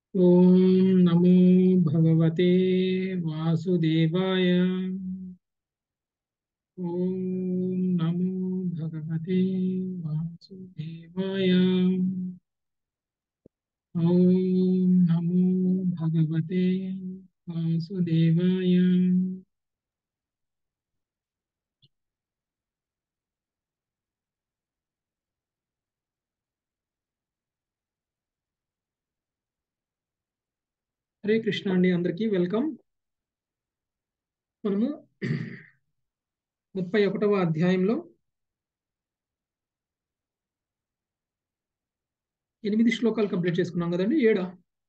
ॐ नमो भगवते वासुदेवाय ॐ नमो भगवते वासुदेवाय ॐ नमो भगवते वासुदेवाय హరే కృష్ణ అండి అందరికీ వెల్కమ్ మనము ముప్పై ఒకటవ అధ్యాయంలో ఎనిమిది శ్లోకాలు కంప్లీట్ చేసుకున్నాం కదండి ఏడా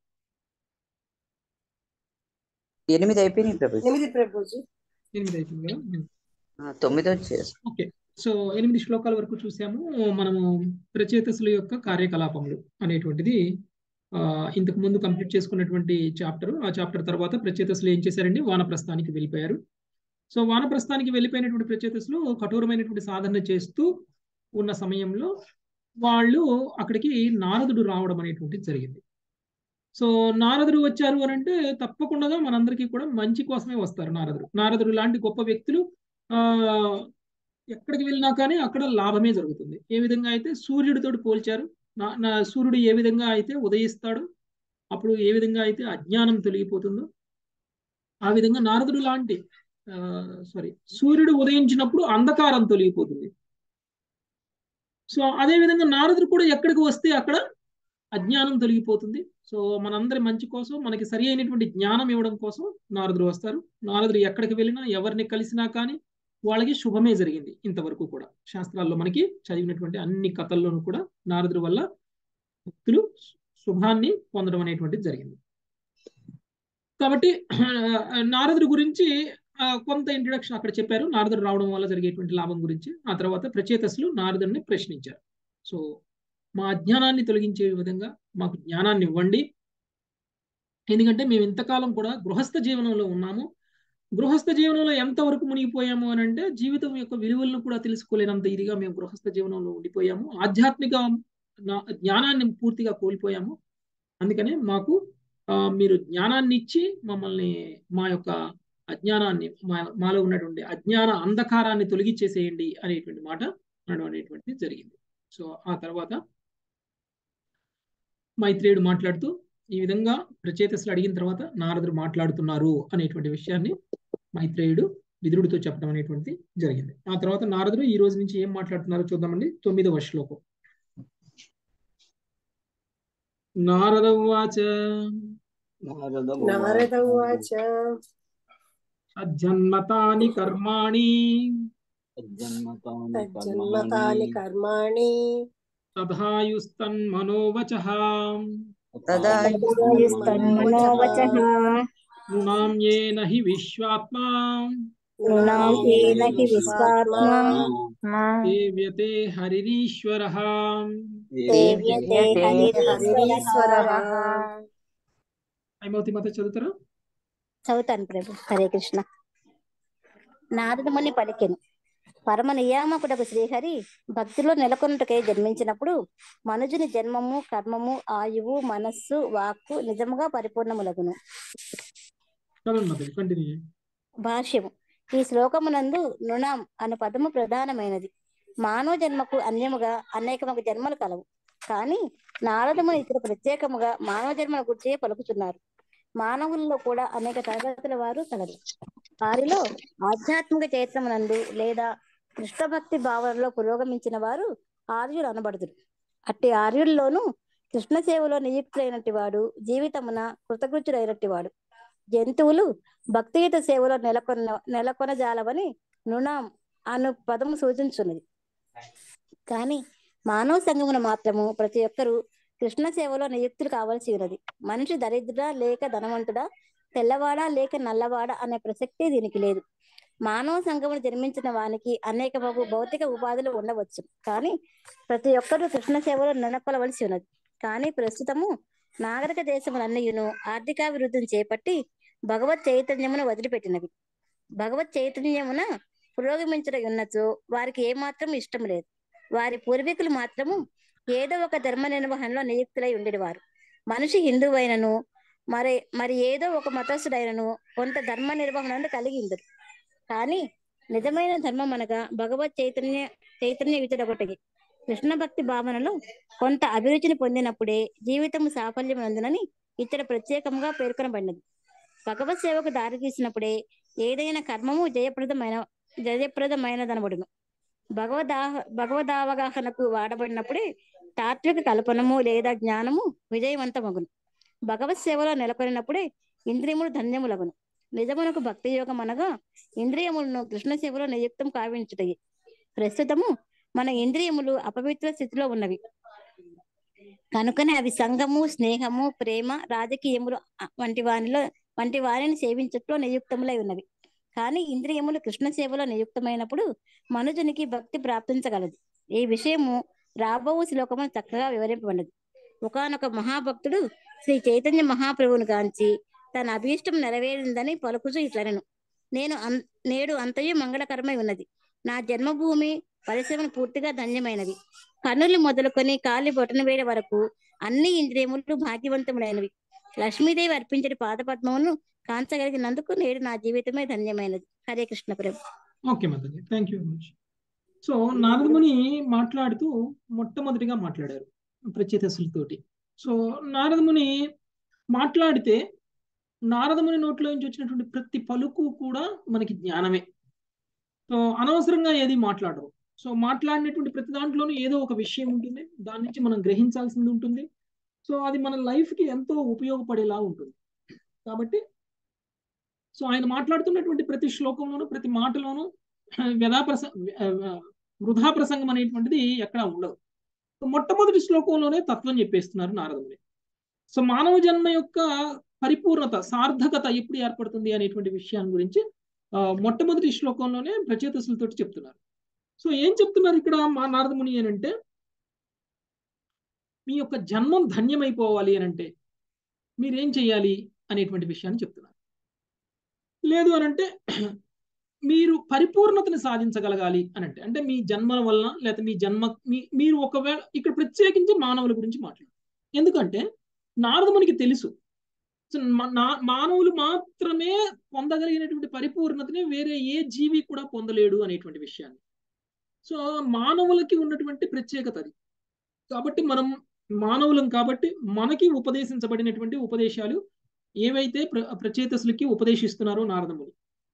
ఎనిమిది అయిపోయినాయి ప్రభు ఎనిమిది ప్రభుజీ ఎనిమిది అయిపోయింది కదా ఆ, తొమ్మిదో చేసు ఓకే సో ఎనిమిది శ్లోకాల వరకు చూసాము మనము ప్రచేతసుల యొక్క కార్యకలాపములు అనేటువంటిది ఆ, ఇంతకు ముందు కంప్లీట్ చేసుకున్నటువంటి చాప్టర్ ఆ చాప్టర్ తర్వాత ప్రచేతసులు ఏం చేశారండి వానప్రస్థానికి వెళ్ళిపోయారు సో వానప్రస్థానికి వెళ్ళిపోయినటువంటి ప్రచేతసులు కఠోరమైనటువంటి సాధన చేస్తూ ఉన్న సమయంలో వాళ్ళు అక్కడికి నారదుడు రావడం అనేటువంటిది జరిగింది సో నారదుడు వచ్చారు అని అంటే తప్పకుండా మనందరికీ కూడా మంచి కోసమే వస్తారు నారదుడు నారదుడు లాంటి గొప్ప వ్యక్తులు ఆ ఎక్కడికి వెళ్ళినా కానీ అక్కడ లాభమే జరుగుతుంది ఏ విధంగా అయితే సూర్యుడితో పోల్చారు నా నా సూర్యుడు ఏ విధంగా అయితే ఉదయిస్తాడో అప్పుడు ఏ విధంగా అయితే అజ్ఞానం తొలగిపోతుందో ఆ విధంగా నారదుడు లాంటి సారీ సూర్యుడు ఉదయించినప్పుడు అంధకారం తొలగిపోతుంది సో అదే విధంగా నారదుడు కూడా ఎక్కడికి వస్తే అక్కడ అజ్ఞానం తొలగిపోతుంది సో మనందరి మంచి కోసం మనకి సరి అయినటువంటి జ్ఞానం ఇవ్వడం కోసం నారదుడు వస్తారు నారదుడు ఎక్కడికి వెళ్ళినా ఎవరిని కలిసినా కానీ వాళ్ళకి శుభమే జరిగింది ఇంతవరకు కూడా శాస్త్రాల్లో మనకి చదివినటువంటి అన్ని కథల్లోనూ కూడా నారదుడి వల్ల భక్తులు శుభాన్ని పొందడం అనేటువంటిది జరిగింది కాబట్టి నారదుడి గురించి ఆ, కొంత ఇంట్రడక్షన్ అక్కడ చెప్పారు నారదుడు రావడం వల్ల జరిగేటువంటి లాభం గురించి ఆ తర్వాత ప్రచేతసులు నారదుడిని ప్రశ్నించారు సో మా అజ్ఞానాన్ని తొలగించే విధంగా మాకు జ్ఞానాన్ని ఇవ్వండి ఎందుకంటే మేము ఇంతకాలం కూడా గృహస్థ జీవనంలో ఉన్నాము గృహస్థ జీవనంలో ఎంతవరకు మునిగిపోయాము అని అంటే జీవితం యొక్క విలువలను కూడా తెలుసుకోలేనంత ఇదిగా మేము గృహస్థ జీవనంలో ఉండిపోయాము ఆధ్యాత్మిక నా- జ్ఞానాన్ని పూర్తిగా కోల్పోయాము అందుకనే మాకు ఆ, మీరు జ్ఞానాన్ని ఇచ్చి మమ్మల్ని మా యొక్క అజ్ఞానాన్ని మా మాలో ఉన్నటువంటి అజ్ఞాన అంధకారాన్ని తొలగించేసేయండి అనేటువంటి మాట అనడం అనేటువంటిది జరిగింది సో ఆ తర్వాత మైత్రేయుడు మాట్లాడుతూ ఈ విధంగా ప్రచేతసులు అడిగిన తర్వాత నారదుడు మాట్లాడుతున్నారు అనేటువంటి విషయాన్ని మైత్రేయుడు విదురుడితో చెప్పడం అనేటువంటిది జరిగింది ఆ తర్వాత నారదుడు ఈ రోజు నుంచి ఏం మాట్లాడుతున్నారో చూద్దామండి తొమ్మిదవ శ్లోకం నారద ఉవాచ నారద ఉవాచ అజన్మతాని కర్మాణి తజ్జన్మతాని కర్మాణి తథాయుస్తన్మనోవచ తదా తన్మనోవచః నృణాం ఏన హి విశ్వాత్మా నృణాం ఏన హి విశ్వాత్మా సేవ్యతే హరిరీశ్వర సేవ్యతే హరిరీశ్వరః ఐమవతి మత చదువుతారా చదువుతాను ప్రభు హరే కృష్ణ నారదముని పలికెను పరమ నియామకుడకు శ్రీహరి భక్తిలో నెలకొన్నటకై జన్మించినప్పుడు మనుజుని జన్మము కర్మము ఆయువు మనస్సు వాక్కు నిజముగా పరిపూర్ణములగును చదవండి మత కంటిన్యూ భాష్యము ఈ శ్లోకమునందు నృణం అను పదము ప్రధానమైనది మానవ జన్మకు అన్యముగా అనేకముగా జన్మలు కలవు కానీ నారదముని ఇక్కడ ప్రత్యేకముగా మానవ జన్మల గురించే పలుకుతున్నారు మానవుల్లో కూడా అనేక తరగతుల వారు కలరు వారిలో ఆధ్యాత్మిక చైత్రమునందు లేదా కృష్ణ భక్తి భావనలో పురోగమించిన వారు ఆర్యులు అనబడుదురు అట్టి ఆర్యుల్లోనూ కృష్ణ సేవలో నియుక్తులైనట్టి వాడు జీవితమున కృతకృత్యుడైనట్టి వాడు జంతువులు భక్తియుత సేవలో నెలకొన్న నెలకొనజాలవని నృణం అను పదము సూచించున్నది కానీ మానవ సంఘమున మాత్రము ప్రతి ఒక్కరూ కృష్ణ సేవలో నియుక్తులు కావలసి ఉన్నది మనిషి దరిద్రుడా లేక ధనవంతుడా తెల్లవాడా లేక నల్లవాడా అనే ప్రసక్తి దీనికి లేదు మానవ సంఘమును జన్మించిన వానికి అనేక బహు భౌతిక ఉపాధులు ఉండవచ్చు కానీ ప్రతి ఒక్కరూ కృష్ణ సేవలో నెలకొలవలసి ఉన్నది కానీ ప్రస్తుతము నాగరిక దేశములన్నయును ఆర్థికాభివృద్ధిని చేపట్టి భగవత్ చైతన్యమును వదిలిపెట్టినవి భగవత్ చైతన్యమున పురోగమించడం ఉన్నచో వారికి ఏమాత్రం ఇష్టం లేదు వారి పూర్వీకులు మాత్రము ఏదో ఒక ధర్మ నిర్వహణలో నియుక్తులై ఉండేవారు మనిషి హిందువైనను మరి మరి ఏదో ఒక మతస్థుడైనను కొంత ధర్మ నిర్వహణను కలిగి ఉందరు కానీ నిజమైన ధర్మం అనగా భగవత్ చైతన్య చైతన్య ఒకటి కృష్ణ భక్తి భావనలో కొంత అభిరుచిని పొందినప్పుడే జీవితం సాఫల్యం అందునని ఇతర ప్రత్యేకంగా పేర్కొనబడినది భగవత్ సేవకు దారి తీసినప్పుడే ఏదైనా కర్మము జయప్రదమైన జయప్రదమైనదనబడును భగవదాహ భగవదావగాహనకు వాడబడినప్పుడే తాత్విక కల్పనము లేదా జ్ఞానము విజయవంతమగును భగవత్ సేవలో నెలకొనినప్పుడే ఇంద్రియములు ధన్యములగును నిజమునకు భక్తి యోగం అనగా ఇంద్రియములను కృష్ణ సేవలో నియుక్తం కావించుటయి ప్రస్తుతము మన ఇంద్రియములు అపవిత్ర స్థితిలో ఉన్నవి కనుకనే అవి సంఘము స్నేహము ప్రేమ రాజకీయములు అ- వంటి వానిలో వంటి వారిని సేవించట్లో నియుక్తములై ఉన్నవి కానీ ఇంద్రియములు కృష్ణ సేవలో నియుక్తమైనప్పుడు మనుజునికి భక్తి ప్రాప్తించగలదు ఈ విషయము రాబో శ్లోకము చక్కగా వివరింపబడినది ఒకానొక మహాభక్తుడు శ్రీ చైతన్య మహాప్రభువును గాంచి తన అభీష్టం నెరవేరిందని పలుకుచూ ఇట్లనెను నేను అన్- నేడు అంతయు మంగళకరమై ఉన్నది నా జన్మభూమి పరిశ్రమను పూర్తిగా ధన్యమైనవి కన్నులు మొదలుకొని కాలి బొటన వేల వరకు అన్ని ఇంద్రియములు భాగ్యవంతములైనవి లక్ష్మీదేవి అర్పించని పాదపద్మమును కాంచగలిగినందుకు నేడు నా జీవితమే ధన్యమైనది హరే కృష్ణ ప్రభు ఓకే మాతాజీ thank you very much so నారదముని మాట్లాడుతూ మొట్టమొదటిగా మాట్లాడారు ప్రత్యేతసులతోటి సో నారదముని మాట్లాడితే నారదముని నోట్లో నుంచి వచ్చినటువంటి ప్రతి పలుకు కూడా మనకి జ్ఞానమే సో అనవసరంగా ఏది మాట్లాడరు సో మాట్లాడినటువంటి ప్రతి దాంట్లోనూ ఏదో ఒక విషయం ఉంటుంది దాని నుంచి మనం గ్రహించాల్సింది ఉంటుంది సో అది మన life కి ఎంతో ఉపయోగపడేలా ఉంటుంది కాబట్టి సో ఆయన మాట్లాడుతున్నటువంటి ప్రతి శ్లోకంలోనూ ప్రతి మాటలోనూ వ్యధా ప్రస వృధా ప్రసంగం అనేటువంటిది ఎక్కడా ఉండదు సో మొట్టమొదటి శ్లోకంలోనే తత్వం చెప్పేస్తున్నారు నారదుని సో మానవ జన్మ యొక్క పరిపూర్ణత సార్థకత ఎప్పుడు ఏర్పడుతుంది అనేటువంటి విషయాన్ని గురించి ఆ, మొట్టమొదటి శ్లోకంలోనే ప్రచేతసులతో చెప్తున్నారు సో ఏం చెప్తున్నారు ఇక్కడ మా నారదముని అని అంటే మీ యొక్క జన్మం ధన్యమైపోవాలి అని అంటే మీరేం చేయాలి అనేటువంటి విషయాన్ని చెప్తున్నారు లేదు అని అంటే మీరు పరిపూర్ణతని సాధించగలగాలి అని అంటే అంటే మీ జన్మల వలన లేకపోతే మీ జన్మ మీ మీరు ఒకవేళ ఇక్కడ ప్రత్యేకించి మానవుల గురించి మాట్లాడు ఎందుకంటే నారదమునికి తెలుసు సో మా- నా- మానవులు మాత్రమే పొందగలిగినటువంటి పరిపూర్ణతని వేరే ఏ జీవి కూడా పొందలేడు అనేటువంటి విషయాన్ని సో మానవులకి ఉన్నటువంటి ప్రత్యేకత అది కాబట్టి మనం మానవులం కాబట్టి మనకి ఉపదేశించబడినటువంటి ఉపదేశాలు ఏవైతే ప్ర ప్రచేతసులకి ఉపదేశిస్తున్నారో నారదములు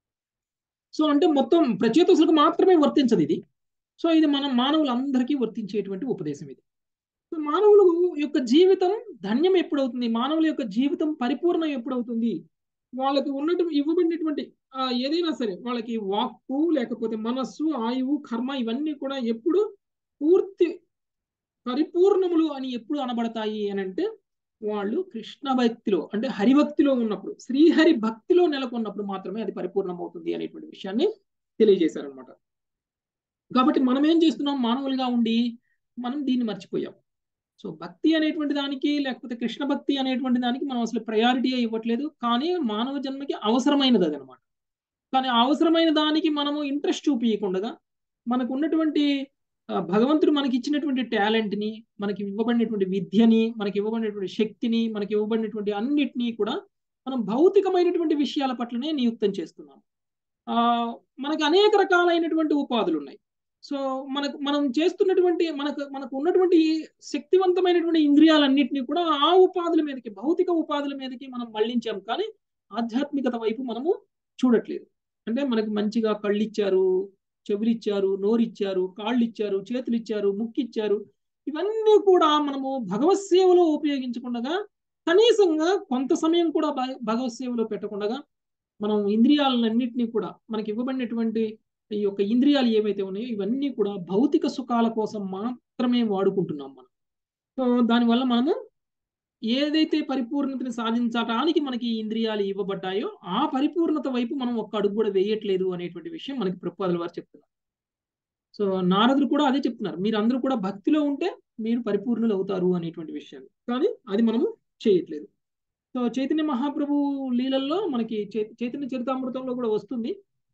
సో అంటే మొత్తం ప్రచేతసులకు మాత్రమే వర్తించదు ఇది సో ఇది మనం మానవులందరికీ వర్తించేటువంటి ఉపదేశం ఇది సో మానవులు యొక్క జీవితం ధన్యం ఎప్పుడవుతుంది మానవుల యొక్క జీవితం పరిపూర్ణం ఎప్పుడవుతుంది వాళ్ళకి ఉన్నట్టు ఇవ్వబడినటువంటి ఆ, ఏదైనా సరే వాళ్ళకి వాక్కు లేకపోతే మనస్సు ఆయువు కర్మ ఇవన్నీ కూడా ఎప్పుడు పూర్తి పరిపూర్ణములు అని ఎప్పుడు అనబడతాయి అని అంటే వాళ్ళు కృష్ణ భక్తిలో అంటే హరిభక్తిలో ఉన్నప్పుడు శ్రీహరి భక్తిలో నెలకొన్నప్పుడు మాత్రమే అది పరిపూర్ణం అవుతుంది అనేటువంటి విషయాన్ని తెలియజేశారనమాట కాబట్టి మనం ఏం చేస్తున్నాం మానవులుగా ఉండి మనం దీన్ని మర్చిపోయాం సో భక్తి అనేటువంటి దానికి లేకపోతే కృష్ణ భక్తి అనేటువంటి దానికి మనం అసలు ప్రయారిటీ ఇవ్వట్లేదు కానీ మానవ జన్మకి అవసరమైనది అది అనమాట కానీ ఆ అవసరమైన దానికి మనము ఇంట్రెస్ట్ చూపించకుండా మనకు ఉన్నటువంటి ఆ, భగవంతుడు మనకి ఇచ్చినటువంటి టాలెంట్ ని మనకి ఇవ్వబడినటువంటి విద్యని మనకి ఇవ్వబడినటువంటి శక్తిని మనకి ఇవ్వబడినటువంటి అన్నిటినీ కూడా మనం భౌతికమైనటువంటి విషయాల పట్లనే నియుక్తం చేస్తున్నాం ఆ మనకి అనేక రకాలైనటువంటి ఉపాధులు ఉన్నాయి సో మనకు మనం చేస్తున్నటువంటి మనకు మనకు ఉన్నటువంటి శక్తివంతమైనటువంటి ఇంద్రియాలన్నింటినీ కూడా ఆ ఉపాధుల మీదకి భౌతిక ఉపాధుల మీదకి మనం మళ్ళించాం కానీ ఆధ్యాత్మికత వైపు మనము చూడట్లేదు అంటే మనకి మంచిగా కళ్ళు ఇచ్చారు చెవులు ఇచ్చారు నోరు ఇచ్చారు కాళ్ళు ఇచ్చారు చేతులు ఇచ్చారు ముక్కు ఇచ్చారు ఇవన్నీ కూడా మనము భగవత్ సేవలో ఉపయోగించకుండా కనీసంగా కొంత సమయం కూడా భ- భగవత్ సేవలో పెట్టకుండా మనం ఇంద్రియాలన్నింటినీ కూడా మనకి ఇవ్వబడినటువంటి ఈ యొక్క ఇంద్రియాలు ఏవైతే ఉన్నాయో ఇవన్నీ కూడా భౌతిక సుఖాల కోసం మాత్రమే వాడుకుంటున్నాం మనం సో దానివల్ల మనము ఏదైతే పరిపూర్ణతని సాధించడానికి మనకి ఈ ఇంద్రియాలు ఇవ్వబడ్డాయో ఆ పరిపూర్ణత వైపు మనం ఒక్క అడుగు కూడా వేయట్లేదు అనేటువంటి విషయం మనకి ప్రపాదుల వారు చెప్తున్నారు సో నారదుడు కూడా అదే చెప్తున్నారు మీరు అందరూ కూడా భక్తిలో ఉంటే మీరు పరిపూర్ణులు అవుతారు అనేటువంటి విషయాన్ని కానీ అది మనము చేయట్లేదు సో చైతన్య మహాప్రభు లీలల్లో మనకి చై- చైతన్య చరితామృతంలో కూడా వస్తుంది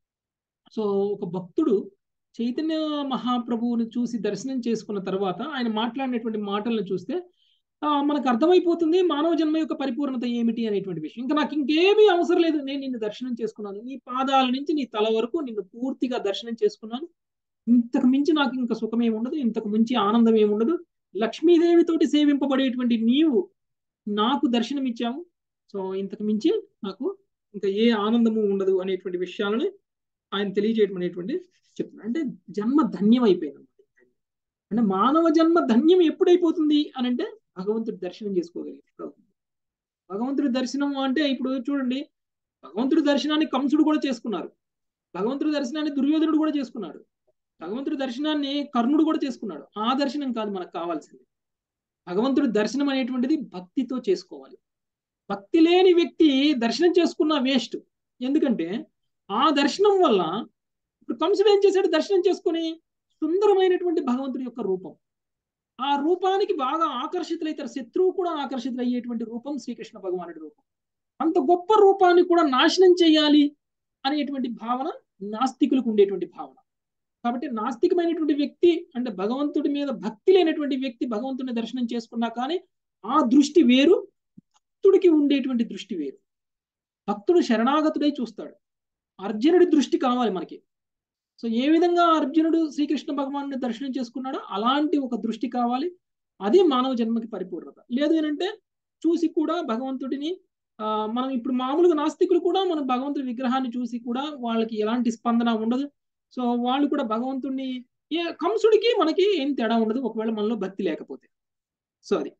సో ఒక భక్తుడు చైతన్య మహాప్రభువుని చూసి దర్శనం చేసుకున్న తర్వాత ఆయన మాట్లాడినటువంటి మాటలను చూస్తే ఆ, మనకు అర్థమైపోతుంది మానవ జన్మ యొక్క పరిపూర్ణత ఏమిటి అనేటువంటి విషయం ఇంకా నాకు ఇంకేమీ అవసరం లేదు నేను నిన్ను దర్శనం చేసుకున్నాను నీ పాదాల నుంచి నీ తల వరకు నిన్ను పూర్తిగా దర్శనం చేసుకున్నాను ఇంతకు మించి నాకు ఇంకా సుఖం ఏమి ఉండదు ఇంతకు మించి ఆనందం ఏమి ఉండదు లక్ష్మీదేవితోటి సేవింపబడేటువంటి నీవు నాకు దర్శనం ఇచ్చావు సో ఇంతకు మించి నాకు ఇంకా ఏ ఆనందము ఉండదు అనేటువంటి విషయాలను ఆయన తెలియజేయడం అనేటువంటి చెప్తున్నారు అంటే జన్మ ధన్యం అయిపోయింది అంటే మానవ జన్మ ధన్యం ఎప్పుడైపోతుంది అని అంటే భగవంతుడి దర్శనం చేసుకోగలిగినప్పుడు అవుతుంది భగవంతుడి దర్శనం అంటే ఇప్పుడు చూడండి భగవంతుడి దర్శనాన్ని కంసుడు కూడా చేసుకున్నారు భగవంతుడి దర్శనాన్ని దుర్యోధనుడు కూడా చేసుకున్నాడు భగవంతుడి దర్శనాన్ని కర్ణుడు కూడా చేసుకున్నాడు ఆ దర్శనం కాదు మనకు కావాల్సింది భగవంతుడి దర్శనం అనేటువంటిది భక్తితో చేసుకోవాలి భక్తి లేని వ్యక్తి దర్శనం చేసుకున్న వేస్ట్ ఎందుకంటే ఆ దర్శనం వల్ల ఇప్పుడు కంసుడు ఏం చేశాడు దర్శనం చేసుకుని సుందరమైనటువంటి భగవంతుడి యొక్క రూపం ఆ రూపానికి బాగా ఆకర్షితులైతారు శత్రువు కూడా ఆకర్షితులయ్యేటువంటి రూపం శ్రీకృష్ణ భగవానుడి రూపం అంత గొప్ప రూపాన్ని కూడా నాశనం చేయాలి అనేటువంటి భావన నాస్తికులకు ఉండేటువంటి భావన కాబట్టి నాస్తికమైనటువంటి వ్యక్తి అంటే భగవంతుడి మీద భక్తి లేనటువంటి వ్యక్తి భగవంతుని దర్శనం చేసుకున్నా కానీ ఆ దృష్టి వేరు భక్తుడికి ఉండేటువంటి దృష్టి వేరు భక్తుడు శరణాగతుడై చూస్తాడు అర్జునుడి దృష్టి కావాలి మనకి సో ఏ విధంగా అర్జునుడు శ్రీకృష్ణ భగవాను దర్శనం చేసుకున్నాడో అలాంటి ఒక దృష్టి కావాలి అది మానవ జన్మకి పరిపూర్ణత లేదు అంటే చూసి కూడా భగవంతుడిని ఆ, మనం ఇప్పుడు మామూలుగా నాస్తికులు కూడా మన భగవంతుడి విగ్రహాన్ని చూసి కూడా వాళ్ళకి ఎలాంటి స్పందన ఉండదు సో వాళ్ళు కూడా భగవంతుడిని ఏ కంసుడికి మనకి ఏం తేడా ఉండదు ఒకవేళ మనలో భక్తి లేకపోతే సో అది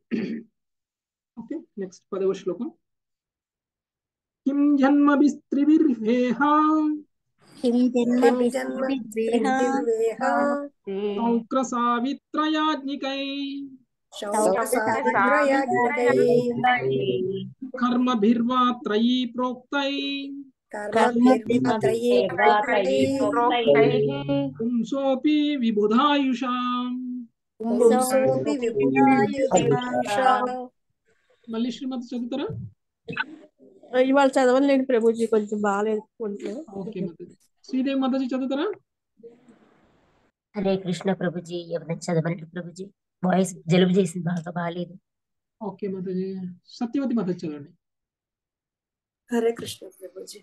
ఓకే నెక్స్ట్ పదవ శ్లోకం కిం జన్మ విస్త్రివిర్హేహ కిం జన్మ కిం జన్మ విస్మృతిర్వేహ వివేహ సౌక్ర సావిత్రయాజ్ఞికై శౌకసావిత్రయాజ్ఞకై కర్మభిర్వా త్రయీ ప్రోక్తై కర్మభిర్వాత్రయీ ప్రోక్తై పుంసోపి విబుధాయుషాం పుంసోపి విపులాయుధాంశ. మళ్ళీ శ్రీమతి చదువుతారా ఇవాళ చదవలేండి ప్రభుజీ కొంచెం బాగాలేదు ఒంట్లో. ఓకే మాతాజీ శ్రీదేవి మాతాజీ చదువుతారా హరే కృష్ణ ప్రభుజీ ఎవరైనా చదవండి ప్రభుజీ వాయిస్ జలుబు చేసింది బాగా బాగాలేదు ఓకే మాతాజీ సత్యవతి మాతాజీ చదవండి హరే కృష్ణ ప్రభుజీ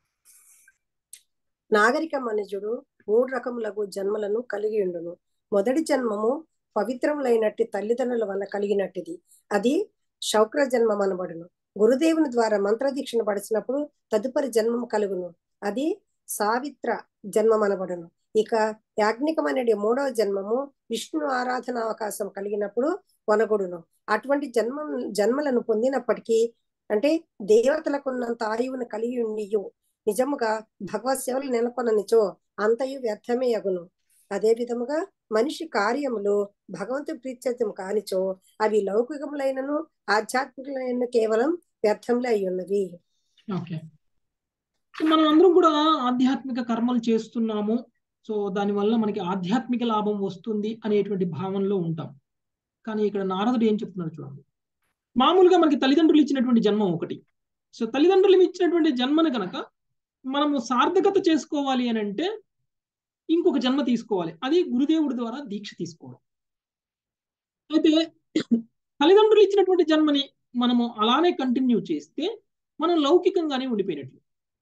నాగరిక మనుజుడు మూడు రకములకు జన్మలను కలిగి ఉండును మొదటి జన్మము పవిత్రములైనట్టి తల్లిదండ్రుల వల్ల కలిగినట్టిది అది శౌక్ర జన్మం అనబడును గురుదేవుని ద్వారా మంత్రదీక్షను పడిచినప్పుడు తదుపరి జన్మం కలుగును అది సావిత్ర జన్మం అనబడును ఇక యాజ్ఞికమనేది మూడవ జన్మము విష్ణు ఆరాధన అవకాశం కలిగినప్పుడు వనగొడును అటువంటి జన్మ జన్మలను పొందినప్పటికీ అంటే దేవతలకున్నంత ఆయువును కలిగి ఉండియు నిజముగా భగవత్ సేవలు నెలకొననిచో అంతయు వ్యర్థమే అగును అదే విధముగా మనిషి కార్యములు భగవంతుడి ప్రీత్యర్థం కానిచో అవి లౌకికములైనను ఆధ్యాత్మికమైన కేవలం వ్యర్థములే అయి ఉన్నవి ఓకే సో మనం అందరం కూడా ఆధ్యాత్మిక కర్మలు చేస్తున్నాము సో దానివల్ల మనకి ఆధ్యాత్మిక లాభం వస్తుంది అనేటువంటి భావనలో ఉంటాం కానీ ఇక్కడ నారదుడు ఏం చెప్తున్నాడు చూడండి మామూలుగా మనకి తల్లిదండ్రులు ఇచ్చినటువంటి జన్మ ఒకటి సో తల్లిదండ్రులు ఇచ్చినటువంటి జన్మను కనుక మనము సార్థకత చేసుకోవాలి అని అంటే ఇంకొక జన్మ తీసుకోవాలి అది గురుదేవుడి ద్వారా దీక్ష తీసుకోవడం అయితే తల్లిదండ్రులు ఇచ్చినటువంటి జన్మని మనము అలానే కంటిన్యూ చేస్తే మనం లౌకికంగానే ఉండిపోయినట్లు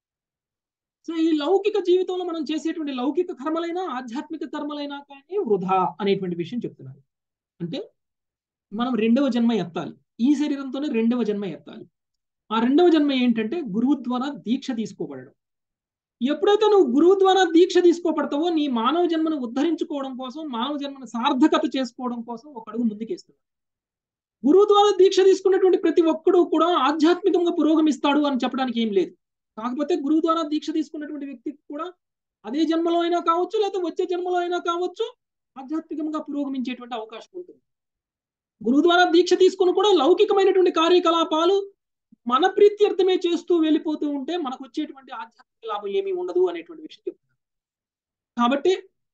సో ఈ లౌకిక జీవితంలో మనం చేసేటువంటి లౌకిక కర్మలైనా ఆధ్యాత్మిక కర్మలైనా కానీ వృధా అనేటువంటి విషయం చెప్తున్నారు అంటే మనం రెండవ జన్మ ఎత్తాలి ఈ శరీరంతోనే రెండవ జన్మ ఎత్తాలి ఆ రెండవ జన్మ ఏంటంటే గురువు ద్వారా దీక్ష తీసుకోబడడం ఎప్పుడైతే నువ్వు గురువు ద్వారా దీక్ష తీసుకోబడతావో నీ మానవ జన్మను ఉద్ధరించుకోవడం కోసం మానవ జన్మను సార్థకత చేసుకోవడం కోసం ఒక అడుగు ముందుకేస్తున్నావు గురువు ద్వారా దీక్ష తీసుకున్నటువంటి ప్రతి ఒక్కడు కూడా ఆధ్యాత్మికంగా పురోగమిస్తాడు అని చెప్పడానికి ఏం లేదు కాకపోతే గురువు ద్వారా దీక్ష తీసుకున్నటువంటి వ్యక్తికి కూడా అదే జన్మలో అయినా కావచ్చు లేదా వచ్చే జన్మలో అయినా కావచ్చు ఆధ్యాత్మికంగా పురోగమించేటువంటి అవకాశం ఉంటుంది గురువు ద్వారా దీక్ష తీసుకుని కూడా లౌకికమైనటువంటి కార్యకలాపాలు మన ప్రీత్యర్థమే చేస్తూ వెళ్ళిపోతూ ఉంటే మనకు వచ్చేటువంటి ఆధ్యాత్మిక లాభం ఏమీ ఉండదు అనేటువంటి విషయం చెప్తున్నారు కాబట్టి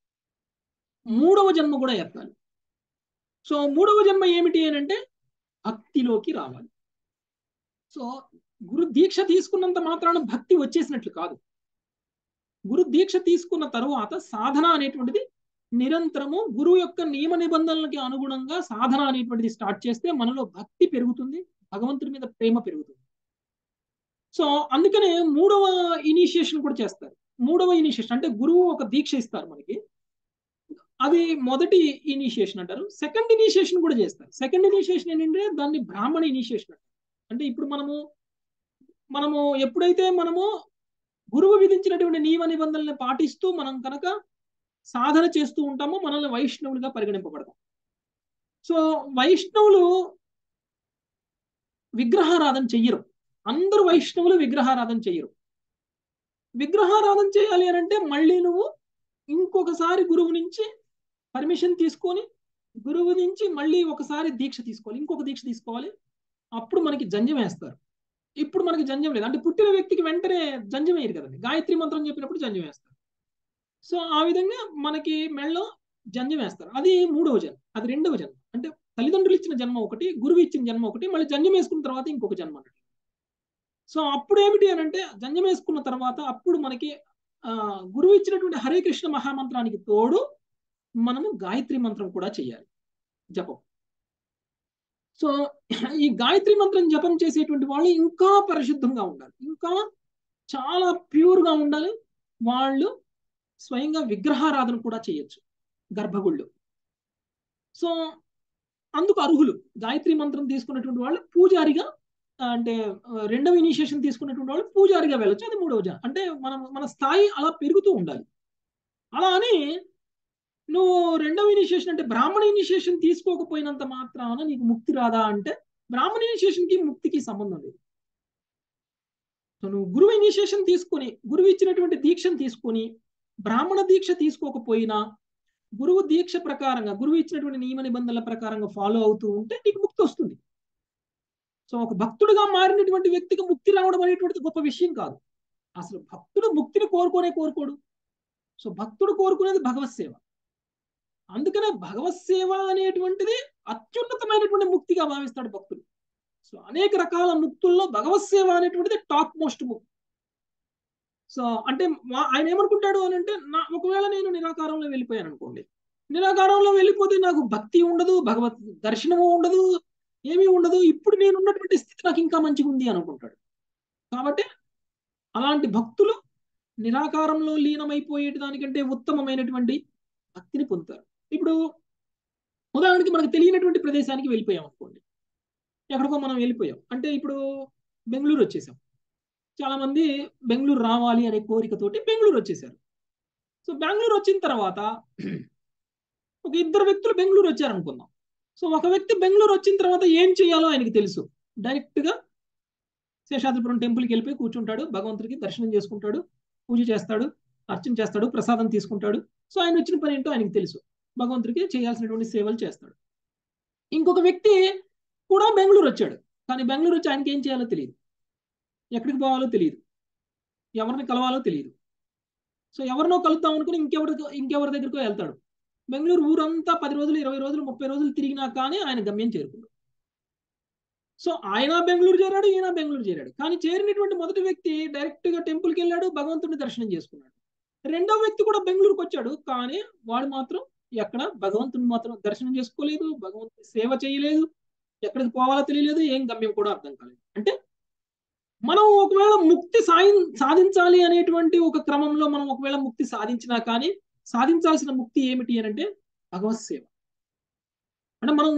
మూడవ జన్మ కూడా ఎత్తాలి సో మూడవ జన్మ ఏమిటి అని అంటే భక్తిలోకి రావాలి సో గురు దీక్ష తీసుకున్నంత మాత్రాన భక్తి వచ్చేసినట్లు కాదు గురు దీక్ష తీసుకున్న తరువాత సాధన అనేటువంటిది నిరంతరము గురువు యొక్క నియమ నిబంధనలకి అనుగుణంగా సాధన అనేటువంటిది స్టార్ట్ చేస్తే మనలో భక్తి పెరుగుతుంది భగవంతుడి మీద ప్రేమ పెరుగుతుంది సో అందుకనే మూడవ ఇనిషియేషన్ కూడా చేస్తారు మూడవ ఇనిషియేషన్ అంటే గురువు ఒక దీక్ష ఇస్తారు మనకి అది మొదటి ఇనిషియేషన్ అంటారు సెకండ్ ఇనిషియేషన్ కూడా చేస్తారు సెకండ్ ఇనిషియేషన్ ఏంటంటే దాన్ని బ్రాహ్మణ ఇనిషియేషన్ అంటారు అంటే ఇప్పుడు మనము మనము ఎప్పుడైతే మనము గురువు విధించినటువంటి నియమ నిబంధనల్ని పాటిస్తూ మనం కనుక సాధన చేస్తూ ఉంటామో మనల్ని వైష్ణవులుగా పరిగణింపబడతాం సో వైష్ణవులు విగ్రహారాధన చెయ్యరు అందరూ వైష్ణవులు విగ్రహారాధన చెయ్యరు విగ్రహారాధన చేయాలి అని అంటే మళ్ళీ నువ్వు ఇంకొకసారి గురువు నుంచి పర్మిషన్ తీసుకొని గురువు నుంచి మళ్ళీ ఒకసారి దీక్ష తీసుకోవాలి ఇంకొక దీక్ష తీసుకోవాలి అప్పుడు మనకి జంజం వేస్తారు ఇప్పుడు మనకి జంజం లేదు అంటే పుట్టిన వ్యక్తికి వెంటనే జంజం వేయరు కదండి గాయత్రి మంత్రం చెప్పినప్పుడు జంజం వేస్తారు సో ఆ విధంగా మనకి మెళ్ళలో జంజం వేస్తారు అది మూడవ జన్మ అది రెండవ జన్మ అంటే తల్లిదండ్రులు ఇచ్చిన జన్మ ఒకటి గురువు ఇచ్చిన జన్మ ఒకటి మళ్ళీ జంజం వేసుకున్న తర్వాత ఇంకొక జన్మ అన్నట్టు సో అప్పుడు ఏమిటి అని అంటే జంజం వేసుకున్న తర్వాత అప్పుడు మనకి ఆ గురువు ఇచ్చినటువంటి హరే కృష్ణ మహామంత్రానికి తోడు మనము గాయత్రి మంత్రం కూడా చేయాలి జపం సో ఈ గాయత్రి మంత్రం జపం చేసేటువంటి వాళ్ళు ఇంకా పరిశుద్ధంగా ఉండాలి ఇంకా చాలా ప్యూర్గా ఉండాలి వాళ్ళు స్వయంగా విగ్రహారాధన కూడా చేయొచ్చు గర్భగుళ్ళు సో అందుకు అర్హులు గాయత్రి మంత్రం తీసుకున్నటువంటి వాళ్ళు పూజారిగా అంటే రెండవ ఇనిషియేషన్ తీసుకున్నటువంటి వాళ్ళు పూజారిగా వెళ్ళొచ్చు అది మూడవ జన అంటే మనం మన స్థాయి అలా పెరుగుతూ ఉండాలి అలా అని నువ్వు రెండవ ఇనిషియేషన్ అంటే బ్రాహ్మణ ఇనిషియేషన్ తీసుకోకపోయినంత మాత్రాన నీకు ముక్తి రాదా అంటే బ్రాహ్మణ ఇనిషియేషన్కి ముక్తికి సంబంధం లేదు సో నువ్వు గురువు ఇనిషియేషన్ తీసుకొని గురువు ఇచ్చినటువంటి దీక్షను తీసుకొని బ్రాహ్మణ దీక్ష తీసుకోకపోయినా గురువు దీక్ష ప్రకారంగా గురువు ఇచ్చినటువంటి నియమ నిబంధనల ప్రకారంగా ఫాలో అవుతూ ఉంటే నీకు ముక్తి వస్తుంది సో ఒక భక్తుడుగా మారినటువంటి వ్యక్తికి ముక్తి రావడం అనేటువంటిది గొప్ప విషయం కాదు అసలు భక్తుడు ముక్తిని కోరుకోనే కోరుకోడు సో భక్తుడు కోరుకునేది భగవత్ సేవ అందుకనే భగవత్ సేవ అనేటువంటిది అత్యున్నతమైనటువంటి ముక్తిగా భావిస్తాడు భక్తుడు సో అనేక రకాల ముక్తుల్లో భగవత్ సేవ అనేటువంటిది టాప్ మోస్ట్ ముక్తి సో అంటే ఆయన ఏమనుకుంటాడు అని అంటే నా ఒకవేళ నేను నిరాకారంలో వెళ్ళిపోయాను అనుకోండి నిరాకారంలో వెళ్ళిపోతే నాకు భక్తి ఉండదు భగవత్ దర్శనము ఉండదు ఏమీ ఉండదు ఇప్పుడు నేను ఉన్నటువంటి స్థితి నాకు ఇంకా మంచిగా ఉంది అనుకుంటాడు కాబట్టి అలాంటి భక్తులు నిరాకారంలో లీనమైపోయేటి దానికంటే ఉత్తమమైనటువంటి భక్తిని పొందుతారు ఇప్పుడు ఉదాహరణకి మనకు తెలియనటువంటి ప్రదేశానికి వెళ్ళిపోయాం అనుకోండి ఎక్కడికో మనం వెళ్ళిపోయాం అంటే ఇప్పుడు బెంగళూరు వచ్చేసాం చాలా మంది బెంగళూరు రావాలి అనే కోరికతోటి బెంగళూరు వచ్చేసారు సో బెంగళూరు వచ్చిన తర్వాత ఒక ఇద్దరు వ్యక్తులు బెంగళూరు వచ్చారు అనుకుందాం సో ఒక వ్యక్తి బెంగళూరు వచ్చిన తర్వాత ఏం చేయాలో ఆయనకి తెలుసు డైరెక్ట్గా శేషాద్రిపురం టెంపుల్కి వెళ్ళిపోయి కూర్చుంటాడు భగవంతుడికి దర్శనం చేసుకుంటాడు పూజ చేస్తాడు అర్చన చేస్తాడు ప్రసాదం తీసుకుంటాడు సో ఆయన వచ్చిన పని ఏంటో ఆయనకి తెలుసు భగవంతుడికి చేయాల్సినటువంటి సేవలు చేస్తాడు ఇంకొక వ్యక్తి కూడా బెంగళూరు వచ్చాడు కానీ బెంగళూరు వచ్చి ఆయనకి ఏం చేయాలో తెలియదు ఎక్కడికి పోవాలో తెలియదు ఎవరిని కలవాలో తెలియదు సో ఎవరినో కలుద్దాం అనుకుని ఇంకెవరి ఇంకెవరి దగ్గరికో వెళ్తాడు బెంగళూరు ఊరంతా పది రోజులు ఇరవై రోజులు ముప్పై రోజులు తిరిగినా కానీ ఆయన గమ్యం చేరుకున్నాడు సో ఆయన బెంగళూరు చేరాడు ఈయన బెంగళూరు చేరాడు కానీ చేరినటువంటి మొదటి వ్యక్తి డైరెక్ట్ గా టెంపుల్కి వెళ్ళాడు భగవంతుడిని దర్శనం చేసుకున్నాడు రెండో వ్యక్తి కూడా బెంగళూరుకి వచ్చాడు కానీ వాడు మాత్రం ఎక్కడ భగవంతుని మాత్రం దర్శనం చేసుకోలేదు భగవంతుని సేవ చేయలేదు ఎక్కడికి పోవాలో తెలియలేదు ఏం గమ్యం కూడా అర్థం కాలేదు అంటే మనం ఒకవేళ ముక్తి సాయి సాధించాలి అనేటువంటి ఒక క్రమంలో మనం ఒకవేళ ముక్తి సాధించినా కానీ సాధించాల్సిన ముక్తి ఏమిటి అని అంటే భగవత్ సేవ అంటే మనం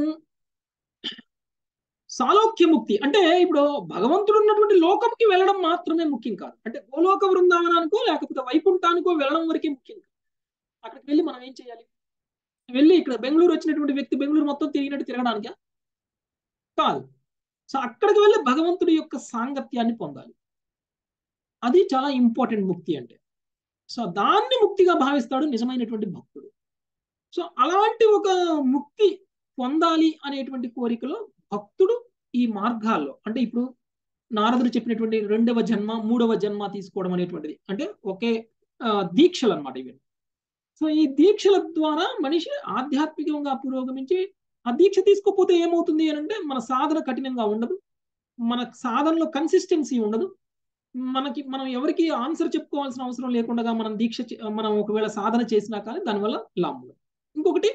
సాలోక్య ముక్తి అంటే ఇప్పుడు భగవంతుడు ఉన్నటువంటి లోకంకి వెళ్ళడం మాత్రమే ముఖ్యం కాదు అంటే గోలోక బృందావనానికో లేకపోతే వైకుంఠానికో వెళ్ళడం వరకే ముఖ్యం కాదు అక్కడికి వెళ్ళి మనం ఏం చేయాలి వెళ్ళి ఇక్కడ బెంగళూరు వచ్చినటువంటి వ్యక్తి బెంగళూరు మొత్తం తిరిగినట్టు తిరగడానికా కాదు సో అక్కడికి వెళ్ళి భగవంతుడి యొక్క సాంగత్యాన్ని పొందాలి అది చాలా ఇంపార్టెంట్ ముక్తి అంటే సో దాన్ని ముక్తిగా భావిస్తాడు నిజమైనటువంటి భక్తుడు సో అలాంటి ఒక ముక్తి పొందాలి అనేటువంటి కోరికలో భక్తుడు ఈ మార్గాల్లో అంటే ఇప్పుడు నారదుడు చెప్పినటువంటి రెండవ జన్మ మూడవ జన్మ తీసుకోవడం అనేటువంటిది అంటే ఒకే దీక్షలు అనమాట ఇవి సో ఈ దీక్షల ద్వారా మనిషి ఆధ్యాత్మికంగా పురోగమించి ఆ దీక్ష తీసుకోకపోతే ఏమవుతుంది అని అంటే మన సాధన కఠినంగా ఉండదు మన సాధనలో కన్సిస్టెన్సీ ఉండదు మనకి మనం ఎవరికి ఆన్సర్ చెప్పుకోవాల్సిన అవసరం లేకుండా మనం దీక్ష మనం ఒకవేళ సాధన చేసినా కానీ దానివల్ల లాభం ఇంకొకటి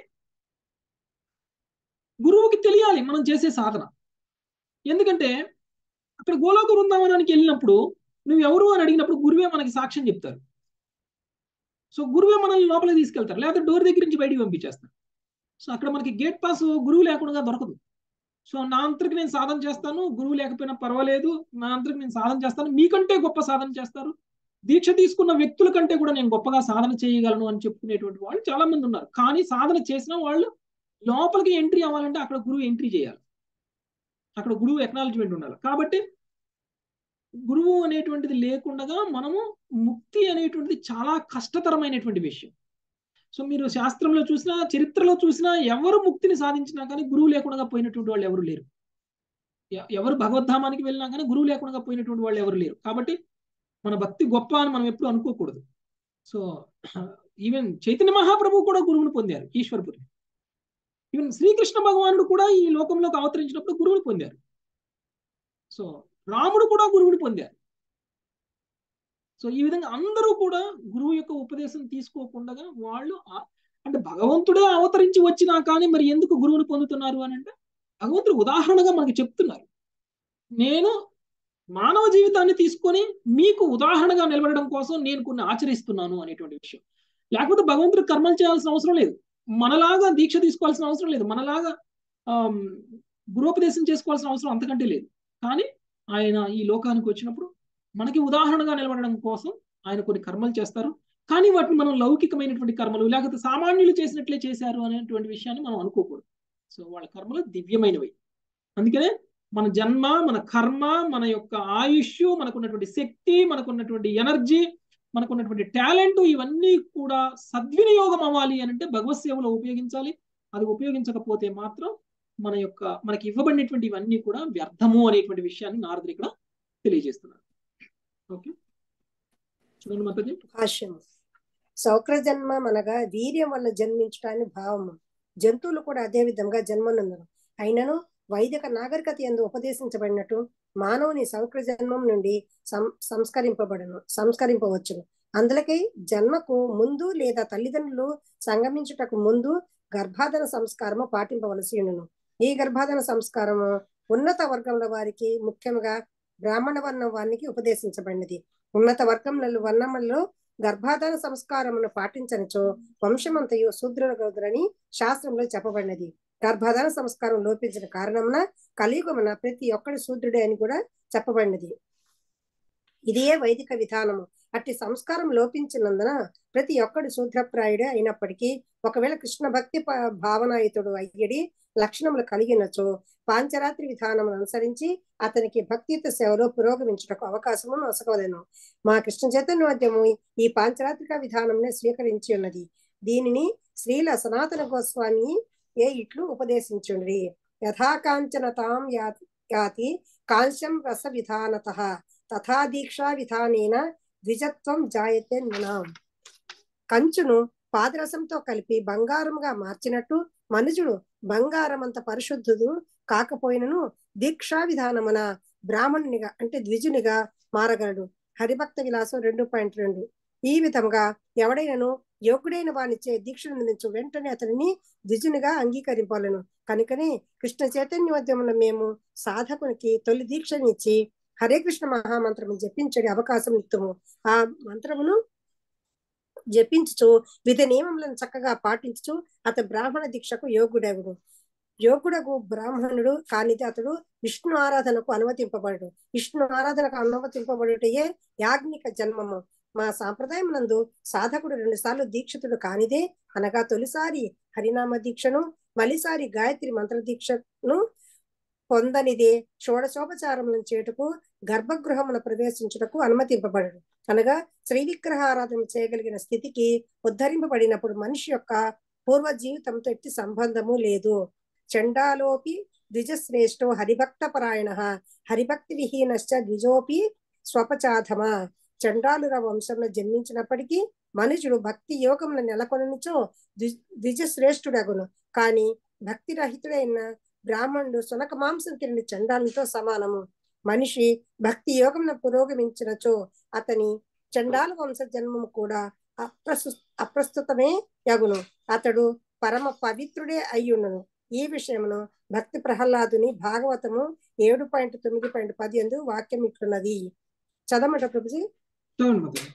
గురువుకి తెలియాలి మనం చేసే సాధన ఎందుకంటే అక్కడ గోలోక బృందావనానికి వెళ్ళినప్పుడు నువ్వు ఎవరు అని అడిగినప్పుడు గురువే మనకి సాక్ష్యం చెప్తారు సో గురువే మనల్ని లోపలికి తీసుకెళ్తారు లేకపోతే డోర్ దగ్గర నుంచి బయటికి పంపించేస్తారు సో అక్కడ మనకి గేట్ పాస్ గురువు లేకుండా దొరకదు సో నా అంతరికి నేను సాధన చేస్తాను గురువు లేకపోయినా పర్వాలేదు నా అంతరికి నేను సాధన చేస్తాను మీకంటే గొప్ప సాధన చేస్తారు దీక్ష తీసుకున్న వ్యక్తుల కంటే కూడా నేను గొప్పగా సాధన చేయగలను అని చెప్పుకునేటువంటి వాళ్ళు చాలా మంది ఉన్నారు కానీ సాధన చేసిన వాళ్ళు లోపలికి ఎంట్రీ అవ్వాలంటే అక్కడ గురువు ఎంట్రీ చేయాలి అక్కడ గురువు ఎక్నాలజ్మెంట్ ఉండాలి కాబట్టి గురువు అనేటువంటిది లేకుండా మనము ముక్తి అనేటువంటిది చాలా కష్టతరమైనటువంటి విషయం సో మీరు శాస్త్రంలో చూసినా చరిత్రలో చూసినా ఎవరు ముక్తిని సాధించినా కానీ గురువు లేకుండా పోయినటువంటి వాళ్ళు ఎవరు లేరు ఎ- ఎవరు భగవద్ధామానికి వెళ్ళినా కానీ గురువు లేకుండా పోయినటువంటి వాళ్ళు ఎవరు లేరు కాబట్టి మన భక్తి గొప్ప అని మనం ఎప్పుడు అనుకోకూడదు సో ఈవెన్ చైతన్య మహాప్రభువు కూడా గురువుని పొందారు ఈశ్వరపురి ఈవెన్ శ్రీకృష్ణ భగవానుడు కూడా ఈ లోకంలోకి అవతరించినప్పుడు గురువుని పొందారు సో రాముడు కూడా గురువుని పొందారు సో ఈ విధంగా అందరూ కూడా గురువు యొక్క ఉపదేశం తీసుకోకుండా వాళ్ళు ఆ- అంటే భగవంతుడే అవతరించి వచ్చినా కానీ మరి ఎందుకు గురువుని పొందుతున్నారు అని అంటే భగవంతుడు ఉదాహరణగా మనకి చెప్తున్నారు నేను మానవ జీవితాన్ని తీసుకొని మీకు ఉదాహరణగా నిలబడడం కోసం నేను కొన్ని ఆచరిస్తున్నాను అనేటువంటి విషయం లేకపోతే భగవంతుడు కర్మలు చేయాల్సిన అవసరం లేదు మనలాగా దీక్ష తీసుకోవాల్సిన అవసరం లేదు మనలాగా ఆమ్, గురోపదేశం చేసుకోవాల్సిన అవసరం అంతకంటే లేదు కానీ ఆయన ఈ లోకానికి వచ్చినప్పుడు మనకి ఉదాహరణగా నిలబడడం కోసం ఆయన కొన్ని కర్మలు చేస్తారు కానీ వాటిని మనం లౌకికమైనటువంటి కర్మలు లేకపోతే సామాన్యులు చేసినట్లే చేశారు అనేటువంటి విషయాన్ని మనం అనుకోకూడదు సో వాళ్ళ కర్మలు దివ్యమైనవి అందుకనే మన జన్మ మన కర్మ మన యొక్క ఆయుష్ మనకున్నటువంటి శక్తి మనకున్నటువంటి ఎనర్జీ మనకున్నటువంటి టాలెంట్ ఇవన్నీ కూడా సద్వినియోగం అవ్వాలి అని అంటే భగవత్ సేవలో ఉపయోగించాలి అది ఉపయోగించకపోతే మాత్రం మన యొక్క మనకి ఇవ్వబడినటువంటి ఇవన్నీ కూడా వ్యర్థము అనేటువంటి విషయాన్ని నారదుడు ఇక్కడ తెలియజేస్తున్నారు ఓకే చూడండి మాతాజీ భాష్యము శౌక్ర జన్మ అనగా వీర్యం వల్ల జన్మించటాన్ని భావము జంతువులు కూడా అదే విధంగా జన్మనందును అయినను వైదిక నాగరికత ఎందు ఉపదేశించబడినట్టు మానవుని శౌక్ర జన్మం నుండి సం సంస్కరింపబడను సంస్కరింపవచ్చును అందులకై జన్మకు ముందు లేదా తల్లిదండ్రులు సంగమించుటకు ముందు గర్భాధాన సంస్కారము పాటింపవలసి ఉండును ఈ గర్భాధాన సంస్కారము ఉన్నత వర్గంలో వారికి ముఖ్యంగా బ్రాహ్మణ వర్ణం వారికి ఉపదేశించబడినది ఉన్నత వర్గంలో వర్ణములలో గర్భాధాన సంస్కారమును పాటించనిచో వంశమంతయు శూద్రులగౌదురని శాస్త్రంలో చెప్పబడినది గర్భాధాన సంస్కారం లోపించిన కారణమున కలియుగమున ప్రతి ఒక్కడి శూద్రుడే అని కూడా చెప్పబడినది ఇదే వైదిక విధానము అట్టి సంస్కారం లోపించినందున ప్రతి ఒక్కడు శూద్రప్రాయుడే అయినప్పటికీ ఒకవేళ కృష్ణ భక్తి ప- భావనాయుతుడు అయ్యడి లక్షణములు కలిగినచో పాంచరాత్రి విధానమును అనుసరించి అతనికి భక్తియుత సేవలో పురోగమించుటకు అవకాశమును నొసగవలెను మా కృష్ణ చైతన్యోద్యము ఈ పాంచరాత్రిక విధానంనే స్వీకరించి ఉన్నది దీనిని శ్రీల సనాతన గోస్వామి ఏ ఇట్లు ఉపదేశించుండ్రి యథాకాంచన తాం యా- యాతి కాంశం రస విధానత తథా దీక్షా విధానేన ద్విజత్వం జాయతే నృణాం కంచును పాదరసంతో కలిపి బంగారముగా మార్చినట్టు మనుజుడు బంగారమంత పరిశుద్ధుడు కాకపోయినను దీక్షా విధానమున బ్రాహ్మణునిగా అంటే ద్విజునిగా మారగలడు హరిభక్త విలాసం రెండు పాయింట్ రెండు ఈ విధంగా ఎవడైనను యోగుడైన వానిచ్చే దీక్షను అందించు వెంటనే అతనిని ద్విజునిగా అంగీకరింపాలను కనుకనే కృష్ణ చైతన్యోద్యమున మేము సాధకునికి తొలి దీక్షనిచ్చి హరే కృష్ణ మహామంత్రము జపించడి అవకాశం ఇస్తాము ఆ మంత్రమును జపించుచు విధ నియమములను చక్కగా పాటించుచు అతడు బ్రాహ్మణ దీక్షకు యోగుడెవడు యోగుడకు బ్రాహ్మణుడు కానిది అతడు విష్ణు ఆరాధనకు అనుమతింపబడడు విష్ణు ఆరాధనకు అనుమతింపబడుటయే యాజ్ఞిక జన్మము మా సాంప్రదాయం నందు సాధకుడు రెండు సార్లు దీక్షితుడు కానిదే అనగా తొలిసారి హరినామ దీక్షను మలిసారి గాయత్రి మంత్ర దీక్షను పొందనిదే షోడశోపచారములను చేటుకు గర్భగృహమును ప్రవేశించుటకు అనుమతింపబడడు అనగా శ్రీ విగ్రహారాధన చేయగలిగిన స్థితికి ఉద్ధరింపబడినప్పుడు మనిషి యొక్క పూర్వ జీవితంతో ఎట్టి సంబంధము లేదు చండాలోపి ద్విజశ్రేష్టో హరిభక్త పరాయణ హరిభక్తి విహీనశ్చ ద్విజోపి స్వపచాధమ చండాలుర వంశంలో జన్మించినప్పటికీ మనుషుడు భక్తి యోగమును నెలకొననిచో ద్వి- ద్విజశ్రేష్ఠుడగును కానీ భక్తి రహితుడైన బ్రాహ్మణుడు సునక మాంసం తిరిగి చండాలతో సమానము మనిషి భక్తి యోగమున పురోగమించినచో అతని చండాల వంశ జన్మము కూడా అప్రసు అప్రస్తుతమే యగును అతడు పరమ పవిత్రుడే అయ్యుండును ఈ విషయమును భక్తి ప్రహ్లాదుని భాగవతము ఏడు పాయింట్ తొమ్మిది పాయింట్ పది ఎందు వాక్యం ఇట్లున్నది చదవమంట ప్రభుజీ చదవండి మాతాజీ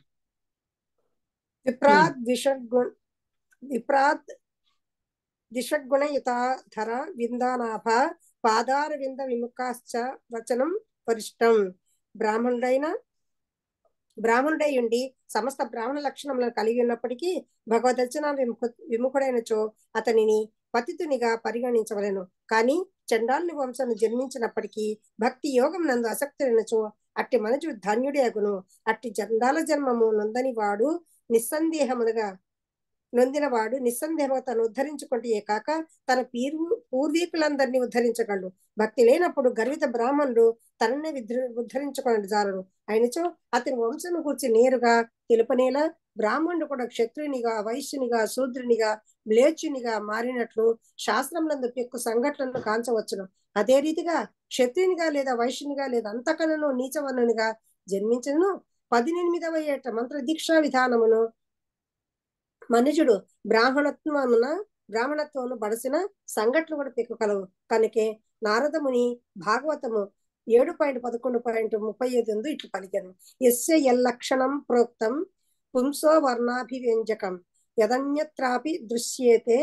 విప్రాద్ విషగ్గుణ విప్రాద్ దిషగ్గుణయుతాధర విందానాభ పాదార వింద విముఖాశ్చ వచనం వరిష్టం బ్రాహ్మణుడైన బ్రాహ్మణుడై ఉండి సమస్త బ్రాహ్మణ లక్షణములను కలిగి ఉన్నప్పటికీ భగవదర్శన విముఖ విముఖుడైనచో అతనిని పతితునిగా పరిగణించవలెను కానీ చండాలుని వంశను జన్మించినప్పటికీ భక్తి యోగం నందు ఆసక్తులైనచో అట్టి మనుజుడు ధన్యుడే అగును అట్టి చండాల జన్మము నొందని వాడు నిస్సందేహముగా నొందినవాడు నిస్సందేహంగా తను ఉద్ధరించుకుంటే కాక తన పీరు పూర్వీకులందరినీ ఉద్ధరించగలడు భక్తి లేనప్పుడు గర్విత బ్రాహ్మణుడు తననే ఉద్ధరించుకుని జాలడు అయినచో అతని వంశను గురించి నేరుగా తెలుపనేలా బ్రాహ్మణుడు కూడా క్షత్రునిగా వైశ్యునిగా శూద్రునిగా మ్లేచ్చునిగా మారినట్లు శాస్త్రములందు పెక్కు సంఘటనలను కాంచవచ్చును అదే రీతిగా క్షత్రునిగా లేదా వైశ్యునిగా లేదా అంతకనను నీచవర్ణునిగా జన్మించను పదినెనిమిదవ ఏట మంత్ర దీక్షా విధానమును మనుజుడు బ్రాహ్మణత్వమున బ్రాహ్మణత్వమును బడసిన సంఘటనలు కూడా పెక్కగలవు కనుకే నారదముని భాగవతము ఏడు పాయింట్ పదకొండు పాయింట్ ముప్పై ఐదు ఎందు ఇట్లు పలికాను ఎస్య ఎల్లక్షణం ప్రోక్తం పుంసో వర్ణాభివ్యంజకం యదన్యత్రాపి దృశ్యేతే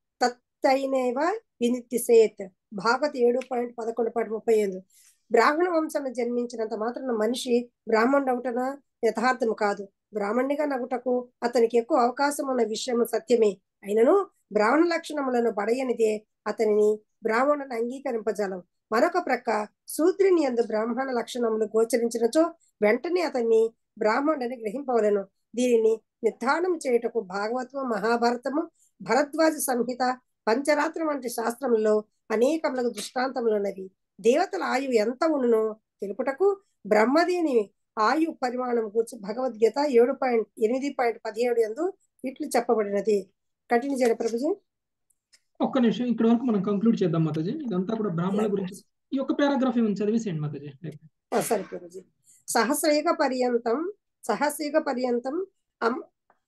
తత్తైనేవ వినితిసేత్ భాగవత ఏడు పాయింట్ పదకొండు పాయింట్ ముప్పై ఐదు బ్రాహ్మణ వంశంలో జన్మించినంత మాత్రం మనిషి బ్రాహ్మణుడు అవటన యథార్థం కాదు బ్రాహ్మణునిగా నగుటకు అతనికి ఎక్కువ అవకాశం ఉన్న విషయం సత్యమే అయినను బ్రాహ్మణ లక్షణములను బడయనిదే అతనిని బ్రాహ్మణుని అంగీకరింపజాలం మరొక ప్రక్క శూద్రుని ఎందు బ్రాహ్మణ లక్షణములు గోచరించినచో వెంటనే అతన్ని బ్రాహ్మణుని గ్రహింపవలను దీనిని నిర్ధారణం చేయుటకు భాగవతము మహాభారతము భరద్వాజ సంహిత పంచరాత్రం వంటి శాస్త్రములలో అనేకములకు దృష్టాంతములున్నవి దేవతల ఆయువు ఎంత ఉండునో తెలుపుటకు బ్రహ్మదేని ఆయు పరిమాణం గురించి భగవద్గీత ఏడు పాయింట్ ఎనిమిది పాయింట్ పదిహేడు ఎందు ఇట్లు చెప్పబడినది కంటిన్యూ చేయండి ప్రభుజీ ఒక్క నిమిషం ఇక్కడ వరకు మనం కంక్లూడ్ చేద్దాం మాతాజీ ఇదంతా కూడా బ్రాహ్మణుల గురించి ఈ ఒక్క పారాగ్రాఫ్ ఏమైనా చదివేసేయండి మాతాజీ ఆ, సరే ప్రభుజీ సహస్రయుగ పర్యంతం సహస్రయుగ పర్యంతం అం-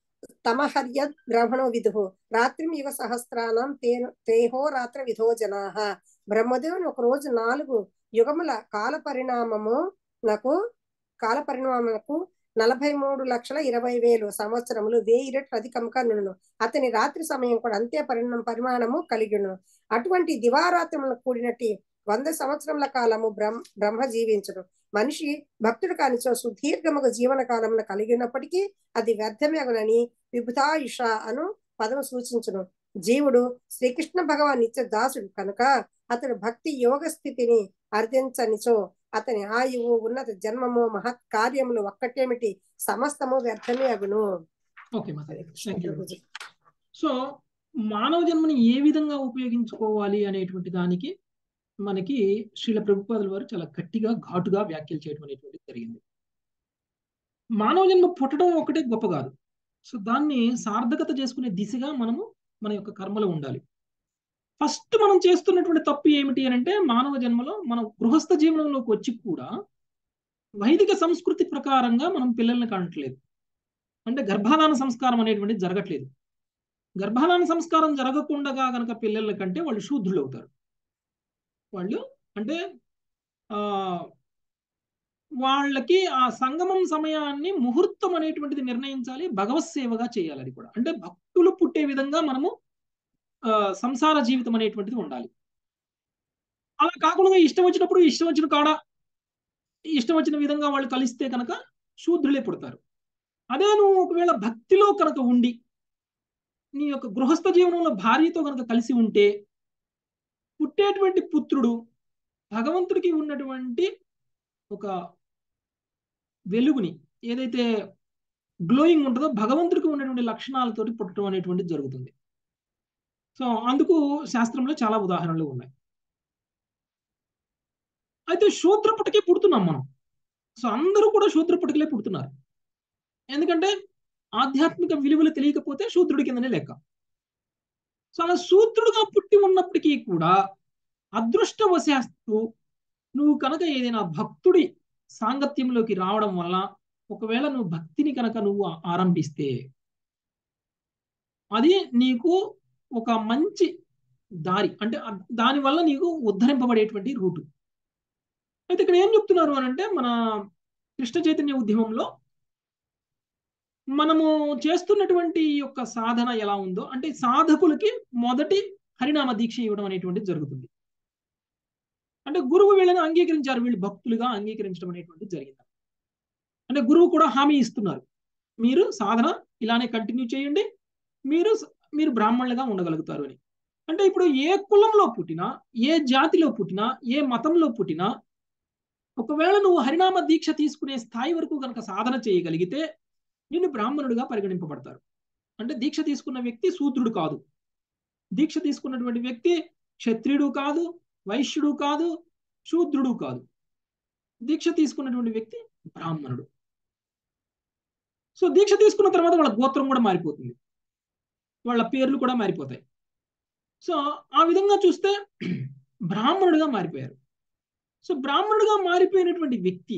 తమహర్య బ్రహ్మణో విధు రాత్రిం యుగ సహస్రానం తే తేహో రాత్ర విధో జనాహ బ్రహ్మదేవుని ఒక రోజు నాలుగు యుగముల కాల పరిణామము నాకు కాల పరిణామములకు నలభై మూడు లక్షల ఇరవై వేలు సంవత్సరములు వెయ్యి రెట్లు అధికంగా నుండును అతని రాత్రి సమయం కూడా అంతే పరిణామ పరిమాణము కలిగి ఉండును అటువంటి దివారాత్రములు కూడినట్టి వంద సంవత్సరముల కాలము బ్రహ్మ బ్రహ్మ జీవించును మనిషి భక్తుడు కానిచో సుదీర్ఘముగా జీవన కాలమును కలిగి ఉన్నప్పటికీ అది వ్యర్థమేగునని విభుతాయుష అను పదము సూచించును జీవుడు శ్రీకృష్ణ భగవాన్ నిత్య దాసుడు కనుక అతడు భక్తి యోగ స్థితిని అర్థించనిచో అతని ఆయువు ఉన్నత జన్మము మహత్ కార్యములు ఒక్కటేమిటి సమస్తము వ్యర్థమే అగును ఓకే మాతాజీ థ్యాంక్ యూ సో మానవ జన్మని ఏ విధంగా ఉపయోగించుకోవాలి అనేటువంటి దానికి మనకి శ్రీల ప్రభుపాదుల వారు చాలా గట్టిగా ఘాటుగా వ్యాఖ్యలు చేయడం అనేటువంటిది జరిగింది మానవ జన్మ పుట్టడం ఒకటే గొప్ప కాదు సో దాన్ని సార్థకత చేసుకునే దిశగా మనము మన యొక్క కర్మలో ఉండాలి ఫస్ట్ మనం చేస్తున్నటువంటి తప్పు ఏమిటి అని అంటే మానవ జన్మలో మనం గృహస్థ జీవనంలోకి వచ్చి కూడా వైదిక సంస్కృతి ప్రకారంగా మనం పిల్లల్ని కానట్లేదు అంటే గర్భాధాన సంస్కారం అనేటువంటిది జరగట్లేదు గర్భాధాన సంస్కారం జరగకుండా కనుక పిల్లల కంటే వాళ్ళు శూద్రులు అవుతారు వాళ్ళు అంటే ఆ వాళ్ళకి ఆ సంగమం సమయాన్ని ముహూర్తం అనేటువంటిది నిర్ణయించాలి భగవత్ సేవగా చేయాలి అది కూడా అంటే భక్తులు పుట్టే విధంగా మనము ఆ సంసార జీవితం అనేటువంటిది ఉండాలి అలా కాకుండా ఇష్టం వచ్చినప్పుడు ఇష్టం వచ్చిన కాడ ఇష్టం వచ్చిన విధంగా వాళ్ళు కలిస్తే కనుక శూద్రులే పుడతారు అదే నువ్వు ఒకవేళ భక్తిలో కనుక ఉండి నీ యొక్క గృహస్థ జీవనంలో భార్యతో కనుక కలిసి ఉంటే పుట్టేటువంటి పుత్రుడు భగవంతుడికి ఉన్నటువంటి ఒక వెలుగుని ఏదైతే గ్లోయింగ్ ఉంటుందో భగవంతుడికి ఉన్నటువంటి లక్షణాలతోటి పుట్టడం అనేటువంటిది జరుగుతుంది సో అందుకు శాస్త్రంలో చాలా ఉదాహరణలు ఉన్నాయి అయితే శూద్రపుటకే పుడుతున్నాం మనం సో అందరూ కూడా శూద్రపుటకలే పుడుతున్నారు ఎందుకంటే ఆధ్యాత్మిక విలువలు తెలియకపోతే శూద్రుడి కిందనే లెక్క సో అలా శూద్రుడుగా పుట్టి ఉన్నప్పటికీ కూడా అదృష్టవశాస్తు నువ్వు కనుక ఏదైనా భక్తుడి సాంగత్యంలోకి రావడం వల్ల ఒకవేళ నువ్వు భక్తిని కనుక నువ్వు ఆరంభిస్తే అది నీకు ఒక మంచి దారి అంటే ఆ- దాని వల్ల నీకు ఉద్ధరింపబడేటువంటి రూటు అయితే ఇక్కడ ఏం చెప్తున్నారు అని అంటే మన కృష్ణ చైతన్య ఉద్యమంలో మనము చేస్తున్నటువంటి ఈ యొక్క సాధన ఎలా ఉందో అంటే సాధకులకి మొదటి హరినామ దీక్ష ఇవ్వడం అనేటువంటిది జరుగుతుంది అంటే గురువు వీళ్ళని అంగీకరించారు వీళ్ళు భక్తులుగా అంగీకరించడం అనేటువంటిది జరిగింది అంటే గురువు కూడా హామీ ఇస్తున్నారు మీరు సాధన ఇలానే కంటిన్యూ చేయండి మీరు మీరు బ్రాహ్మణులుగా ఉండగలుగుతారు అని అంటే ఇప్పుడు ఏ కులంలో పుట్టినా ఏ జాతిలో పుట్టినా ఏ మతంలో పుట్టినా ఒకవేళ నువ్వు హరినామ దీక్ష తీసుకునే స్థాయి వరకు కనుక సాధన చేయగలిగితే నిన్ను బ్రాహ్మణుడిగా పరిగణింపబడతారు అంటే దీక్ష తీసుకున్న వ్యక్తి శూద్రుడు కాదు దీక్ష తీసుకున్నటువంటి వ్యక్తి క్షత్రియుడు కాదు వైశ్యుడు కాదు శూద్రుడు కాదు దీక్ష తీసుకున్నటువంటి వ్యక్తి బ్రాహ్మణుడు సో దీక్ష తీసుకున్న తర్వాత వాళ్ళ గోత్రం కూడా మారిపోతుంది వాళ్ళ పేర్లు కూడా మారిపోతాయి సో ఆ విధంగా చూస్తే బ్రాహ్మణుడిగా మారిపోయారు సో బ్రాహ్మణుడిగా మారిపోయినటువంటి వ్యక్తి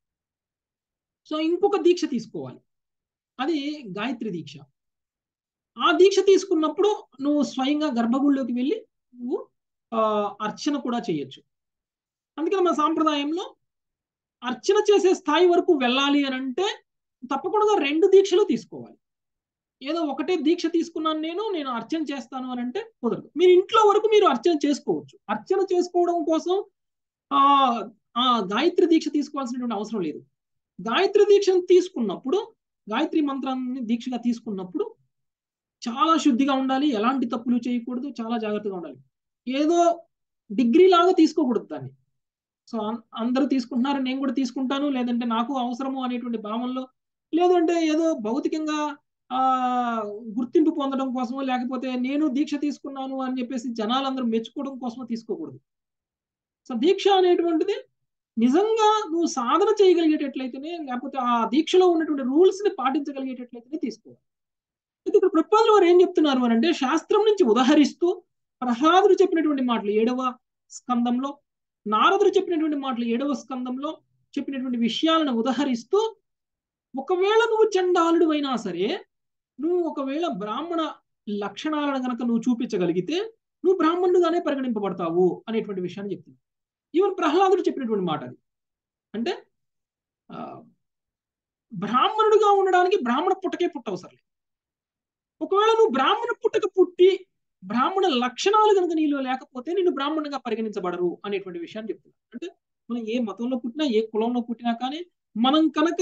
సో ఇంకొక దీక్ష తీసుకోవాలి అది గాయత్రి దీక్ష ఆ దీక్ష తీసుకున్నప్పుడు నువ్వు స్వయంగా గర్భగుడిలోకి వెళ్ళి నువ్వు ఆ, అర్చన కూడా చేయొచ్చు అందుకని మన సాంప్రదాయంలో అర్చన చేసే స్థాయి వరకు వెళ్ళాలి అని అంటే తప్పకుండా రెండు దీక్షలు తీసుకోవాలి ఏదో ఒకటే దీక్ష తీసుకున్నాను నేను నేను అర్చన చేస్తాను అని అంటే కుదరదు మీరు ఇంట్లో వరకు మీరు అర్చన చేసుకోవచ్చు అర్చన చేసుకోవడం కోసం ఆ ఆ గాయత్రి దీక్ష తీసుకోవాల్సినటువంటి అవసరం లేదు గాయత్రి దీక్షను తీసుకున్నప్పుడు గాయత్రి మంత్రాన్ని దీక్షగా తీసుకున్నప్పుడు చాలా శుద్ధిగా ఉండాలి ఎలాంటి తప్పులు చేయకూడదు చాలా జాగ్రత్తగా ఉండాలి ఏదో డిగ్రీ లాగా తీసుకోకూడదు దాన్ని సో అం- అందరూ తీసుకుంటున్నారు నేను కూడా తీసుకుంటాను లేదంటే నాకు అవసరము అనేటువంటి భావనలో లేదంటే ఏదో భౌతికంగా ఆ గుర్తింపు పొందడం కోసమో లేకపోతే నేను దీక్ష తీసుకున్నాను అని చెప్పేసి జనాలందరూ మెచ్చుకోవడం కోసమో తీసుకోకూడదు సో దీక్ష అనేటువంటిది నిజంగా నువ్వు సాధన చేయగలిగేటట్లయితేనే లేకపోతే ఆ దీక్షలో ఉన్నటువంటి రూల్స్ ని పాటించగలిగేటట్లయితేనే తీసుకోవాలి అయితే ఇక్కడ ప్రపోజల్ వారు ఏం చెప్తున్నారు అని అంటే శాస్త్రం నుంచి ఉదహరిస్తూ ప్రహ్లాదుడు చెప్పినటువంటి మాటలు ఏడవ స్కందంలో నారదుడు చెప్పినటువంటి మాటలు ఏడవ స్కందంలో చెప్పినటువంటి విషయాలను ఉదహరిస్తూ ఒకవేళ నువ్వు చండాలుడు అయినా సరే నువ్వు ఒకవేళ బ్రాహ్మణ లక్షణాలను గనక నువ్వు చూపించగలిగితే నువ్వు బ్రాహ్మణుడుగానే పరిగణింపబడతావు అనేటువంటి విషయాన్ని చెప్తుంది ఈవెన్ ప్రహ్లాదుడు చెప్పినటువంటి మాట అది అంటే ఆ, బ్రాహ్మణుడిగా ఉండడానికి బ్రాహ్మణ పుట్టకే పుట్టవసరం లేదు ఒకవేళ నువ్వు బ్రాహ్మణ పుట్టక పుట్టి బ్రాహ్మణ లక్షణాలు కనుక నీలో లేకపోతే నిన్ను బ్రాహ్మణుగా పరిగణించబడరు అనేటువంటి విషయాన్ని చెప్తున్నా అంటే మనం ఏ మతంలో పుట్టినా ఏ కులంలో పుట్టినా కానీ మనం కనుక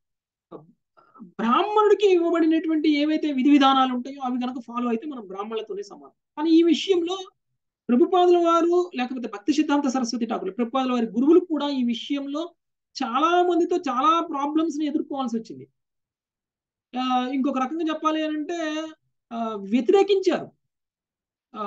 బ్రాహ్మణుడికి ఇవ్వబడినటువంటి ఏవైతే విధి విధానాలు ఉంటాయో అవి కనుక ఫాలో అయితే మనం బ్రాహ్మణులతోనే సమానం కానీ ఈ విషయంలో ప్రభుపాదుల వారు లేకపోతే భక్తి సిద్ధాంత సరస్వతి ఠాకూర్ ప్రభుపాదుల వారి గురువులు కూడా ఈ విషయంలో చాలా మందితో చాలా ప్రాబ్లమ్స్ ని ఎదుర్కోవాల్సి వచ్చింది ఆ, ఇంకొక రకంగా చెప్పాలి అని అంటే ఆ, వ్యతిరేకించారు ఆ,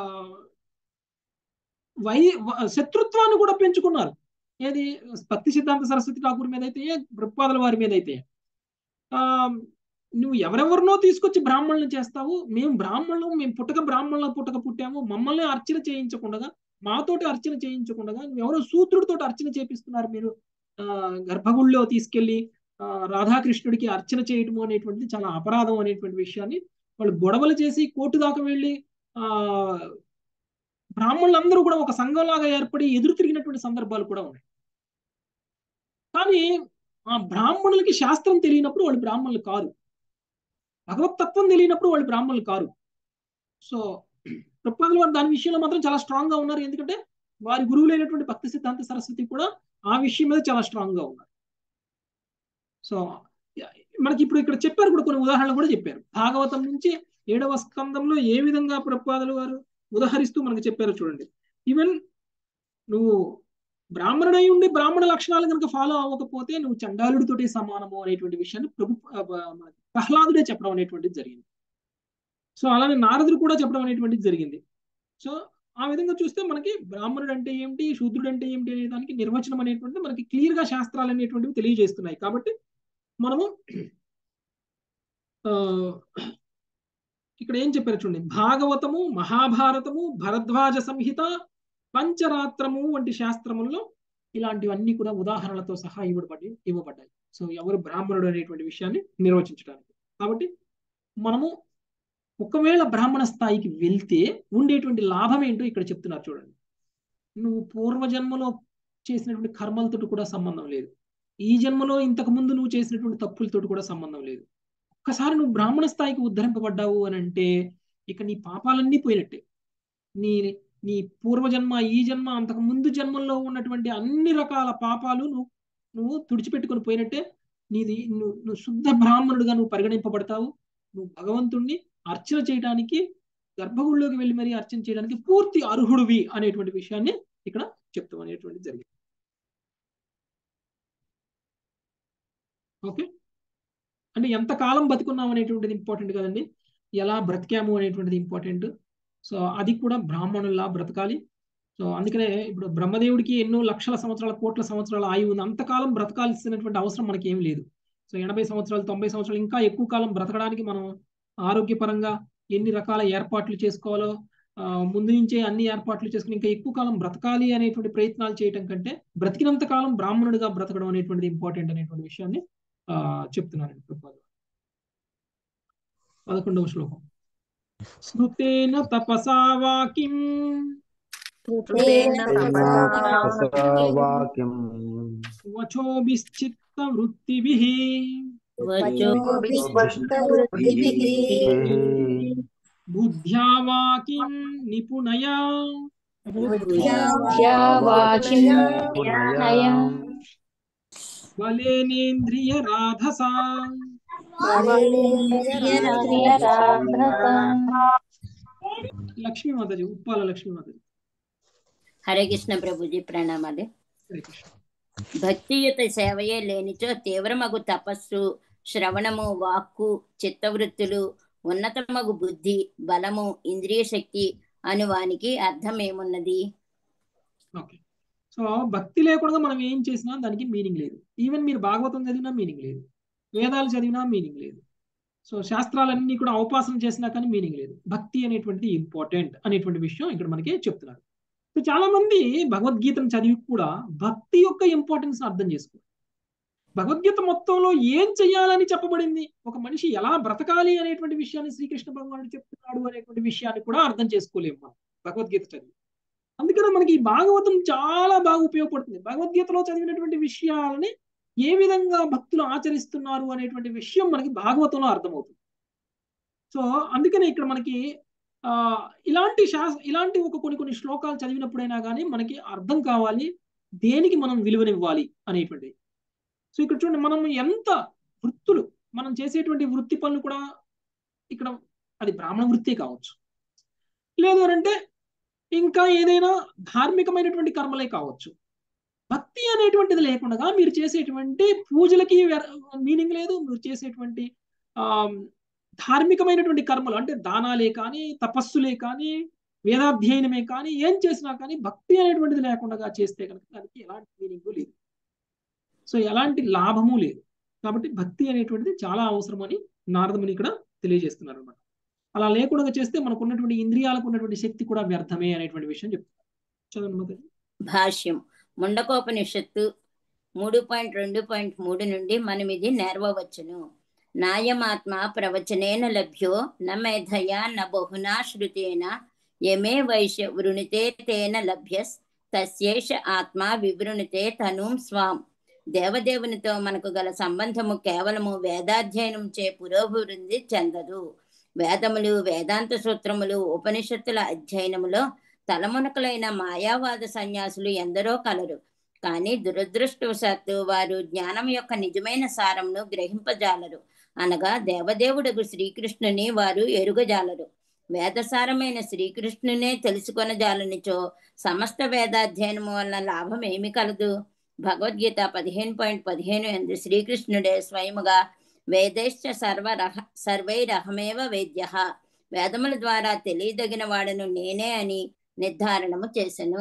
వై వ- శత్రుత్వాన్ని కూడా పెంచుకున్నారు ఏది భక్తి సిద్ధాంత సరస్వతి ఠాకూర్ మీద అయితే ప్రభుపాదుల వారి మీద అయితే ఆ నువ్వు ఎవరెవరినో తీసుకొచ్చి బ్రాహ్మణులను చేస్తావు మేము బ్రాహ్మణులు మేము పుట్టక బ్రాహ్మణుల పుట్టక పుట్టాము మమ్మల్ని అర్చన చేయించకుండా మాతోటి అర్చన చేయించకుండా ఎవరో శూద్రుడితో అర్చన చేపిస్తున్నారు మీరు ఆ గర్భగుడిలో తీసుకెళ్లి ఆ, రాధాకృష్ణుడికి అర్చన చేయటము అనేటువంటిది చాలా అపరాధం అనేటువంటి విషయాన్ని వాళ్ళు గొడవలు చేసి కోర్టు దాకా వెళ్ళి ఆ బ్రాహ్మణులందరూ కూడా ఒక సంఘంలాగా ఏర్పడి ఎదురు తిరిగినటువంటి సందర్భాలు కూడా ఉన్నాయి కానీ ఆ బ్రాహ్మణులకి శాస్త్రం తెలియనప్పుడు వాళ్ళు బ్రాహ్మణులు కారు భగవతత్వం తెలియనప్పుడు వాళ్ళు బ్రాహ్మణులు కారు సో ప్రపంచంలో వారు దాని విషయంలో మాత్రం చాలా స్ట్రాంగ్ గా ఉన్నారు ఎందుకంటే వారి గురువులైనటువంటి భక్తి సిద్ధాంత సరస్వతి కూడా ఆ విషయం మీద చాలా స్ట్రాంగ్ గా ఉన్నారు సో మనకి ఇప్పుడు ఇక్కడ చెప్పారు కూడా కొన్ని ఉదాహరణలు కూడా చెప్పారు భాగవతం నుంచి ఏడవ స్కందంలో ఏ విధంగా ప్రపాదలు వారు ఉదాహరిస్తూ మనకు చెప్పారో చూడండి ఈవెన్ నువ్వు బ్రాహ్మణుడై ఉండి బ్రాహ్మణ లక్షణాలు కనుక ఫాలో అవ్వకపోతే నువ్వు చండాలుడితోటి సమానము అనేటువంటి విషయాన్ని ప్రభు ఆ, బ- మనకి ప్రహ్లాదుడే చెప్పడం అనేటువంటిది జరిగింది సో అలానే నారదుడు కూడా చెప్పడం అనేటువంటిది జరిగింది సో ఆ విధంగా చూస్తే మనకి బ్రాహ్మణుడు అంటే ఏమిటి శూద్రుడు అంటే ఏమిటి అనే దానికి నిర్వచనం అనేటువంటిది మనకి క్లియర్ గా శాస్త్రాలు అనేటువంటివి తెలియజేస్తున్నాయి కాబట్టి మనము ఆ, ఇక్కడ ఏం చెప్పారు చూడండి భాగవతము మహాభారతము భరద్వాజ సంహిత పంచరాత్రము వంటి శాస్త్రముల్లో ఇలాంటివన్నీ కూడా ఉదాహరణలతో సహా ఇవ్వబడి ఇవ్వబడ్డాయి సో ఎవరు బ్రాహ్మణుడు అనేటువంటి విషయాన్ని నిర్వచించడానికి కాబట్టి మనము ఒకవేళ బ్రాహ్మణ స్థాయికి వెళ్తే ఉండేటువంటి లాభం ఏంటో ఇక్కడ చెప్తున్నారు చూడండి నువ్వు పూర్వజన్మలో చేసినటువంటి కర్మలతో కూడా సంబంధం లేదు ఈ జన్మలో ఇంతకు ముందు నువ్వు చేసినటువంటి తప్పులతో కూడా సంబంధం లేదు ఒక్కసారి నువ్వు బ్రాహ్మణ స్థాయికి ఉద్ధరింపబడ్డావు అని అంటే ఇక నీ పాపాలన్నీ పోయినట్టే నీ నీ పూర్వజన్మ ఈ జన్మ అంతకు ముందు జన్మల్లో ఉన్నటువంటి అన్ని రకాల పాపాలు నువ్వు నువ్వు తుడిచిపెట్టుకొని పోయినట్టే నీది నువ్వు నువ్వు శుద్ధ బ్రాహ్మణుడిగా నువ్వు పరిగణింపబడతావు నువ్వు భగవంతుణ్ణి అర్చన చేయడానికి గర్భగుడిలోకి వెళ్ళి మరీ అర్చన చేయడానికి పూర్తి అర్హుడివి అనేటువంటి విషయాన్ని ఇక్కడ చెప్తాం అనేటువంటి జరిగింది ఓకే అంటే ఎంత కాలం బతుకున్నాం అనేటువంటిది ఇంపార్టెంట్ కదండి ఎలా బ్రతికాము అనేటువంటిది ఇంపార్టెంట్ సో అది కూడా బ్రాహ్మణుల్లా బ్రతకాలి సో అందుకనే ఇప్పుడు బ్రహ్మదేవుడికి ఎన్నో లక్షల సంవత్సరాల కోట్ల సంవత్సరాల ఆయువు ఉంది అంతకాలం బ్రతకాల్సినటువంటి అవసరం మనకి ఏం లేదు సో ఎనభై సంవత్సరాలు తొంభై సంవత్సరాలు ఇంకా ఎక్కువ కాలం బ్రతకడానికి మనం ఆరోగ్యపరంగా ఎన్ని రకాల ఏర్పాట్లు చేసుకోవాలో ముందు నుంచే అన్ని ఏర్పాట్లు చేసుకుని ఇంకా ఎక్కువ కాలం బ్రతకాలి అనేటువంటి ప్రయత్నాలు చేయటం కంటే బ్రతికినంత కాలం బ్రాహ్మణుడిగా బ్రతకడం అనేటువంటిది ఇంపార్టెంట్ అనేటువంటి విషయాన్ని ఆ చెప్తున్నానండి ప్రభుపాదులు పదకొండవ శ్లోకం స్మృతేన తపసా వాకిం వాక్యం వచోభిశ్చిత్త వృత్తిభిః బుద్ధ్యా వాకిం నిపుణయా బలేనేంద్రియ రాధసా లక్ష్మీ మాతాజీ ఉప్పాల లక్ష్మీ మాతాజీ హరే కృష్ణ ప్రభుజీ ప్రణామాలు హరే కృష్ణ భక్తియుత సేవయే లేనిచో తీవ్రమగు తపస్సు శ్రవణము వాక్కు చిత్తవృత్తులు ఉన్నతమగు బుద్ధి బలము ఇంద్రియ శక్తి అను వానికి అర్థం ఏమున్నది ఓకే సో భక్తి లేకుండా మనం ఏం చేసినా దానికి మీనింగ్ లేదు ఈవెన్ మీరు భాగవతం చదివినా మీనింగ్ లేదు వేదాలు చదివినా మీనింగ్ లేదు సో శాస్త్రాలన్నీ కూడా అవపాసన చేసినా కానీ మీనింగ్ లేదు భక్తి అనేటువంటిది ఇంపార్టెంట్ అనేటువంటి విషయం ఇక్కడ మనకి చెప్తున్నారు సో చాలా మంది భగవద్గీతను చదివి కూడా భక్తి యొక్క ఇంపార్టెన్స్ అర్థం చేసుకోరు భగవద్గీత మొత్తంలో ఏం చెయ్యాలని చెప్పబడింది ఒక మనిషి ఎలా బ్రతకాలి అనేటువంటి విషయాన్ని శ్రీకృష్ణ భగవానుడు చెప్తున్నాడు అనేటువంటి విషయాన్ని కూడా అర్థం చేసుకోలేము మనం భగవద్గీత చదివి అందుకనే మనకి ఈ భాగవతం చాలా బాగా ఉపయోగపడుతుంది భగవద్గీతలో చదివినటువంటి విషయాలని ఏ విధంగా భక్తులు ఆచరిస్తున్నారు అనేటువంటి విషయం మనకి భాగవతంలో అర్థమవుతుంది సో అందుకనే ఇక్కడ మనకి ఆ ఇలాంటి శాస్ ఇలాంటి ఒక కొన్ని కొన్ని శ్లోకాలు చదివినప్పుడైనా కానీ మనకి అర్థం కావాలి దేనికి మనం విలువనివ్వాలి అనేటువంటిది సో ఇక్కడ చూడండి మనం ఎంత వృత్తులు మనం చేసేటువంటి వృత్తి పనులు కూడా ఇక్కడ అది బ్రాహ్మణ వృత్తే కావచ్చు లేదు అంటే ఇంకా ఏదైనా ధార్మికమైనటువంటి కర్మలే కావచ్చు భక్తి అనేటువంటిది లేకుండా మీరు చేసేటువంటి పూజలకి మీనింగ్ లేదు మీరు చేసేటువంటి ఆ ధార్మికమైనటువంటి కర్మలు అంటే దానాలే కానీ తపస్సులే కానీ వేదాధ్యయనమే కానీ ఏం చేసినా కానీ భక్తి అనేటువంటిది లేకుండా చేస్తే కనుక దానికి ఎలాంటి మీనింగ్ లేదు సో ఎలాంటి లాభము లేదు కాబట్టి భక్తి అనేటువంటిది చాలా అవసరం అని నారదముని ఇక్కడ తెలియజేస్తున్నారు అనమాట అలా లేకుండా చేస్తే మనకు ఉన్నటువంటి ఇంద్రియాలకు ఉన్నటువంటి శక్తి కూడా వ్యర్థమే అనేటువంటి విషయం చెప్తున్నారు చదవండి భాష్యం ముండకోపనిషత్తు మూడు పాయింట్ రెండు పాయింట్ మూడు నుండి మనం ఇది నేర్వవచ్చును నాయమాత్మ ప్రవచనేన లభ్యో న మేధయా న బహునా శృతేన యమే వైశ్య వృణితే తేన లభ్యస్ తస్యేష ఆత్మ వివృణితే తనుం స్వాం దేవదేవునితో మనకు గల సంబంధము కేవలము వేదాధ్యయనం చే పురోభివృద్ధి చెందదు వేదములు వేదాంత సూత్రములు ఉపనిషత్తుల అధ్యయనములో తలమునకలైన మాయావాద సన్యాసులు ఎందరో కలరు కానీ దురదృష్టవశాత్తు వారు జ్ఞానం యొక్క నిజమైన సారమును గ్రహింపజాలరు అనగా దేవదేవుడకు శ్రీకృష్ణుని వారు ఎరుగజాలరు వేదసారమైన శ్రీకృష్ణునే తెలుసుకొనజాలనిచో సమస్త వేదాధ్యయనము వలన లాభం ఏమి కలదు భగవద్గీత పదిహేను పాయింట్ పదిహేను ఎందు శ్రీకృష్ణుడే స్వయముగా వేదేశ్చ సర్వరహ సర్వైరహమేవ వేద్య వేదముల ద్వారా తెలియదగిన వాడను నేనే అని నిర్ధారణము చేసెను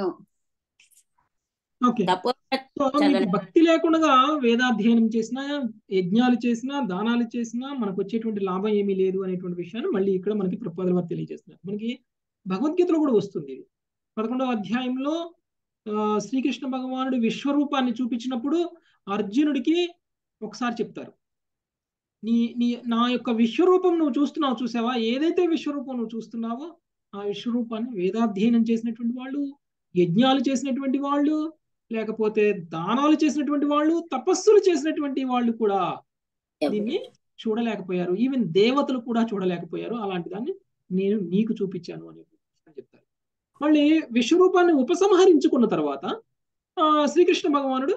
ఓకే సో మీకు భక్తి లేకుండా వేదాధ్యయనం చేసినా యజ్ఞాలు చేసినా దానాలు చేసినా మనకు వచ్చేటువంటి లాభం ఏమీ లేదు అనేటువంటి విషయాన్ని మళ్ళీ ఇక్కడ మనకి ప్రపోజల్ వారు తెలియజేస్తున్నారు మనకి భగవద్గీతలో కూడా వస్తుంది ఇది పదకొండవ అధ్యాయంలో శ్రీకృష్ణ భగవానుడు విశ్వరూపాన్ని చూపించినప్పుడు అర్జునుడికి ఒకసారి చెప్తారు నీ నీ నా యొక్క విశ్వరూపం నువ్వు చూస్తున్నావు చూసావా ఏదైతే విశ్వరూపం నువ్వు చూస్తున్నావో ఆ విశ్వరూపాన్ని వేదాధ్యయనం చేసినటువంటి వాళ్ళు యజ్ఞాలు చేసినటువంటి వాళ్ళు లేకపోతే దానాలు చేసినటువంటి వాళ్ళు తపస్సులు చేసినటువంటి వాళ్ళు కూడా దీన్ని చూడలేకపోయారు ఈవెన్ దేవతలు కూడా చూడలేకపోయారు అలాంటి దాన్ని నేను నీకు చూపించాను అని చెప్తారు మళ్ళీ విశ్వరూపాన్ని ఉపసంహరించుకున్న తర్వాత ఆ శ్రీకృష్ణ భగవానుడు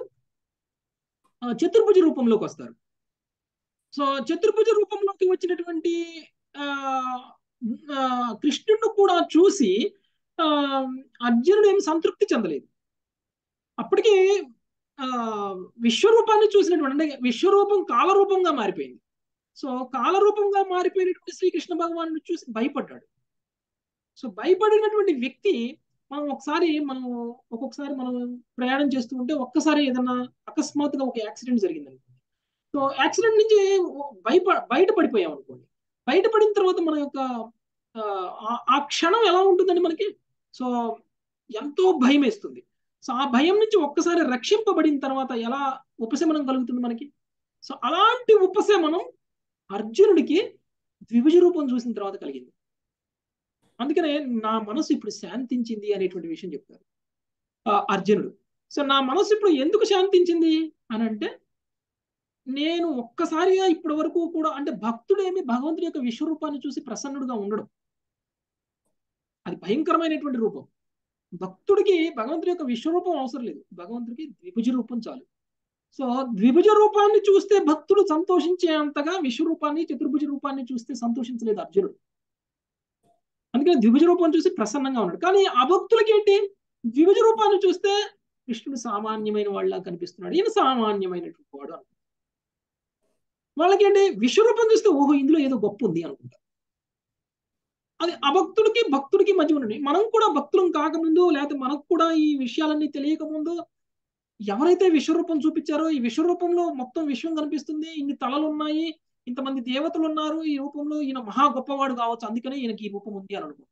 ఆ, చతుర్భుజ రూపంలోకి వస్తారు సో చతుర్భుజ రూపంలోకి వచ్చినటువంటి ఆ ఆ, కృష్ణుడిని కూడా చూసి ఆ అర్జునుడు ఏమి సంతృప్తి చెందలేదు అప్పటికి ఆ విశ్వరూపాన్ని చూసినటువంటి అంటే విశ్వరూపం కాలరూపంగా మారిపోయింది సో కాలరూపంగా మారిపోయినటువంటి శ్రీకృష్ణ భగవాను చూసి భయపడ్డాడు సో భయపడినటువంటి వ్యక్తి మనం ఒకసారి మనం ఒక్కొక్కసారి మనం ప్రయాణం చేస్తూ ఉంటే ఒక్కసారి ఏదన్నా అకస్మాత్తుగా ఒక యాక్సిడెంట్ జరిగింది అనుకోండి సో యాక్సిడెంట్ నుంచి భయప బయట పడిపోయాం అనుకోండి బయటపడిన తర్వాత మన యొక్క ఆ, ఆ- ఆ క్షణం ఎలా ఉంటుందండి మనకి సో ఎంతో భయం వేస్తుంది సో ఆ భయం నుంచి ఒక్కసారి రక్షింపబడిన తర్వాత ఎలా ఉపశమనం కలుగుతుంది మనకి సో అలాంటి ఉపశమనం అర్జునుడికి ద్విభుజ రూపం చూసిన తర్వాత కలిగింది అందుకనే నా మనసు ఇప్పుడు శాంతించింది అనేటువంటి విషయం చెప్తారు ఆ, అర్జునుడు సో నా మనసు ఇప్పుడు ఎందుకు శాంతించింది అని అంటే నేను ఒక్కసారిగా ఇప్పటి వరకు కూడా అంటే భక్తుడేమి భగవంతుడి యొక్క విశ్వరూపాన్ని చూసి ప్రసన్నుడుగా ఉండడం అది భయంకరమైనటువంటి రూపం భక్తుడికి భగవంతుడి యొక్క విశ్వరూపం అవసరం లేదు భగవంతుడికి ద్విభుజ రూపం చాలు సో ద్విభుజ రూపాన్ని చూస్తే భక్తుడు సంతోషించే అంతగా విశ్వరూపాన్ని చతుర్భుజ రూపాన్ని చూస్తే సంతోషించలేదు అర్జునుడు అందుకని ద్విభుజ రూపం చూసి ప్రసన్నంగా ఉన్నాడు కానీ అభక్తులకి ఏంటి ద్విభుజ రూపాన్ని చూస్తే కృష్ణుడు సామాన్యమైన వాళ్ళ కనిపిస్తున్నాడు ఈయన సామాన్యమైనటువంటి వాడు అనుకుంటారు వాళ్ళకేంటి విశ్వరూపం చూస్తే ఓహో ఇందులో ఏదో గొప్ప ఉంది అనుకుంటారు అది అభక్తుడికి భక్తుడికి మధ్య ఉండండి మనం కూడా భక్తులం కాకముందు లేకపోతే మనకు కూడా ఈ విషయాలన్నీ తెలియక ముందు ఎవరైతే విశ్వరూపం చూపించారో ఈ విశ్వరూపంలో మొత్తం విశ్వం కనిపిస్తుంది ఇన్ని తలలు ఉన్నాయి ఇంతమంది దేవతలు ఉన్నారు ఈ రూపంలో ఈయన మహా గొప్పవాడు కావచ్చు అందుకనే ఈయనకి ఈ రూపం ఉంది అని అనుకో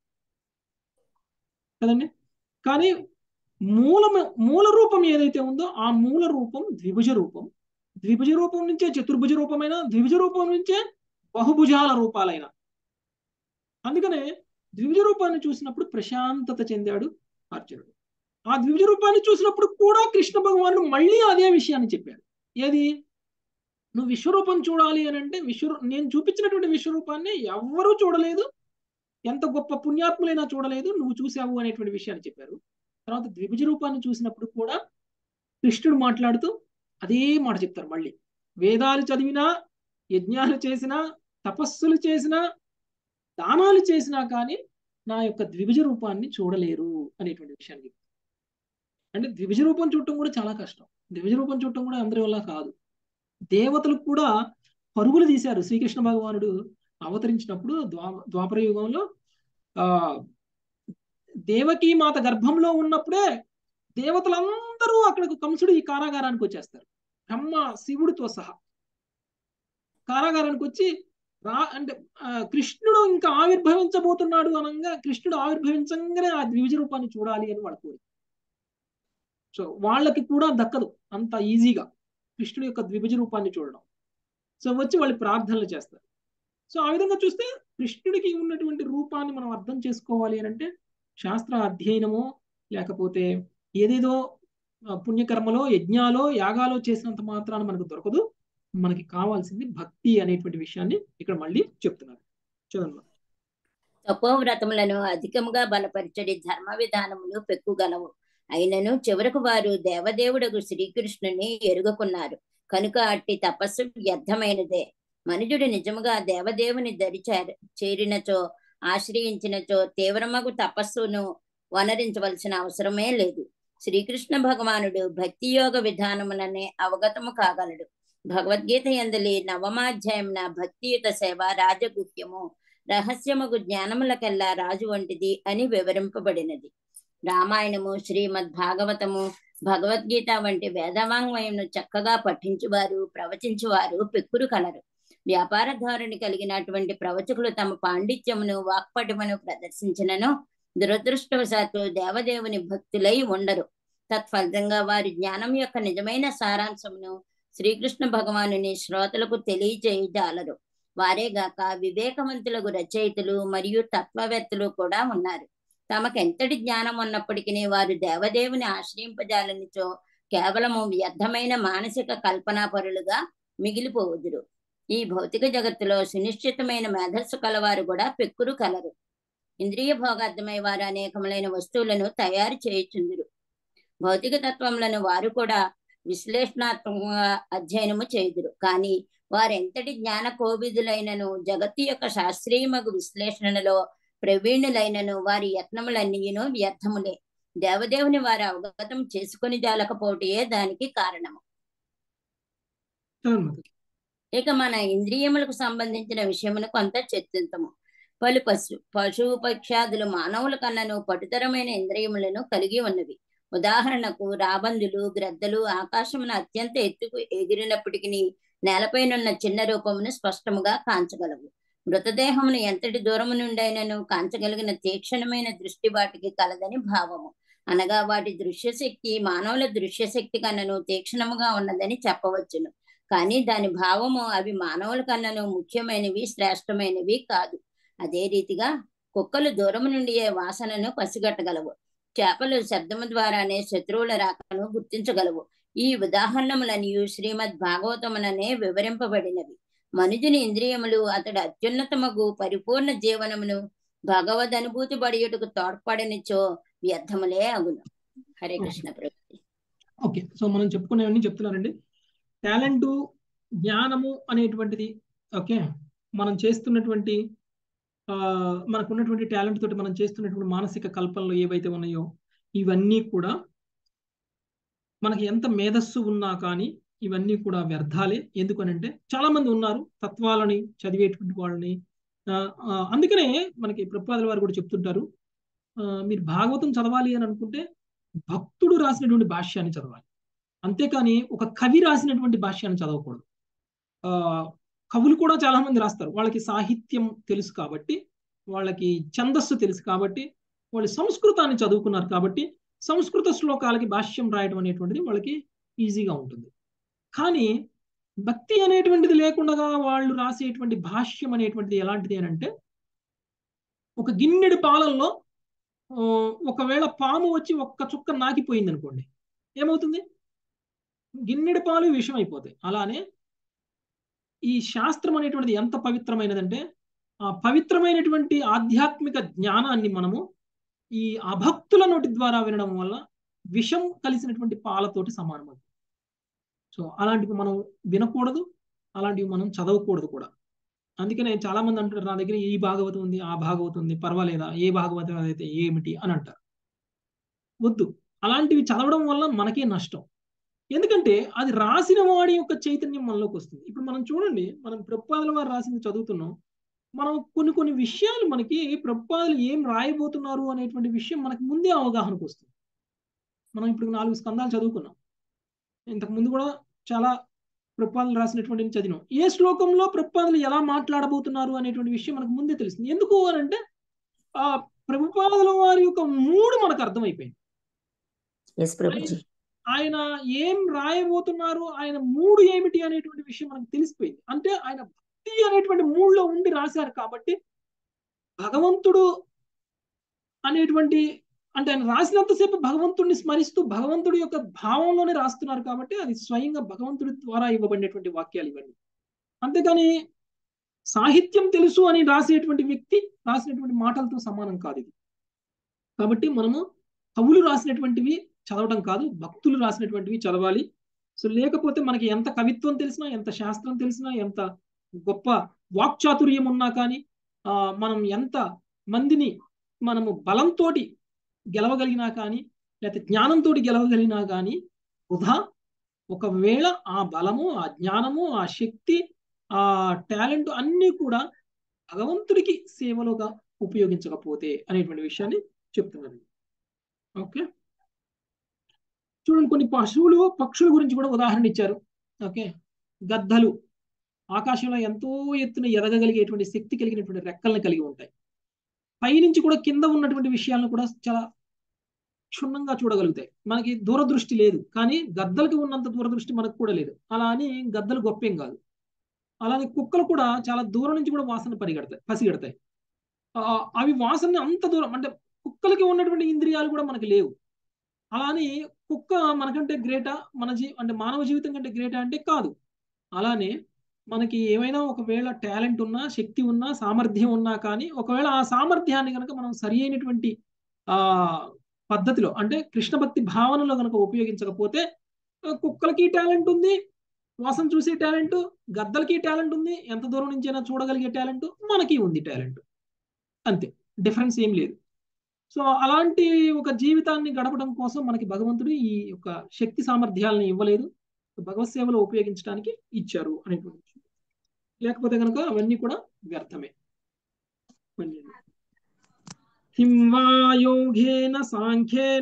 కదండి కానీ మూల మూల రూపం ఏదైతే ఉందో ఆ మూల రూపం ద్విభుజ రూపం ద్విభుజ రూపం నుంచే చతుర్భుజ రూపమైన ద్విభుజ రూపం నుంచే బహుభుజాల రూపాలైన అందుకనే ద్విభుజ రూపాన్ని చూసినప్పుడు ప్రశాంతత చెందాడు అర్జునుడు ఆ ద్విభుజ రూపాన్ని చూసినప్పుడు కూడా కృష్ణ భగవానుడు మళ్ళీ అదే విషయాన్ని చెప్పాడు ఏది నువ్వు విశ్వరూపం చూడాలి అని అంటే విశ్వ నేను చూపించినటువంటి విశ్వరూపాన్ని ఎవ్వరూ చూడలేదు ఎంత గొప్ప పుణ్యాత్ములైనా చూడలేదు నువ్వు చూసావు అనేటువంటి విషయాన్ని చెప్పారు తర్వాత ద్విభుజ రూపాన్ని చూసినప్పుడు కూడా కృష్ణుడు మాట్లాడుతూ అదే మాట చెప్తారు మళ్ళీ వేదాలు చదివినా యజ్ఞాలు చేసినా తపస్సులు చేసినా దానాలు చేసినా కానీ నా యొక్క ద్విభుజ రూపాన్ని చూడలేరు అనేటువంటి విషయాన్ని చెప్తారు అంటే ద్విభుజ రూపం చూడటం కూడా చాలా కష్టం ద్విభుజ రూపం చూడటం కూడా అందరి వల్ల కాదు దేవతలకు కూడా పరుగులు తీశారు శ్రీకృష్ణ భగవానుడు అవతరించినప్పుడు ద్వా ద్వాపర యుగంలో ఆ దేవకీ మాత గర్భంలో ఉన్నప్పుడే దేవతలందరూ అక్కడికి కంసుడు ఈ కారాగారానికి వచ్చేస్తారు బ్రహ్మ శివుడితో సహా కారాగారానికి వచ్చి రా అంటే ఆ, కృష్ణుడు ఇంకా ఆవిర్భవించబోతున్నాడు అనగా కృష్ణుడు ఆవిర్భవించగానే ఆ ద్విజ రూపాన్ని చూడాలి అని వాళ్ళ కోరిక సో వాళ్ళకి కూడా దక్కదు అంత ఈజీగా కృష్ణుడి యొక్క ద్విభుజ రూపాన్ని చూడడం సో వచ్చి వాళ్ళు ప్రార్థనలు చేస్తారు సో ఆ విధంగా చూస్తే కృష్ణుడికి ఉన్నటువంటి రూపాన్ని మనం అర్థం చేసుకోవాలి అని అంటే శాస్త్ర అధ్యయనమో లేకపోతే ఏదేదో ఆ, పుణ్యకర్మలో యజ్ఞాలో యాగాలో చేసినంత మాత్రాన మనకు దొరకదు మనకి కావాల్సింది భక్తి అనేటువంటి విషయాన్ని ఇక్కడ మళ్ళీ చెప్తున్నారు చదవండి తపోవ్రతములను అధికముగా బలపరచడి ధర్మ విధానములు పెక్కుగలవు అయినను చివరకు వారు దేవదేవుడకు శ్రీకృష్ణుని ఎరుగకున్నారు కనుక అట్టి తపస్సు వ్యర్థమైనదే మనుజుడు నిజముగా దేవదేవుని దరి చేర- చేరినచో ఆశ్రయించినచో తీవ్రమగు తపస్సును వనరించవలసిన అవసరమే లేదు శ్రీకృష్ణ భగవానుడు భక్తి యోగ విధానములనే అవగతము కాగలడు భగవద్గీత ఎందలి నవమాధ్యాయమున భక్తియుత సేవ రాజగుహ్యము రహస్యముగు జ్ఞానములకెల్లా రాజు వంటిది అని వివరింపబడినది రామాయణము శ్రీమద్ భాగవతము భగవద్గీత వంటి వేదవాంగ్మయంను చక్కగా పఠించువారు ప్రవచించువారు పెక్కురు కలరు వ్యాపార ధోరణి కలిగినటువంటి ప్రవచకులు తమ పాండిత్యమును వాక్పటిమను ప్రదర్శించినను దురదృష్టవశాత్తు దేవదేవుని భక్తులై ఉండరు తత్ఫలితంగా వారి జ్ఞానం యొక్క నిజమైన సారాంశమును శ్రీకృష్ణ భగవానుని శ్రోతలకు తెలియజేయజాలరు వారేగాక వివేకవంతులకు రచయితలు మరియు తత్వవేత్తలు కూడా ఉన్నారు తమకెంతటి జ్ఞానం ఉన్నప్పటికీ వారు దేవదేవుని ఆశ్రయింపజాలనిచో కేవలము వ్యర్థమైన మానసిక కల్పనాపరులుగా మిగిలిపోవుదురు ఈ భౌతిక జగత్తులో సునిశ్చితమైన మేధస్సు కలవారు కూడా పెక్కురు కలరు ఇంద్రియ భోగార్థమై వారు అనేకములైన వస్తువులను తయారు చేయుచుందురు భౌతిక తత్వములను వారు కూడా విశ్లేషణాత్మకంగా అధ్యయనము చేయుదురు కానీ వారెంతటి జ్ఞాన కోవిదులైనను జగత్తు యొక్క శాస్త్రీయమగు విశ్లేషణలో ప్రవీణులైనను వారి యత్నములన్నీయును వ్యర్థములే దేవదేవుని వారు అవగతం చేసుకుని జాలకపోవటయే దానికి కారణము చదవండి మాతాజీ. ఇక మన ఇంద్రియములకు సంబంధించిన విషయమును కొంత చర్చిద్దాము పలు పశు పశువు పక్షాదులు మానవుల కన్నను పటుతరమైన ఇంద్రియములను కలిగి ఉన్నవి ఉదాహరణకు రాబందులు గ్రద్దలు ఆకాశమున అత్యంత ఎత్తుకు ఎగిరినప్పటికీ నేలపైనున్న చిన్న రూపమును స్పష్టముగా కాంచగలవు మృతదేహమును ఎంతటి దూరము నుండైనను కాంచగలిగిన తీక్షణమైన దృష్టి వాటికి కలదని భావము అనగా వాటి దృశ్యశక్తి మానవుల దృశ్యశక్తి కన్నను తీక్షణముగా ఉన్నదని చెప్పవచ్చును కానీ దాని భావము అవి మానవుల కన్నను ముఖ్యమైనవి శ్రేష్టమైనవి కాదు అదే రీతిగా కుక్కలు దూరము నుండి వాసనను పసిగట్టగలవు చేపలు శబ్దము ద్వారానే శత్రువుల రాకను గుర్తించగలవు ఈ ఉదాహరణములనియు శ్రీమద్ భాగవతముననే వివరింపబడినవి మనుజుని ఇంద్రియములు అతడు అత్యున్నతమగు పరిపూర్ణ జీవనమును భగవద్ అనుభూతి పడియుటకు తోడ్పడనిచో వ్యర్థములే అగును హరే కృష్ణ ప్రభు ఓకే సో మనం చెప్పుకునేవన్నీ చెప్తున్నారండి టాలెంట్ జ్ఞానము అనేటువంటిది ఓకే మనం చేస్తున్నటువంటి ఆ, మనకున్నటువంటి టాలెంట్ తోటి మనం చేస్తున్నటువంటి మానసిక కల్పనలు ఏవైతే ఉన్నాయో ఇవన్నీ కూడా మనకి ఎంత మేధస్సు ఉన్నా కానీ ఇవన్నీ కూడా వ్యర్థాలే ఎందుకనంటే చాలా మంది ఉన్నారు తత్వాలని చదివేటువంటి వాళ్ళని ఆ, ఆ, అందుకనే మనకి ప్రభుపాదుల వారు కూడా చెప్తుంటారు ఆ, మీరు భాగవతం చదవాలి అని అనుకుంటే భక్తుడు రాసినటువంటి భాష్యాన్ని చదవాలి అంతేకాని ఒక కవి రాసినటువంటి భాష్యాన్ని చదవకూడదు ఆ కవులు కూడా చాలా మంది రాస్తారు వాళ్ళకి సాహిత్యం తెలుసు కాబట్టి వాళ్ళకి ఛందస్సు తెలుసు కాబట్టి వాళ్ళు సంస్కృతాన్ని చదువుకున్నారు కాబట్టి సంస్కృత శ్లోకాలకి భాష్యం రాయడం అనేటువంటిది వాళ్ళకి ఈజీగా ఉంటుంది కానీ భక్తి అనేటువంటిది లేకుండా వాళ్ళు రాసేటువంటి భాష్యం అనేటువంటిది ఎలాంటిది అని అంటే ఒక గిన్నెడు పాలల్లో ఆ, ఒకవేళ పాము వచ్చి ఒక్క చుక్క నాకిపోయింది అనుకోండి ఏమవుతుంది గిన్నెడు పాలు విషం అయిపోతాయి అలానే ఈ శాస్త్రం అనేటువంటిది ఎంత పవిత్రమైనదంటే ఆ పవిత్రమైనటువంటి ఆధ్యాత్మిక జ్ఞానాన్ని మనము ఈ అభక్తుల నోటి ద్వారా వినడం వల్ల విషం కలిసినటువంటి పాలతోటి సమానమవుతుంది సో అలాంటివి మనం వినకూడదు అలాంటివి మనం చదవకూడదు కూడా అందుకనే చాలా మంది అంటారు నా దగ్గర ఈ భాగవతం ఉంది ఆ భాగవతం ఉంది పర్వాలేదా ఏ భాగవతం అయితే ఏమిటి అని అంటారు వద్దు అలాంటివి చదవడం వల్ల మనకే నష్టం ఎందుకంటే అది రాసిన వాడి యొక్క చైతన్యం మనలోకి వస్తుంది ఇప్పుడు మనం చూడండి మనం ప్రభుపాదుల వారు రాసింది చదువుతున్నాం మనం కొన్ని కొన్ని విషయాలు మనకి ప్రభుపాదులు ఏం రాయబోతున్నారు అనేటువంటి విషయం మనకి ముందే అవగాహనకు వస్తుంది మనం ఇప్పుడు నాలుగు స్కందాలు చదువుకున్నాం ఇంతకు ముందు కూడా చాలా ప్రభుపాదులు రాసినటువంటి చదివాం ఏ శ్లోకంలో ప్రభుపాదులు ఎలా మాట్లాడబోతున్నారు అనేటువంటి విషయం మనకు ముందే తెలుస్తుంది ఎందుకు అని అంటే ఆ ప్రభుపాదుల వారి యొక్క మూడు మనకు అర్థమైపోయింది ఎస్ ప్రభుజీ ఆయన ఏం రాయబోతున్నారు ఆయన మూడు ఏమిటి అనేటువంటి విషయం మనకు తెలిసిపోయింది అంటే ఆయన భక్తి అనేటువంటి మూడులో ఉండి రాశారు కాబట్టి భగవంతుడు అనేటువంటి అంటే ఆయన రాసినంతసేపు భగవంతుడిని స్మరిస్తూ భగవంతుడి యొక్క భావంలోనే రాస్తున్నారు కాబట్టి అది స్వయంగా భగవంతుడి ద్వారా ఇవ్వబడినటువంటి వాక్యాలు ఇవన్నీ అంతేగాని సాహిత్యం తెలుసు అని రాసేటువంటి వ్యక్తి రాసినటువంటి మాటలతో సమానం కాదు ఇది కాబట్టి మనము కవులు రాసినటువంటివి చదవడం కాదు భక్తులు రాసినటువంటివి చదవాలి సో లేకపోతే మనకి ఎంత కవిత్వం తెలిసినా ఎంత శాస్త్రం తెలిసినా ఎంత గొప్ప వాక్చాతుర్యం ఉన్నా కానీ ఆ మనం ఎంత మందిని మనము బలంతోటి గెలవగలిగినా కానీ లేకపోతే జ్ఞానంతో గెలవగలిగినా కానీ వృధా ఒకవేళ ఆ బలము ఆ జ్ఞానము ఆ శక్తి ఆ టాలెంట్ అన్నీ కూడా భగవంతుడికి సేవలుగా ఉపయోగించకపోతే అనేటువంటి విషయాన్ని చెప్తున్నారు ఓకే చూడండి కొన్ని పశువులు పక్షుల గురించి కూడా ఉదాహరణ ఇచ్చారు ఓకే గద్దలు ఆకాశంలో ఎంతో ఎత్తున ఎదగగలిగేటువంటి శక్తి కలిగినటువంటి రెక్కల్ని కలిగి ఉంటాయి పైనుంచి కూడా కింద ఉన్నటువంటి విషయాలను కూడా చాలా క్షుణ్ణంగా చూడగలుగుతాయి మనకి దూరదృష్టి లేదు కానీ గద్దలకి ఉన్నంత దూరదృష్టి మనకు కూడా లేదు అలా అని గద్దలు గొప్పేం కాదు అలానే కుక్కలు కూడా చాలా దూరం నుంచి కూడా వాసన పరిగెడతాయి పసిగడతాయి ఆ, అవి వాసన అంత దూరం అంటే కుక్కలకి ఉన్నటువంటి ఇంద్రియాలు కూడా మనకి లేవు అలానే కుక్క మనకంటే గ్రేటా మన జీ అంటే మానవ జీవితం కంటే గ్రేటా అంటే కాదు అలానే మనకి ఏమైనా ఒకవేళ టాలెంట్ ఉన్నా శక్తి ఉన్నా సామర్థ్యం ఉన్నా కానీ ఒకవేళ ఆ సామర్థ్యాన్ని కనుక మనం సరి అయినటువంటి ఆ పద్ధతిలో అంటే కృష్ణ భక్తి భావనలో కనుక ఉపయోగించకపోతే ఆ, కుక్కలకి టాలెంట్ ఉంది వాసన చూసే టాలెంట్ గద్దలకి టాలెంట్ ఉంది ఎంత దూరం నుంచైనా చూడగలిగే టాలెంట్ మనకి ఉంది టాలెంట్ అంతే డిఫరెన్స్ ఏం లేదు సో అలాంటి ఒక జీవితాన్ని గడపడం కోసం మనకి భగవంతుడు ఈ యొక్క శక్తి సామర్థ్యాలను ఇవ్వలేదు భగవత్ సేవలో ఉపయోగించడానికి ఇచ్చారు అనేటువంటి విషయం. లేకపోతే కనుక అవన్నీ కూడా వ్యర్థమే కిం వా యోగేన సాంఖ్యేన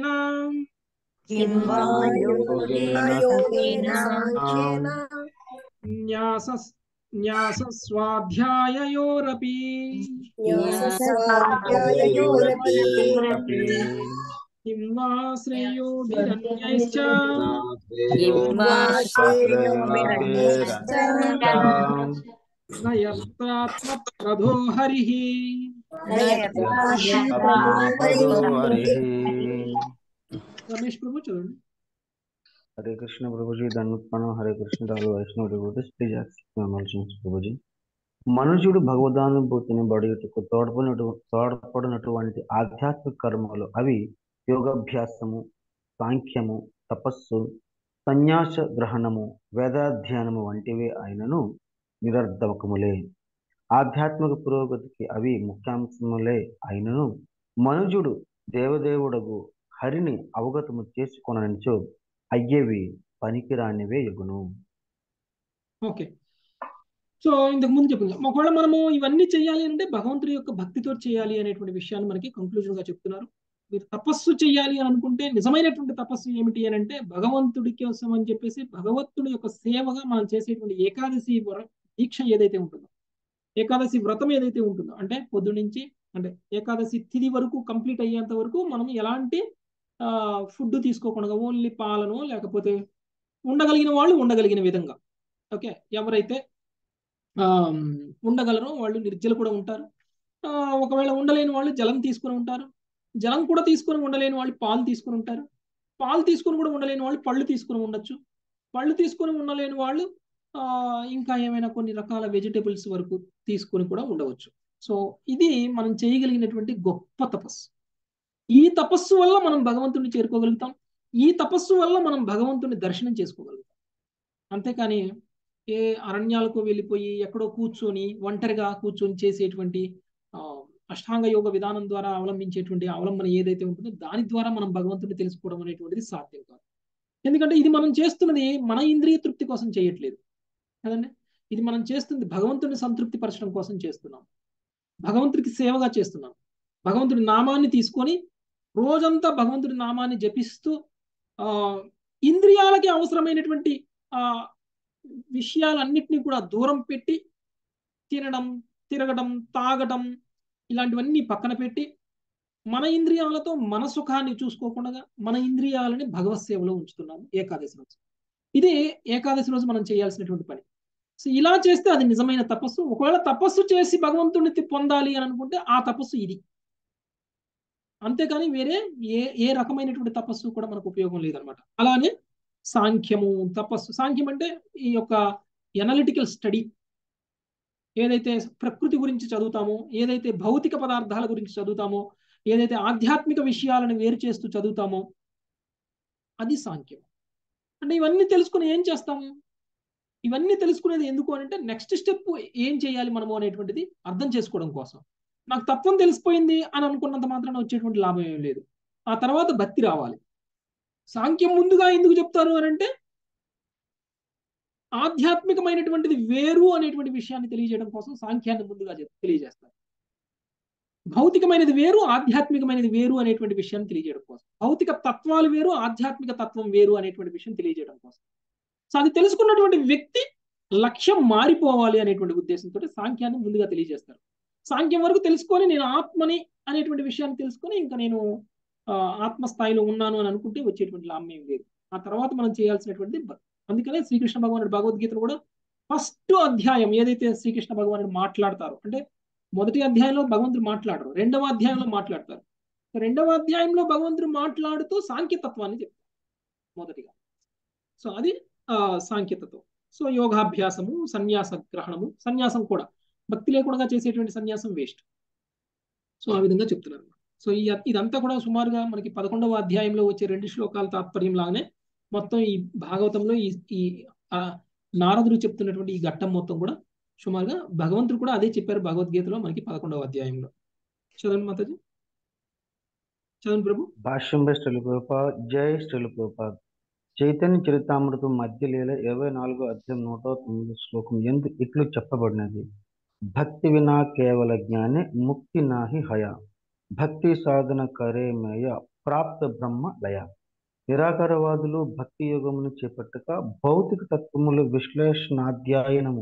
యోగేన సాంఖ్యేన న్యాస న్యాస స్వాధ్యాయయోరపి న్యాసస్వాధ్యాయయోరపి కిం వా శ్రేయోభిరన్యైశ్చ నయత్రాత్మప్రభో హరిః రమేష్ ప్రభు చదవండి हरे कृष्ण प्रभु जी ధనుత్పన్న హరే కృష్ణ రాలు Vaishnava devotees please accept my emotions ప్రభుజీ మనుషుడు భగవదానుభూతిని బడియుటకు తోడ్పడినటు తోడ్పడినటువంటి ఆధ్యాత్మిక కర్మలు అవి యోగాభ్యాసము సాంఖ్యము తపస్సు సన్యాస గ్రహణము వేదాధ్యయనము వంటివి అయినను నిరర్ధకములే ఆధ్యాత్మిక పురోగతికి అవి ముఖ్యాంశములే అయినను మనుజుడు దేవదేవుడగు హరిని అవగతము చేసుకొననిచో అయ్యేవి పనికిరానివే యగును ఓకే సో ఇంతకు ముందు చెప్పింది ఒకవేళ మనము ఇవన్నీ చేయాలి అంటే భగవంతుడి యొక్క భక్తితో చేయాలి అనేటువంటి విషయాన్ని మనకి కంక్లూజన్ గా చెప్తున్నారు మీరు తపస్సు చేయాలి అని అనుకుంటే నిజమైనటువంటి తపస్సు ఏమిటి అని అంటే భగవంతుడి కోసం అని చెప్పేసి భగవంతుడి యొక్క సేవగా మనం చేసేటువంటి ఏకాదశి వ్ర- దీక్ష ఏదైతే ఉంటుందో ఏకాదశి వ్రతం ఏదైతే ఉంటుందో అంటే పొద్దు నుంచి అంటే ఏకాదశి తిథి వరకు కంప్లీట్ అయ్యేంత వరకు మనం ఎలాంటి ఫుడ్ తీసుకోకుండా ఓన్లీ పాలను లేకపోతే ఉండగలిగిన వాళ్ళు ఉండగలిగిన విధంగా ఓకే ఎవరైతే ఆ, ఉండగలరో వాళ్ళు నిర్జలు కూడా ఉంటారు ఆ, ఒకవేళ ఉండలేని వాళ్ళు జలం తీసుకొని ఉంటారు జలం కూడా తీసుకొని ఉండలేని వాళ్ళు పాలు తీసుకొని ఉంటారు పాలు తీసుకొని కూడా ఉండలేని వాళ్ళు పళ్ళు తీసుకొని ఉండొచ్చు పళ్ళు తీసుకొని ఉండలేని వాళ్ళు ఆ, ఇంకా ఏమైనా కొన్ని రకాల వెజిటేబుల్స్ వరకు తీసుకొని కూడా ఉండవచ్చు సో ఇది మనం చేయగలిగినటువంటి గొప్ప తపస్సు ఈ తపస్సు వల్ల మనం భగవంతుని చేరుకోగలుగుతాం ఈ తపస్సు వల్ల మనం భగవంతుని దర్శనం చేసుకోగలుగుతాం అంతేకాని ఏ అరణ్యాలకు వెళ్ళిపోయి ఎక్కడో కూర్చొని ఒంటరిగా కూర్చొని చేసేటువంటి ఆ, అష్టాంగ యోగ విధానం ద్వారా అవలంబించేటువంటి అవలంబన ఏదైతే ఉంటుందో దాని ద్వారా మనం భగవంతుని తెలుసుకోవడం అనేటువంటిది సాధ్యం కాదు ఎందుకంటే ఇది మనం చేస్తున్నది మన ఇంద్రియ తృప్తి కోసం చేయట్లేదు కదండి ఇది మనం చేస్తుంది భగవంతుని సంతృప్తి పరచడం కోసం చేస్తున్నాం భగవంతుడికి సేవగా చేస్తున్నాం భగవంతుడి నామాన్ని తీసుకొని రోజంతా భగవంతుడి నామాన్ని జపిస్తూ ఆ ఇంద్రియాలకి అవసరమైనటువంటి ఆ విషయాలన్నిటినీ కూడా దూరం పెట్టి తినడం తిరగడం తాగడం ఇలాంటివన్నీ పక్కన పెట్టి మన ఇంద్రియాలతో మన సుఖాన్ని చూసుకోకుండా మన ఇంద్రియాలని భగవత్ సేవలో ఉంచుతున్నాము ఏకాదశి రోజు ఇది ఏకాదశి రోజు మనం చేయాల్సినటువంటి పని సో ఇలా చేస్తే అది నిజమైన తపస్సు ఒకవేళ తపస్సు చేసి భగవంతుడిని తి- పొందాలి అని అనుకుంటే ఆ తపస్సు ఇది అంతేకాని వేరే ఏ ఏ రకమైనటువంటి తపస్సు కూడా మనకు ఉపయోగం లేదనమాట అలానే సాంఖ్యము తపస్సు సాంఖ్యం అంటే ఈ యొక్క ఎనలిటికల్ స్టడీ ఏదైతే ప్రకృతి గురించి చదువుతామో ఏదైతే భౌతిక పదార్థాల గురించి చదువుతామో ఏదైతే ఆధ్యాత్మిక విషయాలను వేరు చేస్తూ చదువుతామో అది సాంఖ్యం అంటే ఇవన్నీ తెలుసుకుని ఏం చేస్తాము ఇవన్నీ తెలుసుకునేది ఎందుకు అని అంటే నెక్స్ట్ స్టెప్ ఏం చేయాలి మనము అనేటువంటిది అర్థం చేసుకోవడం కోసం నాకు తత్వం తెలిసిపోయింది అని అనుకున్నంత మాత్రాన వచ్చేటువంటి లాభం ఏం లేదు ఆ తర్వాత భక్తి రావాలి సాంఖ్యం ముందుగా ఎందుకు చెప్తారు అని అంటే ఆధ్యాత్మికమైనటువంటిది వేరు అనేటువంటి విషయాన్ని తెలియజేయడం కోసం సాంఖ్యాన్ని ముందుగా చెప్- తెలియజేస్తారు భౌతికమైనది వేరు ఆధ్యాత్మికమైనది వేరు అనేటువంటి విషయాన్ని తెలియజేయడం కోసం భౌతిక తత్వాలు వేరు ఆధ్యాత్మిక తత్వం వేరు అనేటువంటి విషయం తెలియజేయడం కోసం సో అది తెలుసుకున్నటువంటి వ్యక్తి లక్ష్యం మారిపోవాలి అనేటువంటి ఉద్దేశంతో సాంఖ్యాన్ని ముందుగా తెలియజేస్తారు సాంఖ్యం వరకు తెలుసుకొని నేను ఆత్మని అనేటువంటి విషయాన్ని తెలుసుకొని ఇంకా నేను ఆ, ఆత్మస్థాయిలో ఉన్నాను అని అనుకుంటే వచ్చేటువంటి లాభం ఏం లేదు ఆ తర్వాత మనం చేయాల్సినటువంటిది భక్తి అందుకనే శ్రీకృష్ణ భగవానుడు భగవద్గీతను కూడా ఫస్ట్ అధ్యాయం ఏదైతే శ్రీకృష్ణ భగవానుడు మాట్లాడతారు అంటే మొదటి అధ్యాయంలో భగవంతుడు మాట్లాడరు రెండవ అధ్యాయంలో మాట్లాడతారు రెండవ అధ్యాయంలో భగవంతుడు మాట్లాడుతూ సాంఖ్యతత్వాన్ని చెప్తారు మొదటిగా సో అది ఆ సాంఖ్యతత్వం సో యోగాభ్యాసము సన్యాస గ్రహణము సన్యాసం కూడా భక్తి లేకుండా చేసేటువంటి సన్యాసం వేస్ట్ సో ఆ విధంగా చెప్తున్నారు సో ఈ ఇదంతా కూడా సుమారుగా మనకి పదకొండవ అధ్యాయంలో వచ్చే రెండు శ్లోకాల తాత్పర్యం లాగానే మొత్తం ఈ భాగవతంలో ఈ ఈ ఆ, నారదుడు చెప్తున్నటువంటి ఈ ఘట్టం మొత్తం కూడా సుమారుగా భగవంతుడు కూడా అదే చెప్పారు భగవద్గీతలో మనకి పదకొండవ అధ్యాయంలో చదవండి మాతాజీ చదవండి ప్రభు భాష్యం బై శ్రీల ప్రభుపాద్ జై శ్రీల ప్రభుపాద్ చైతన్య చరితామృతం మధ్యలీల ఇరవై నాలుగో అధ్యాయం నూట తొమ్మిది శ్లోకం ఎందు ఇట్లు చెప్పబడినది భక్తి వినా కేవల జ్ఞానే ముక్తి నాహి హయ భక్తి సాధన కరే మేయ ప్రాప్త బ్రహ్మ లయ నిరాకారవాదులు భక్తి యోగమును చేపట్టక భౌతిక తత్వముల విశ్లేషణాధ్యయనము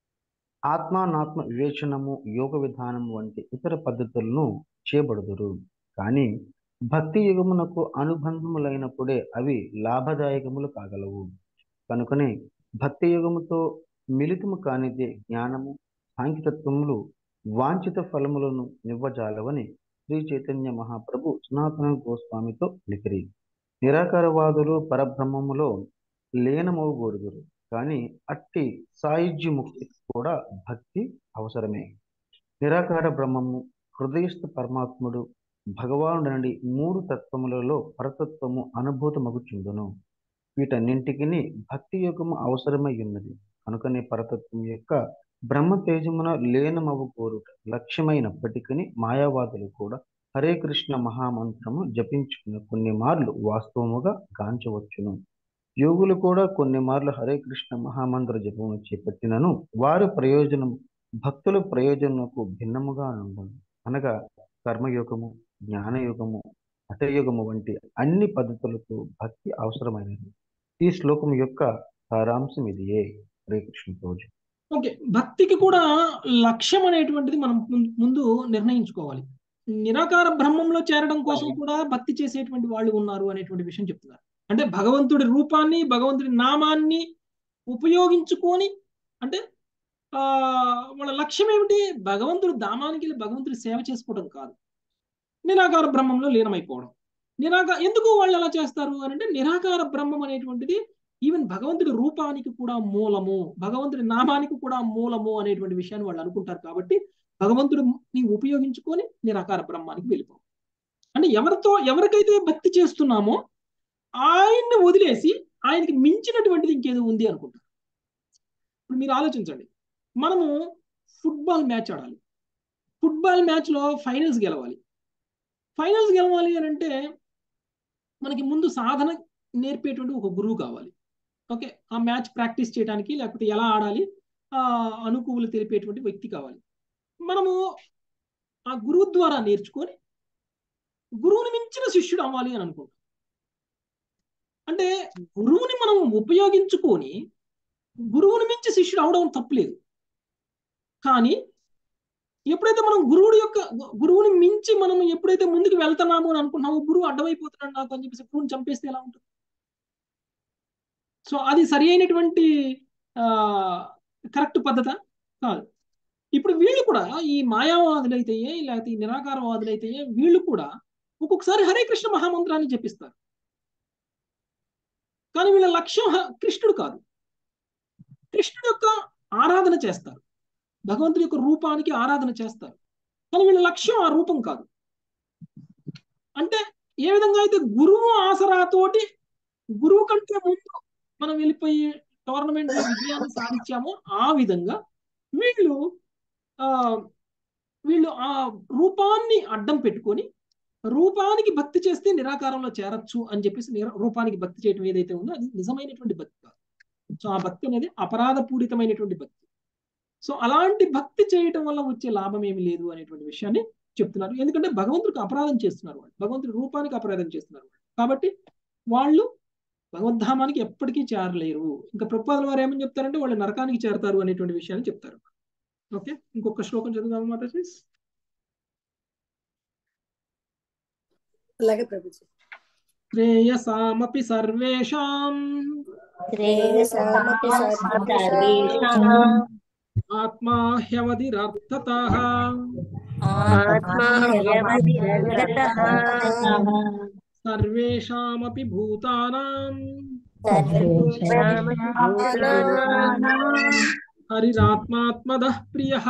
ఆత్మానాత్మ వివేచనము యోగ విధానము వంటి ఇతర పద్ధతులను చేయబడుదురు కానీ భక్తి యుగమునకు అనుబంధములైనప్పుడే అవి లాభదాయకములు కాగలవు కనుకనే భక్తి యుగముతో మిళితము కానిదే జ్ఞానము సాంఖ్యతత్వములు వాంఛిత ఫలములను నివ్వజాలవని శ్రీ చైతన్య మహాప్రభు సనాతన గోస్వామితో లిఖరి నిరాకారవాదులు పరబ్రహ్మములో లీనమవుగోరుదురు కానీ అట్టి సాయుజ్య ముక్తికి కూడా భక్తి అవసరమే నిరాకార బ్రహ్మము హృదయస్థ పరమాత్ముడు భగవానుడు నుండి మూడు తత్వములలో పరతత్వము అనుభూతమగుచుండును వీటన్నింటికి భక్తి యోగము అవసరమై ఉన్నది కనుకనే పరతత్వం యొక్క బ్రహ్మ తేజమున లేనమవు కోరుట లక్ష్యమైనప్పటికీ మాయావాదులు కూడా హరే కృష్ణ మహామంత్రము జపించుకున్న కొన్ని మార్లు వాస్తవముగా గాంచవచ్చును యోగులు కూడా కొన్ని మార్లు హరే కృష్ణ మహామంత్ర జపము చేపట్టినను వారి ప్రయోజనం భక్తుల ప్రయోజనకు భిన్నముగా ఉండదు అనగా కర్మయోగము జ్ఞానయోగము హఠయోగము వంటి అన్ని పద్ధతులకు భక్తి అవసరమైనది ఈ శ్లోకం యొక్క సారాంశం ఇదియే హరే కృష్ణ రోజు ఓకే భక్తికి కూడా లక్ష్యం అనేటువంటిది మనం ముం- ముందు నిర్ణయించుకోవాలి నిరాకార బ్రహ్మంలో చేరడం కోసం కూడా భక్తి చేసేటువంటి వాళ్ళు ఉన్నారు అనేటువంటి విషయం చెప్తున్నారు అంటే భగవంతుడి రూపాన్ని భగవంతుడి నామాన్ని ఉపయోగించుకొని అంటే ఆ వాళ్ళ లక్ష్యం ఏమిటి భగవంతుడి ధామానికి వెళ్ళి భగవంతుడి సేవ చేసుకోవడం కాదు నిరాకార బ్రహ్మంలో లీనమైపోవడం నిరాకార ఎందుకు వాళ్ళు అలా చేస్తారు అని అంటే నిరాకార బ్రహ్మం అనేటువంటిది ఈవెన్ భగవంతుడి రూపానికి కూడా మూలము భగవంతుడి నామానికి కూడా మూలము అనేటువంటి విషయాన్ని వాళ్ళు అనుకుంటారు కాబట్టి భగవంతుడిని ఉపయోగించుకొని నిరాకార బ్రహ్మానికి వెళ్ళిపో అంటే ఎవరితో ఎవరికైతే భక్తి చేస్తున్నామో ఆయన్ని వదిలేసి ఆయనకి మించినటువంటిది ఇంకేదో ఉంది అనుకుంటారు ఇప్పుడు మీరు ఆలోచించండి మనము ఫుట్బాల్ మ్యాచ్ ఆడాలి ఫుట్బాల్ మ్యాచ్లో ఫైనల్స్ గెలవాలి ఫైనల్స్ గెలవాలి అని అంటే మనకి ముందు సాధన నేర్పేటువంటి ఒక గురువు కావాలి ఓకే ఆ మ్యాచ్ ప్రాక్టీస్ చేయడానికి లేకపోతే ఎలా ఆడాలి ఆ అనుకూలు తెలిపేటువంటి వ్యక్తి కావాలి మనము ఆ గురువు ద్వారా నేర్చుకొని గురువుని మించిన శిష్యుడు అవ్వాలి అని అనుకుంటాం అంటే గురువుని మనం ఉపయోగించుకొని గురువుని మించి శిష్యుడు అవడం తప్పులేదు కానీ ఎప్పుడైతే మనం గురువుడి యొక్క గురువుని మించి మనం ఎప్పుడైతే ముందుకు వెళ్తున్నాము అని అనుకున్నామో గురువు అడ్డమైపోతున్నాడు నాకు అని చెప్పేసి గురువుని చంపేస్తే ఎలా ఉంటుంది సో అది సరి అయినటువంటి కరెక్ట్ పద్ధత కాదు ఇప్పుడు వీళ్ళు కూడా ఈ మాయావాదులైతే లేకపోతే ఈ నిరాకారవాదులైతే వీళ్ళు కూడా ఒక్కొక్కసారి హరే కృష్ణ మహామంత్రాన్ని జపిస్తారు కానీ వీళ్ళ లక్ష్యం హ- కృష్ణుడు కాదు కృష్ణుడు యొక్క ఆరాధన చేస్తారు భగవంతుడి యొక్క రూపానికి ఆరాధన చేస్తారు కానీ వీళ్ళ లక్ష్యం ఆ రూపం కాదు అంటే ఏ విధంగా అయితే గురువు ఆసరాతోటి గురువు కంటే ముందు మనం వెళ్ళిపోయి టోర్నమెంట్ విజయాన్ని సాధించామో ఆ విధంగా వీళ్ళు ఆ వీళ్ళు ఆ రూపాన్ని అడ్డం పెట్టుకొని రూపానికి భక్తి చేస్తే నిరాకారంలో చేరొచ్చు అని చెప్పేసి నిర- రూపానికి భక్తి చేయడం ఏదైతే ఉందో అది నిజమైనటువంటి భక్తి కాదు సో ఆ భక్తి అనేది అపరాధపూరితమైనటువంటి భక్తి సో అలాంటి భక్తి చేయటం వల్ల వచ్చే లాభం ఏమి లేదు అనేటువంటి విషయాన్ని చెప్తున్నారు ఎందుకంటే భగవంతుడికి అపరాధం చేస్తున్నారు వాళ్ళు భగవంతుడి రూపానికి అపరాధం చేస్తున్నారు వాళ్ళు కాబట్టి వాళ్ళు భగవద్ధామానికి ఎప్పటికీ చేరలేరు ఇంకా ప్రపాదల వారు ఏమని చెప్తారంటే వాళ్ళు నరకానికి చేరతారు అనేటువంటి విషయాన్ని చెప్తారు ఓకే ఇంకొక శ్లోకం చదువుదాం మాట అలాగే ప్రభుజీ శ్రేయసామపి సర్వేషాం శ్రేయసామపి సర్వేషాం ఆత్మా హ్యవధిరర్థతః సర్వేషామపి భూతానాం హరిరాత్మాత్మదః ప్రియః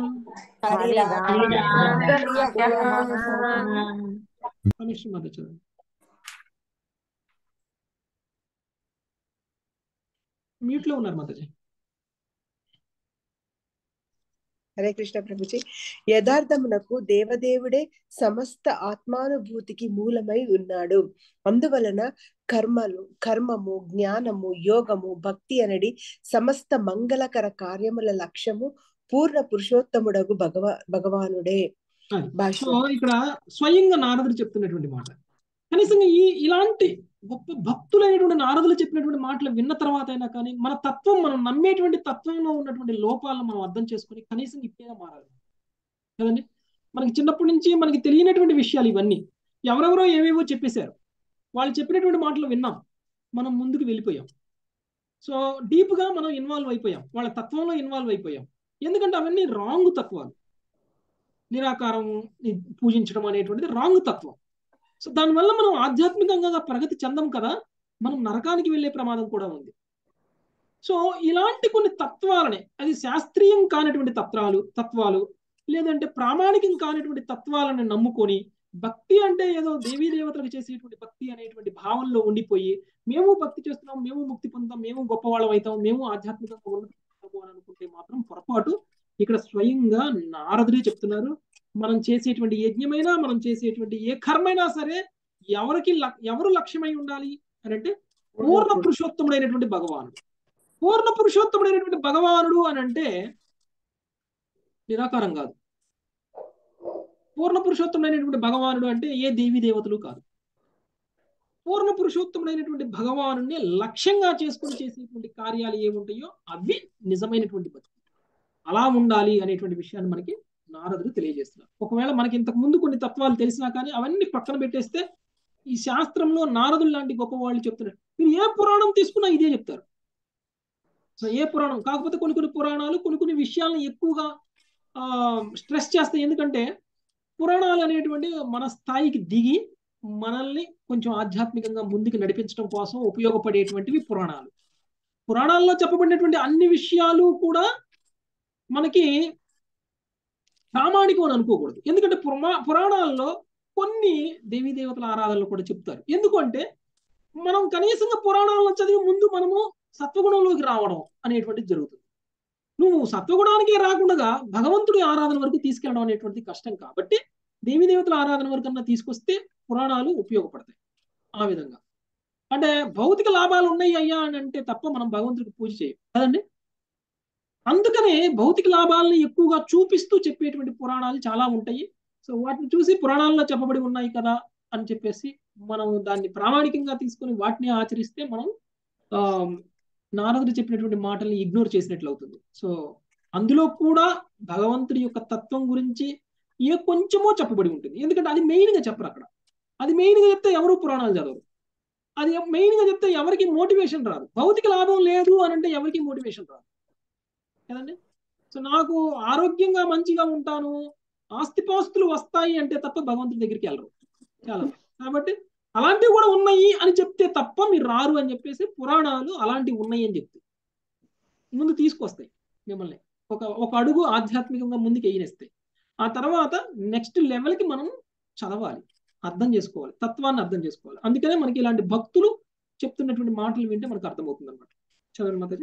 కమిష్ మధ్య చదవండి మ్యూట్ లో ఉన్నారు మాతాజీ హరే కృష్ణ ప్రభుజీ యథార్థమునకు దేవదేవుడే సమస్త ఆత్మానుభూతికి మూలమై ఉన్నాడు అందువలన కర్మలు కర్మము జ్ఞానము యోగము భక్తి అనడి సమస్త మంగళకర కార్యముల లక్ష్యము పూర్ణ పురుషోత్తముడగు భగవ భగవానుడే అది. సో భాష్యం ఇక్కడ స్వయంగా నారదుడు చెప్తున్నటువంటి మాట కనీసం ఈ ఇలాంటి గొప్ప భక్తులైనటువంటి నారదులు చెప్పినటువంటి మాటలు విన్న తర్వాత అయినా కానీ మన తత్వం మనం నమ్మేటువంటి తత్వంలో ఉన్నటువంటి లోపాలను మనం అర్థం చేసుకొని కనీసం ఇప్పుడైనా మారాలి కదండి మనకి చిన్నప్పటి నుంచి మనకి తెలియనటువంటి విషయాలు ఇవన్నీ ఎవరెవరో ఏవేవో చెప్పేశారు వాళ్ళు చెప్పినటువంటి మాటలు విన్నాం మనం ముందుకు వెళ్ళిపోయాం సో డీప్ గా మనం ఇన్వాల్వ్ అయిపోయాం వాళ్ళ తత్వంలో ఇన్వాల్వ్ అయిపోయాం ఎందుకంటే అవన్నీ రాంగ్ తత్వాలు నిరాకారం పూజించడం అనేటువంటిది రాంగ్ తత్వం సో దానివల్ల మనం ఆధ్యాత్మికంగా ప్రగతి చెందం కదా మనం నరకానికి వెళ్ళే ప్రమాదం కూడా ఉంది సో ఇలాంటి కొన్ని తత్వాలని అది శాస్త్రీయం కానటువంటి తత్వాలు తత్వాలు లేదంటే ప్రామాణికం కానటువంటి తత్వాలను నమ్ముకొని భక్తి అంటే ఏదో దేవీ దేవతలకు చేసేటువంటి భక్తి అనేటువంటి భావంలో ఉండిపోయి మేము భక్తి చేస్తున్నాం మేము ముక్తి పొందుతాం మేము గొప్పవాళ్ళం అవుతాం మేము ఆధ్యాత్మికంగా ఉన్నతాము అని అనుకుంటే మాత్రం పొరపాటు ఇక్కడ స్వయంగా నారదుడే చెప్తున్నారు మనం చేసేటువంటి యజ్ఞమైనా మనం చేసేటువంటి ఏ కర్మైనా సరే ఎవరికి లక్- ఎవరు లక్ష్యమై ఉండాలి అని అంటే పూర్ణ పురుషోత్తముడైనటువంటి భగవానుడు పూర్ణ పురుషోత్తముడైనటువంటి భగవానుడు అని అంటే నిరాకారం కాదు పూర్ణ పురుషోత్తముడైనటువంటి భగవానుడు అంటే ఏ దేవి దేవతలు కాదు పూర్ణ పురుషోత్తముడైనటువంటి భగవానుడిని లక్ష్యంగా చేసుకుని చేసేటువంటి కార్యాలు ఏముంటాయో అవి నిజమైనటువంటి భక్తి అలా ఉండాలి అనేటువంటి విషయాన్ని మనకి నారదుడు తెలియజేస్తున్నారు ఒకవేళ మనకి ఇంతకు ముందు కొన్ని తత్వాలు తెలిసినా కానీ అవన్నీ పక్కన పెట్టేస్తే ఈ శాస్త్రంలో నారదుడు లాంటి గొప్ప వాళ్ళు చెప్తున్నారు మీరు ఏ పురాణం తీసుకున్నా ఇదే చెప్తారు సో ఏ పురాణం కాకపోతే కొన్ని కొన్ని పురాణాలు కొన్ని కొన్ని విషయాలను ఎక్కువగా ఆ స్ట్రెస్ చేస్తాయి ఎందుకంటే పురాణాలు అనేటువంటి మన స్థాయికి దిగి మనల్ని కొంచెం ఆధ్యాత్మికంగా ముందుకు నడిపించడం కోసం ఉపయోగపడేటువంటివి పురాణాలు పురాణాల్లో చెప్పబడినటువంటి అన్ని విషయాలు కూడా మనకి ప్రామాణికం అని అనుకోకూడదు ఎందుకంటే పురా పురాణాల్లో కొన్ని దేవీ దేవతల ఆరాధనలు కూడా చెప్తారు ఎందుకంటే మనం కనీసంగా పురాణాలను చదివి ముందు మనము సత్వగుణంలోకి రావడం అనేటువంటిది జరుగుతుంది నువ్వు సత్వగుణానికి రాకుండా భగవంతుడి ఆరాధన వరకు తీసుకెళ్ళడం అనేటువంటిది కష్టం కాబట్టి దేవీ దేవతల ఆరాధన వరకన్నా తీసుకొస్తే పురాణాలు ఉపయోగపడతాయి ఆ విధంగా అంటే భౌతిక లాభాలు ఉన్నాయి అయ్యా అని అంటే తప్ప మనం భగవంతుడికి పూజ చేయం కదండి అందుకనే భౌతిక లాభాలను ఎక్కువగా చూపిస్తూ చెప్పేటువంటి పురాణాలు చాలా ఉంటాయి సో వాటిని చూసి పురాణాల్లో చెప్పబడి ఉన్నాయి కదా అని చెప్పేసి మనం దాన్ని ప్రామాణికంగా తీసుకొని వాటిని ఆచరిస్తే మనం ఆ నారదుడు చెప్పినటువంటి మాటల్ని ఇగ్నోర్ చేసినట్లు అవుతుంది సో అందులో కూడా భగవంతుడి యొక్క తత్వం గురించి ఏ కొంచెమో చెప్పబడి ఉంటుంది ఎందుకంటే అది మెయిన్ గా చెప్పరు అక్కడ అది మెయిన్ గా చెప్తే ఎవరు పురాణాలు చదవరు అది మెయిన్ గా చెప్తే ఎవరికి మోటివేషన్ రాదు భౌతిక లాభం లేదు అని అంటే ఎవరికి మోటివేషన్ రాదు కదండి సో నాకు ఆరోగ్యంగా మంచిగా ఉంటాను ఆస్తిపాస్తులు వస్తాయి అంటే తప్ప భగవంతుడి దగ్గరికి వెళ్ళరు చాలా కాబట్టి అలాంటివి కూడా ఉన్నాయి అని చెప్తే తప్ప మీరు రారు అని చెప్పేసి పురాణాలు అలాంటివి ఉన్నాయి అని చెప్తాయి ముందు తీసుకొస్తాయి మిమ్మల్ని ఒక ఒక అడుగు ఆధ్యాత్మికంగా ముందుకు వేయనిస్తాయి ఆ తర్వాత నెక్స్ట్ లెవెల్కి మనం చదవాలి అర్థం చేసుకోవాలి తత్వాన్ని అర్థం చేసుకోవాలి అందుకనే మనకి ఇలాంటి భక్తులు చెప్తున్నటువంటి మాటలు వింటే మనకు అర్థమవుతుంది అనమాట చదవండి మాతాజీ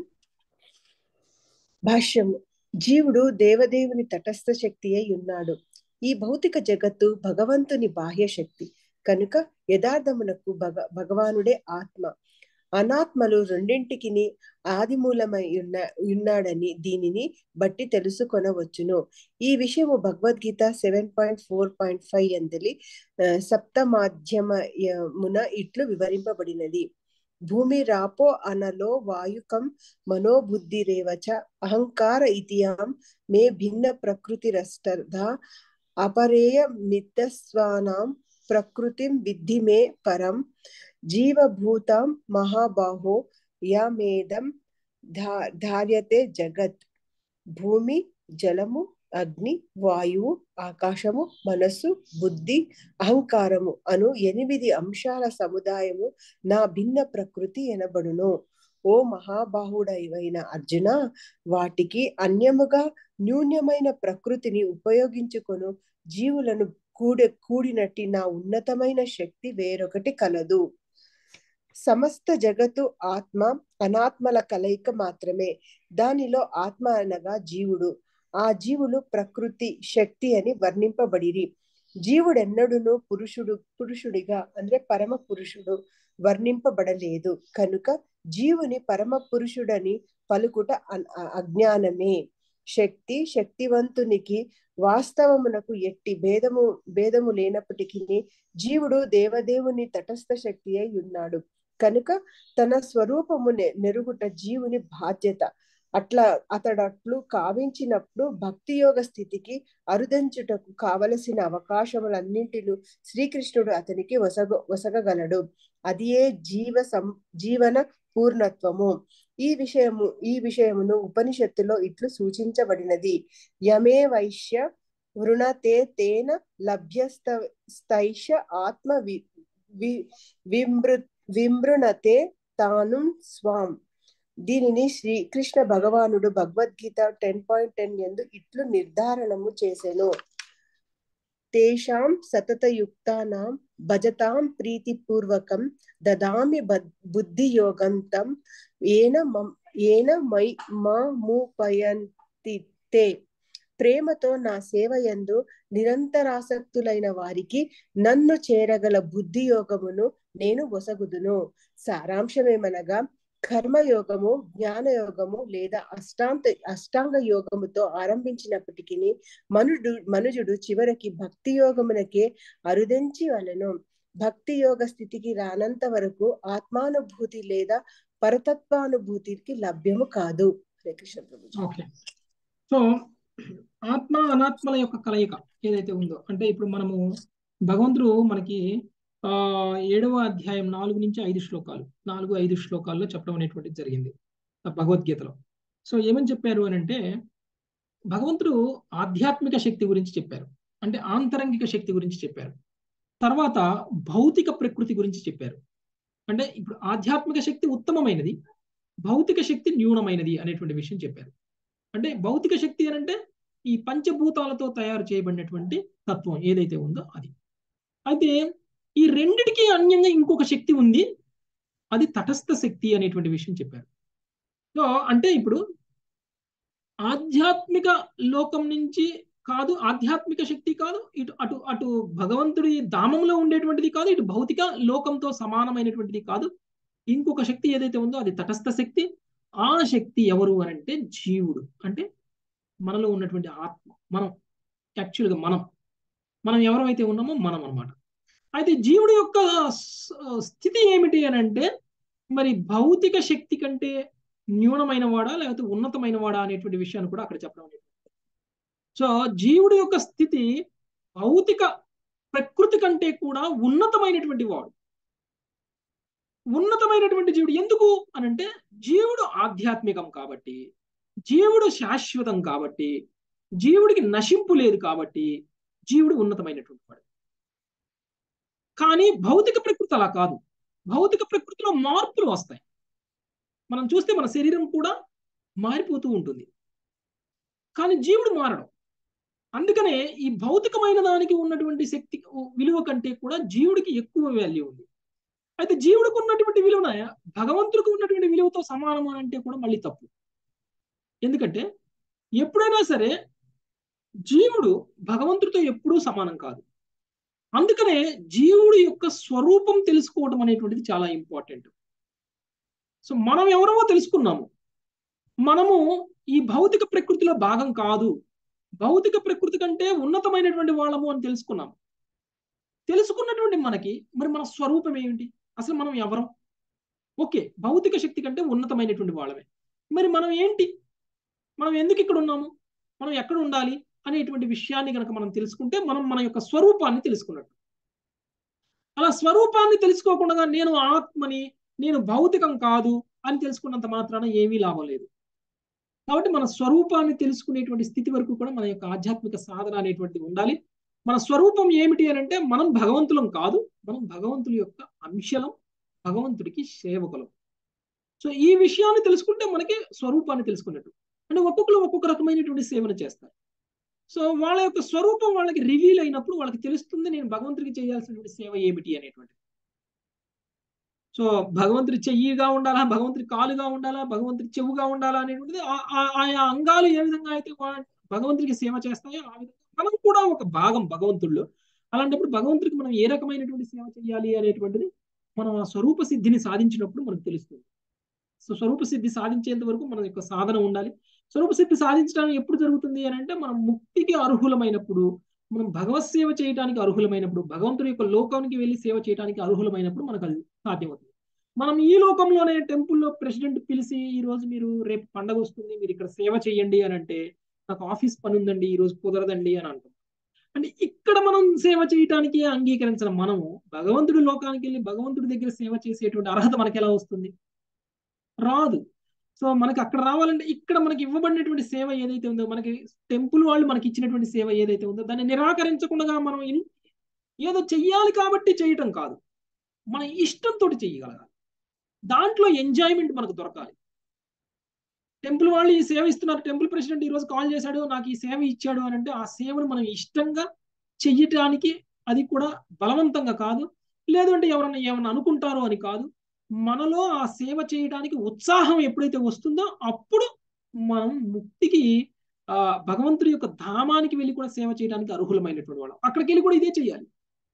భాష్యము జీవుడు దేవదేవుని తటస్థ శక్తి అయి ఉన్నాడు ఈ భౌతిక జగత్తు భగవంతుని బాహ్య శక్తి కనుక యథార్థమునకు భగ భగవానుడే ఆత్మ అనాత్మలు రెండింటికి ఆదిమూలమై ఉన్న ఉన్నాడని దీనిని బట్టి తెలుసుకొనవచ్చును ఈ విషయము Bhagavadgita seven point four point five అందలి సప్తమాధ్యమమున ఇట్లు వివరింపబడినది భూమి రాపో అనలో వాయుకం మనోబుద్ధిరేవచ అహంకార ఇతియాం మే భిన్న ప్రకృతి రష్టర్ధ అపరేయ మిత్తస్వానాం ప్రకృతిం విద్ధి మే పరం జీవభూతం మహాబాహో యమేదం ధా ధార్యతే జగత్ భూమి జలము అగ్ని వాయువు ఆకాశము మనస్సు బుద్ధి అహంకారము అను ఎనిమిది అంశాల సముదాయము నా భిన్న ప్రకృతి ఎనబడును ఓ మహాబాహుడైన అర్జున వాటికి అన్యముగా న్యూన్యమైన ప్రకృతిని ఉపయోగించుకొను జీవులను కూడ కూడినట్టి నా ఉన్నతమైన శక్తి వేరొకటి కలదు సమస్త జగత్తు ఆత్మ అనాత్మల కలయిక మాత్రమే దానిలో ఆత్మ అనగా జీవుడు ఆ జీవులు ప్రకృతి శక్తి అని వర్ణింపబడిరి జీవుడెన్నడును పురుషుడు పురుషుడిగా అంటే పరమ పురుషుడు వర్ణింపబడలేదు కనుక జీవుని పరమ పురుషుడని పలుకుట అజ్ఞానమే శక్తి శక్తివంతునికి వాస్తవమునకు ఎట్టి భేదము భేదము లేనప్పటికీ జీవుడు దేవదేవుని తటస్థ శక్తి అయి ఉన్నాడు కనుక తన స్వరూపము నెరుగుట జీవుని బాధ్యత అట్లా అతడట్లు కావించినప్పుడు భక్తి యోగ స్థితికి అరుదంచుటకు కావలసిన అవకాశములన్నింటిను శ్రీకృష్ణుడు అతనికి వసగ వసగగలడు అది ఏ జీవ సం జీవన పూర్ణత్వము ఈ విషయము ఈ విషయమును ఉపనిషత్తులో ఇట్లు సూచించబడినది యమే వైశ్య వృణతే తేన లభ్యస్తైష ఆత్మ వి విమృ విమృణతే తాను స్వాం దీనిని శ్రీకృష్ణ భగవానుడు భగవద్గీత టెన్ పాయింట్ టెన్ ఎందు ఇట్లు నిర్ధారణము చేసెను తేషాం సతతయుక్తానాం భజతాం ప్రీతిపూర్వకం దదామి బుద్ధియోగం తం ఏన ఏన మై మాముపయంతి తే ప్రేమతో నా సేవ యందు నిరంతరాసక్తులైన వారికి నన్ను చేరగల బుద్ధి యోగమును నేను ఒసగుదును సారాంశమేమనగా కర్మయోగము జ్ఞానయోగము లేదా అష్టాంత అష్టాంగ యోగముతో ఆరంభించినప్పటికీ మనుడు మనుజుడు చివరికి భక్తి యోగమునకే అరుదెంచి వలెను భక్తి యోగ స్థితికి రానంత వరకు ఆత్మానుభూతి లేదా పరతత్వానుభూతికి లభ్యము కాదు హరే కృష్ణ ప్రభుజీ ఓకే సో ఆత్మ అనాత్మల యొక్క కలయిక ఏదైతే ఉందో అంటే ఇప్పుడు మనము భగవంతుడు మనకి ఆ ఏడవ అధ్యాయం నాలుగు నుంచి ఐదు శ్లోకాలు నాలుగు ఐదు శ్లోకాల్లో చెప్పడం అనేటువంటిది జరిగింది భగవద్గీతలో సో ఏమని చెప్పారు అని అంటే భగవంతుడు ఆధ్యాత్మిక శక్తి గురించి చెప్పారు అంటే ఆంతరంగిక శక్తి గురించి చెప్పారు తర్వాత భౌతిక ప్రకృతి గురించి చెప్పారు అంటే ఇప్పుడు ఆధ్యాత్మిక శక్తి ఉత్తమమైనది భౌతిక శక్తి న్యూనమైనది అనేటువంటి విషయం చెప్పారు అంటే భౌతిక శక్తి అని అంటే ఈ పంచభూతాలతో తయారు చేయబడినటువంటి తత్వం ఏదైతే ఉందో అది అయితే ఈ రెండిటికి అన్యంగా ఇంకొక శక్తి ఉంది అది తటస్థ శక్తి అనేటువంటి విషయం చెప్పారు సో అంటే ఇప్పుడు ఆధ్యాత్మిక లోకం నుంచి కాదు ఆధ్యాత్మిక శక్తి కాదు ఇటు అటు అటు భగవంతుడి ధామంలో ఉండేటువంటిది కాదు ఇటు భౌతిక లోకంతో సమానమైనటువంటిది కాదు ఇంకొక శక్తి ఏదైతే ఉందో అది తటస్థ శక్తి ఆ శక్తి ఎవరు అని అంటే జీవుడు అంటే మనలో ఉన్నటువంటి ఆత్మ మనం యాక్చువల్గా మనం మనం ఎవరైతే ఉన్నామో మనం అనమాట అయితే జీవుడి యొక్క స్థితి ఏమిటి అని అంటే మరి భౌతిక శక్తి కంటే న్యూనమైన వాడా లేకపోతే ఉన్నతమైన వాడా అనేటువంటి విషయాన్ని కూడా అక్కడ చెప్పడం అనేది సో జీవుడి యొక్క స్థితి భౌతిక ప్రకృతి కంటే కూడా ఉన్నతమైనటువంటి వాడు ఉన్నతమైనటువంటి జీవుడు ఎందుకు అనంటే జీవుడు ఆధ్యాత్మికం కాబట్టి జీవుడు శాశ్వతం కాబట్టి జీవుడికి నశింపు లేదు కాబట్టి జీవుడు ఉన్నతమైనటువంటి వాడు కానీ భౌతిక ప్రకృతి అలా కాదు భౌతిక ప్రకృతిలో మార్పులు వస్తాయి మనం చూస్తే మన శరీరం కూడా మారిపోతూ ఉంటుంది కానీ జీవుడు మారడం అందుకనే ఈ భౌతికమైన దానికి ఉన్నటువంటి శక్తి విలువ కంటే కూడా జీవుడికి ఎక్కువ వాల్యూ ఉంది అయితే జీవుడికి ఉన్నటువంటి విలువన భగవంతుడికి ఉన్నటువంటి విలువతో సమానం అని అంటే కూడా మళ్ళీ తప్పు ఎందుకంటే ఎప్పుడైనా సరే జీవుడు భగవంతుడితో ఎప్పుడూ సమానం కాదు అందుకనే జీవుడి యొక్క స్వరూపం తెలుసుకోవడం అనేటువంటిది చాలా ఇంపార్టెంట్ సో మనం ఎవరమో తెలుసుకున్నాము మనము ఈ భౌతిక ప్రకృతిలో భాగం కాదు భౌతిక ప్రకృతి కంటే ఉన్నతమైనటువంటి వాళ్ళము అని తెలుసుకున్నాము తెలుసుకున్నటువంటి మనకి మరి మన స్వరూపం ఏమిటి అసలు మనం ఎవరం ఓకే భౌతిక శక్తి కంటే ఉన్నతమైనటువంటి వాళ్ళమే మరి మనం ఏంటి మనం ఎందుకు ఇక్కడ ఉన్నాము మనం ఎక్కడ ఉండాలి అనేటువంటి విషయాన్ని కనుక మనం తెలుసుకుంటే మనం మన యొక్క స్వరూపాన్ని తెలుసుకున్నట్టు అలా స్వరూపాన్ని తెలుసుకోకుండా నేను ఆత్మని నేను భౌతికం కాదు అని తెలుసుకున్నంత మాత్రాన ఏమీ లాభం లేదు కాబట్టి మన స్వరూపాన్ని తెలుసుకునేటువంటి స్థితి వరకు కూడా మన యొక్క ఆధ్యాత్మిక సాధన అనేటువంటిది ఉండాలి మన స్వరూపం ఏమిటి అని అంటే మనం భగవంతులం కాదు మనం భగవంతుడి యొక్క అంశలం భగవంతుడికి సేవకులం సో ఈ విషయాన్ని తెలుసుకుంటే మనకి స్వరూపాన్ని తెలుసుకున్నట్టు అంటే ఒక్కొక్కరు ఒక్కొక్క రకమైనటువంటి సేవను చేస్తారు సో వాళ్ళ యొక్క స్వరూపం వాళ్ళకి రివీల్ అయినప్పుడు వాళ్ళకి తెలుస్తుంది నేను భగవంతుడికి చేయాల్సినటువంటి సేవ ఏమిటి అనేటువంటిది సో భగవంతుడి చెయ్యిగా ఉండాలా భగవంతుడి కాలుగా ఉండాలా భగవంతుడి చెవుగా ఉండాలా అనేటువంటిది ఆయా అంగాలు ఏ విధంగా అయితే భగవంతుడికి సేవ చేస్తాయో ఆ విధంగా మనం కూడా ఒక భాగం భగవంతుల్లో అలాంటప్పుడు భగవంతుడికి మనం ఏ రకమైనటువంటి సేవ చేయాలి అనేటువంటిది మనం ఆ స్వరూప సిద్ధిని సాధించినప్పుడు మనకు తెలుస్తుంది సో స్వరూప సిద్ధి సాధించేంత వరకు మన యొక్క సాధన ఉండాలి స్వరూప సిద్ధి సాధించడం ఎప్పుడు జరుగుతుంది అని అంటే మనం ముక్తికి అర్హులమైనప్పుడు మనం భగవత్ సేవ చేయడానికి అర్హులమైనప్పుడు భగవంతుడి యొక్క లోకానికి వెళ్ళి సేవ చేయడానికి అర్హులమైనప్పుడు మనకు అది సాధ్యమవుతుంది మనం ఈ లోకంలోనే టెంపుల్లో ప్రెసిడెంట్ పిలిచి ఈ రోజు మీరు రేపు పండగ వస్తుంది మీరు ఇక్కడ సేవ చేయండి అని అంటే నాకు ఆఫీస్ పని ఉందండి ఈ రోజు కుదరదండి అని అంటాం అంటే ఇక్కడ మనం సేవ చేయటానికి అంగీకరించిన మనము భగవంతుడి లోకానికి వెళ్ళి భగవంతుడి దగ్గర సేవ చేసేటువంటి అర్హత మనకి ఎలా వస్తుంది రాదు సో మనకి అక్కడ రావాలంటే ఇక్కడ మనకి ఇవ్వబడినటువంటి సేవ ఏదైతే ఉందో మనకి టెంపుల్ వాళ్ళు మనకి ఇచ్చినటువంటి సేవ ఏదైతే ఉందో దాన్ని నిరాకరించకుండా మనం ఏదో చెయ్యాలి కాబట్టి చేయటం కాదు మన ఇష్టంతో చెయ్యగలగాలి దాంట్లో ఎంజాయ్మెంట్ మనకు దొరకాలి టెంపుల్ వాళ్ళు ఈ సేవ ఇస్తున్నారు టెంపుల్ ప్రెసిడెంట్ ఈ రోజు కాల్ చేశాడు నాకు ఈ సేవ ఇచ్చాడు అని అంటే ఆ సేవను మనం ఇష్టంగా చెయ్యటానికి అది కూడా బలవంతంగా కాదు లేదు అంటే ఎవరన్నా ఏమన్నా అనుకుంటారో అని కాదు మనలో ఆ సేవ చేయడానికి ఉత్సాహం ఎప్పుడైతే వస్తుందో అప్పుడు మనం ముక్తికి ఆ భగవంతుడి యొక్క ధామానికి వెళ్ళి కూడా సేవ చేయడానికి అర్హులమైనటువంటి వాళ్ళం అక్కడికి వెళ్ళి కూడా ఇదే చేయాలి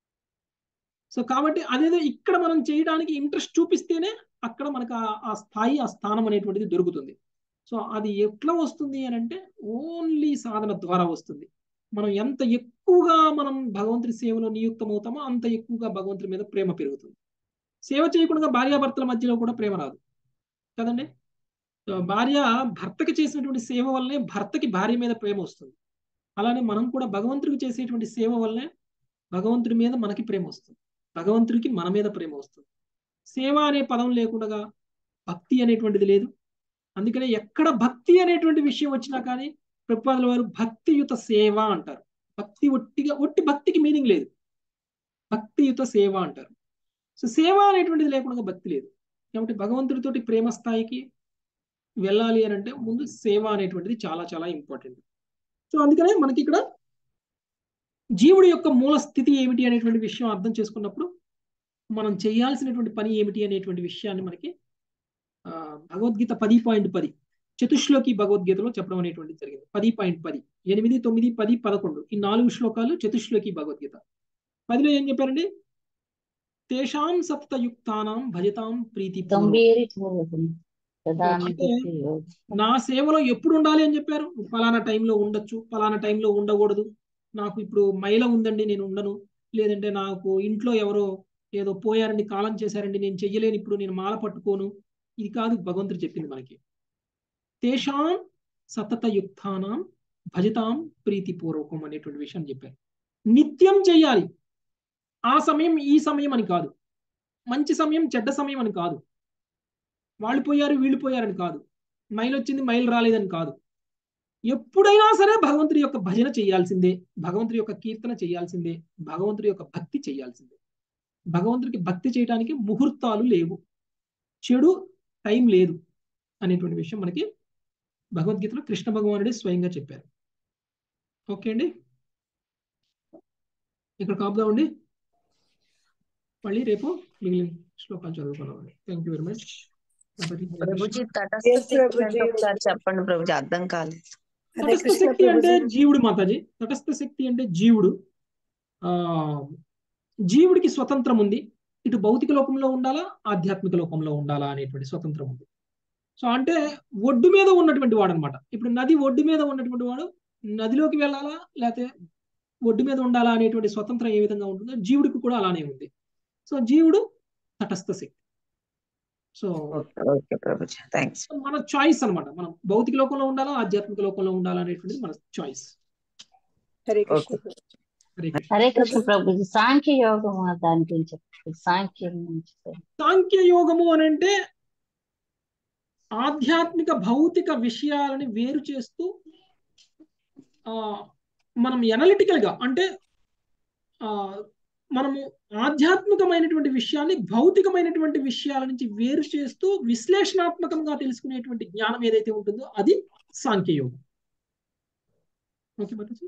సో కాబట్టి అదేదో ఇక్కడ మనం చేయడానికి ఇంట్రెస్ట్ చూపిస్తేనే అక్కడ మనకు ఆ స్థాయి ఆ స్థానం అనేటువంటిది దొరుకుతుంది సో అది ఎట్లా వస్తుంది అని అంటే ఓన్లీ సాధన ద్వారా వస్తుంది మనం ఎంత ఎక్కువగా మనం భగవంతుడి సేవలో నియుక్తం అవుతామో అంత ఎక్కువగా భగవంతుడి మీద ప్రేమ పెరుగుతుంది సేవ చేయకుండా భార్యాభర్తల మధ్యలో కూడా ప్రేమ రాదు కదండి భార్య భర్తకి చేసినటువంటి సేవ వల్లనే భర్తకి భార్య మీద ప్రేమ వస్తుంది అలానే మనం కూడా భగవంతుడికి చేసేటువంటి సేవ వల్లనే భగవంతుడి మీద మనకి ప్రేమ వస్తుంది భగవంతుడికి మన మీద ప్రేమ వస్తుంది సేవ అనే పదం లేకుండా భక్తి అనేటువంటిది లేదు అందుకనే ఎక్కడ భక్తి అనేటువంటి విషయం వచ్చినా కానీ ప్రభుపాదుల వారు భక్తియుత సేవ అంటారు భక్తి ఒట్టిగా ఒట్టి భక్తికి మీనింగ్ లేదు భక్తియుత సేవ అంటారు సో సేవ అనేటువంటిది లేకుండా భక్తి లేదు కాబట్టి భగవంతుడితోటి ప్రేమ స్థాయికి వెళ్ళాలి అని అంటే ముందు సేవ అనేటువంటిది చాలా చాలా ఇంపార్టెంట్ సో అందుకనే మనకి ఇక్కడ జీవుడి యొక్క మూల స్థితి ఏమిటి అనేటువంటి విషయం అర్థం చేసుకున్నప్పుడు మనం చేయాల్సినటువంటి పని ఏమిటి అనేటువంటి విషయాన్ని మనకి భగవద్గీత పది పాయింట్ పది చతుశ్లోకి భగవద్గీతలో చెప్పడం అనేటువంటిది జరిగింది పది పాయింట్ పది ఎనిమిది తొమ్మిది పది పదకొండు ఈ నాలుగు శ్లోకాలు చతుశ్లోకి భగవద్గీత పదిలో ఏం చెప్పారండి తేషాం సప్తయుక్తానాం భజతాం ప్రీతి అంటే నా సేవలో ఎప్పుడు ఉండాలి అని చెప్పారు ఫలానా టైంలో ఉండొచ్చు ఫలానా టైంలో ఉండకూడదు నాకు ఇప్పుడు మైల ఉందండి నేను ఉండను లేదంటే నాకు ఇంట్లో ఎవరో ఏదో పోయారండి కాలం చేశారండి నేను చెయ్యలేను ఇప్పుడు నేను మాల పట్టుకోను ఇది కాదు భగవంతుడు చెప్పింది మనకి తేషాం సతతయుక్తానాం భజతాం ప్రీతిపూర్వకం అనేటువంటి విషయం చెప్పారు నిత్యం చెయ్యాలి ఆ సమయం ఈ సమయం అని కాదు మంచి సమయం చెడ్డ సమయం అని కాదు వాళ్ళు పోయారు వీళ్ళు పోయారని కాదు మైల్ వచ్చింది మైల్ రాలేదని కాదు ఎప్పుడైనా సరే భగవంతుడి యొక్క భజన చేయాల్సిందే భగవంతుడి యొక్క కీర్తన చేయాల్సిందే భగవంతుడి యొక్క భక్తి చేయాల్సిందే భగవంతుడికి భక్తి చేయడానికి ముహూర్తాలు లేవు చెడు టైం లేదు అనేటువంటి విషయం మనకి భగవద్గీతలో కృష్ణ భగవానుడే స్వయంగా చెప్పారు ఓకే అండి ఇక్కడ కాపుదామండి మళ్ళీ రేపు మిగిలిన శ్లోకాలు చదువుకున్నామండి థ్యాంక్ యూ వెరీ మచ్ ప్రభుజీ తటస్థ శక్తి అంటే ఒకసారి చెప్పండి ప్రభుజీ అర్థం కాలేదు తటస్థ శక్తి అంటే జీవుడు మాతాజీ తటస్థ శక్తి అంటే జీవుడు ఆ జీవుడికి స్వతంత్రం ఉంది ఇటు భౌతిక లోకంలో ఉండాలా ఆధ్యాత్మిక లోకంలో ఉండాలా అనేటువంటి స్వతంత్రం ఉంది సో అంటే ఒడ్డు మీద ఉన్నటువంటి వాడు అనమాట ఇప్పుడు నది ఒడ్డు మీద ఉన్నటువంటి వాడు నదిలోకి వెళ్ళాలా లేకపోతే ఒడ్డు మీద ఉండాలా అనేటువంటి స్వతంత్రం ఏ విధంగా ఉంటుందో జీవుడికి కూడా అలానే ఉంది సో జీవుడు తటస్థ శక్తి సో మన చాయిస్ అనమాట మనం భౌతిక లోకంలో ఉండాలా ఆధ్యాత్మిక లోకంలో ఉండాలా అనేటువంటిది మన చాయిస్ హరే కృష్ణ హరే కృష్ణ హరే కృష్ణ ప్రభుజీ సాంఖ్య యోగం దాని గురించి చెప్పండి. సాంఖ్యం నుంచి సాంఖ్య యోగము అని అంటే ఆధ్యాత్మిక భౌతిక విషయాలని వేరు చేస్తూ ఆ మనం ఎనలిటికల్ గా అంటే ఆ మనము ఆధ్యాత్మికమైనటువంటి విషయాన్ని భౌతికమైనటువంటి విషయాల నుంచి వేరు చేస్తూ విశ్లేషణాత్మకంగా తెలుసుకునేటువంటి జ్ఞానం ఏదైతే ఉంటుందో అది సాంఖ్యయోగం ఓకే మాతాజీ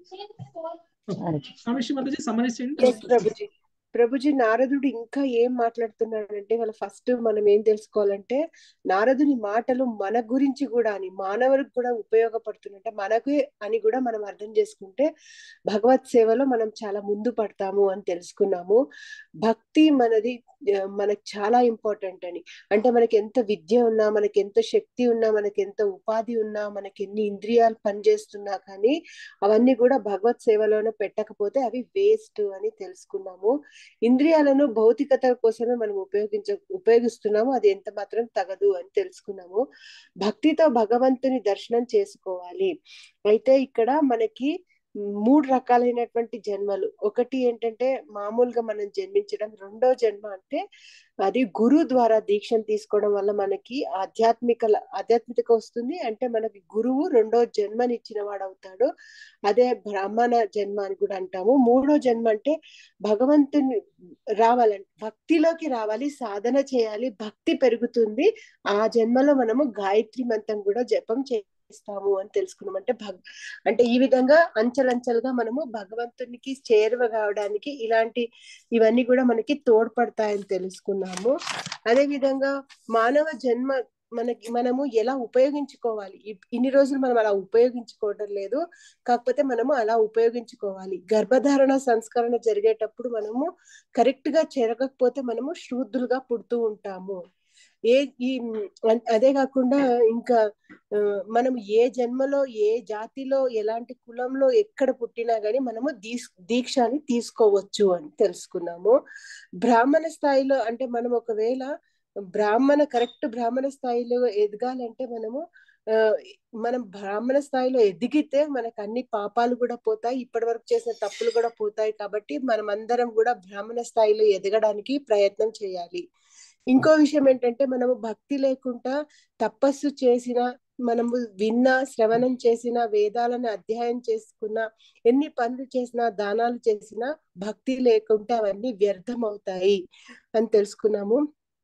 హరే కామేశ్వరి మాతాజీ సమరైజ్ చేయండి ఎస్ ప్రభుజీ ప్రభుజీ నారదుడు ఇంకా ఏం మాట్లాడుతున్నాడంటే వాళ్ళ ఫస్ట్ మనం ఏం తెలుసుకోవాలంటే నారదుని మాటలు మన గురించి కూడా అని మానవులకు కూడా ఉపయోగపడుతున్నట్టే మనకు అని కూడా మనం అర్థం చేసుకుంటే భగవత్ సేవలో మనం చాలా ముందు పడతాము అని తెలుసుకున్నాము భక్తి మనది ఆ, మనకు చాలా ఇంపార్టెంట్ అని అంటే మనకి ఎంత విద్య ఉన్నా మనకి ఎంత శక్తి ఉన్నా మనకి ఎంత ఉపాధి ఉన్నా మనకి ఎన్ని ఇంద్రియాలు పనిచేస్తున్నా కానీ అవన్నీ కూడా భగవత్ సేవలోనే పెట్టకపోతే అవి వేస్ట్ అని తెలుసుకున్నాము ఇంద్రియాలను భౌతికత కోసమే మనం ఉపయోగించ ఉపయోగిస్తున్నాము అది ఎంత మాత్రం తగదు అని తెలుసుకున్నాము భక్తితో భగవంతుని దర్శనం చేసుకోవాలి అయితే ఇక్కడ మనకి మూడు రకాలైనటువంటి జన్మలు ఒకటి ఏంటంటే మామూలుగా మనం జన్మించడం రెండో జన్మ అంటే అది గురు ద్వారా దీక్షను తీసుకోవడం వల్ల మనకి ఆధ్యాత్మిక ఆధ్యాత్మికత వస్తుంది అంటే మనకి గురువు రెండో జన్మనిచ్చిన వాడు అవుతాడు అదే బ్రాహ్మణ జన్మ అని కూడా అంటాము మూడో జన్మ అంటే భగవంతుని రావాలంటే భక్తిలోకి రావాలి సాధన చేయాలి భక్తి పెరుగుతుంది ఆ జన్మలో మనము గాయత్రి మంత్రం కూడా జపం చేస్తాము అని తెలుసుకున్నాం అంటే భగ్ అంటే ఈ విధంగా అంచెలంచెలుగా మనము భగవంతునికి చేరువ కావడానికి ఇలాంటి ఇవన్నీ కూడా మనకి తోడ్పడతాయని తెలుసుకున్నాము అదే విధంగా మానవ జన్మ మనకి మనము ఎలా ఉపయోగించుకోవాలి ఇప్- ఇన్ని రోజులు మనం అలా ఉపయోగించుకోవడం లేదు కాకపోతే మనము అలా ఉపయోగించుకోవాలి గర్భధారణ సంస్కరణ జరిగేటప్పుడు మనము కరెక్ట్ గా జరగకపోతే మనము శూద్రులుగా పుడుతూ ఉంటాము ఏ ఈ అన్- అదే కాకుండా ఇంకా ఆ, మనం ఏ జన్మలో ఏ జాతిలో ఎలాంటి కులంలో ఎక్కడ పుట్టినా గానీ మనము దీస్ దీక్షని తీసుకోవచ్చు అని తెలుసుకున్నాము బ్రాహ్మణ స్థాయిలో అంటే మనం ఒకవేళ బ్రాహ్మణ కరెక్ట్ బ్రాహ్మణ స్థాయిలో ఎదగాలంటే మనము ఆ, మనం బ్రాహ్మణ స్థాయిలో ఎదిగితే మనకు అన్ని పాపాలు కూడా పోతాయి ఇప్పటి వరకు చేసిన తప్పులు కూడా పోతాయి కాబట్టి మనం అందరం కూడా బ్రాహ్మణ స్థాయిలో ఎదగడానికి ప్రయత్నం చేయాలి ఇంకో విషయం ఏంటంటే మనము భక్తి లేకుండా తపస్సు చేసిన మనము విన్న శ్రవణం చేసిన వేదాలను అధ్యయనం చేసుకున్న ఎన్ని పనులు చేసినా దానాలు చేసినా భక్తి లేకుంటే అవన్నీ వ్యర్థం అవుతాయి అని తెలుసుకున్నాము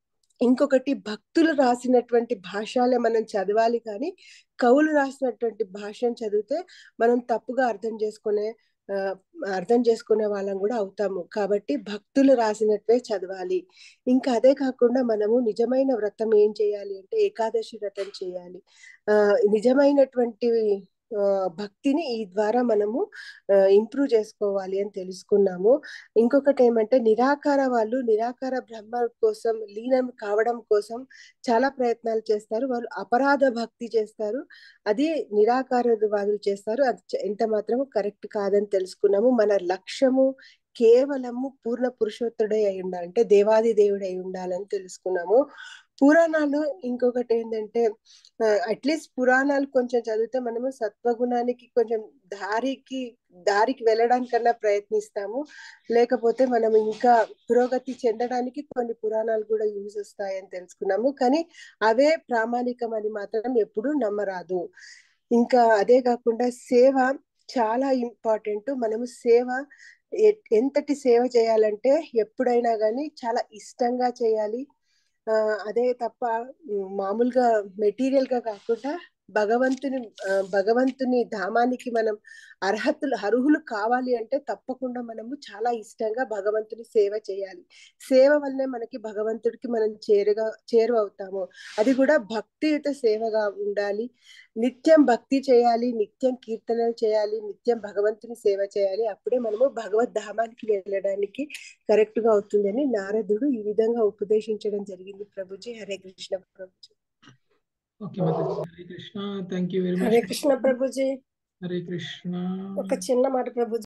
ఇంకొకటి భక్తులు రాసినటువంటి భాషలే మనం చదవాలి కానీ కవులు రాసినటువంటి భాషను చదివితే మనం తప్పుగా అర్థం చేసుకునే ఆ, అర్థం చేసుకునే వాళ్ళం కూడా అవుతాము కాబట్టి భక్తులు రాసినట్వే చదవాలి ఇంకా అదే కాకుండా మనము నిజమైన వ్రతం ఏం చేయాలి అంటే ఏకాదశి వ్రతం చేయాలి ఆ నిజమైనటువంటి ఆ, భక్తిని ఈ ద్వారా మనము ఇంప్రూవ్ చేసుకోవాలి అని తెలుసుకున్నాము ఇంకొకటి ఏమంటే నిరాకార వాళ్ళు నిరాకార బ్రహ్మ కోసం లీనం కావడం కోసం చాలా ప్రయత్నాలు చేస్తారు వాళ్ళు అపరాధ భక్తి చేస్తారు అది నిరాకార వాదులు చేస్తారు అది చ- ఎంత మాత్రము కరెక్ట్ కాదని తెలుసుకున్నాము మన లక్ష్యము కేవలము పూర్ణ పురుషోత్తుడే అయి ఉండాలి అంటే దేవాది దేవుడు అయి ఉండాలని తెలుసుకున్నాము పురాణాలు ఇంకొకటి ఏంటంటే అట్లీస్ట్ పురాణాలు కొంచెం చదివితే మనము సత్వగుణానికి కొంచెం దారికి దారికి వెళ్ళడానికన్నా ప్రయత్నిస్తాము లేకపోతే మనం ఇంకా పురోగతి చెందడానికి కొన్ని పురాణాలు కూడా యూజ్ వస్తాయని తెలుసుకున్నాము కానీ అవే ప్రామాణికం అని మాత్రం ఎప్పుడూ నమ్మరాదు ఇంకా అదే కాకుండా సేవ చాలా ఇంపార్టెంట్ మనము సేవ ఎ- ఎంతటి సేవ చేయాలంటే ఎప్పుడైనా కానీ చాలా ఇష్టంగా చేయాలి ఆ అదే తప్ప ఉమ్, మామూలుగా మెటీరియల్ గా కాకుండా భగవంతుని ఆ, భగవంతుని ధామానికి మనం అర్హతలు అర్హులు కావాలి అంటే తప్పకుండా మనము చాలా ఇష్టంగా భగవంతుని సేవ చేయాలి సేవ వల్లనే మనకి భగవంతుడికి మనం చేరుగా చేరువవుతాము అది కూడా భక్తియుత సేవగా ఉండాలి నిత్యం భక్తి చేయాలి నిత్యం కీర్తనలు చేయాలి నిత్యం భగవంతుని సేవ చేయాలి అప్పుడే మనము భగవద్ ధామానికి వెళ్ళడానికి కరెక్ట్ గా అవుతుందని నారదుడు ఈ విధంగా ఉపదేశించడం జరిగింది ప్రభుజీ హరే కృష్ణ ప్రభుజీ ఓకే మాతాజీ Hare Krishna thank you very Hare much Krishna ప్రభుజీ హరే కృష్ణ ఒక చిన్న మాట ప్రభుజీ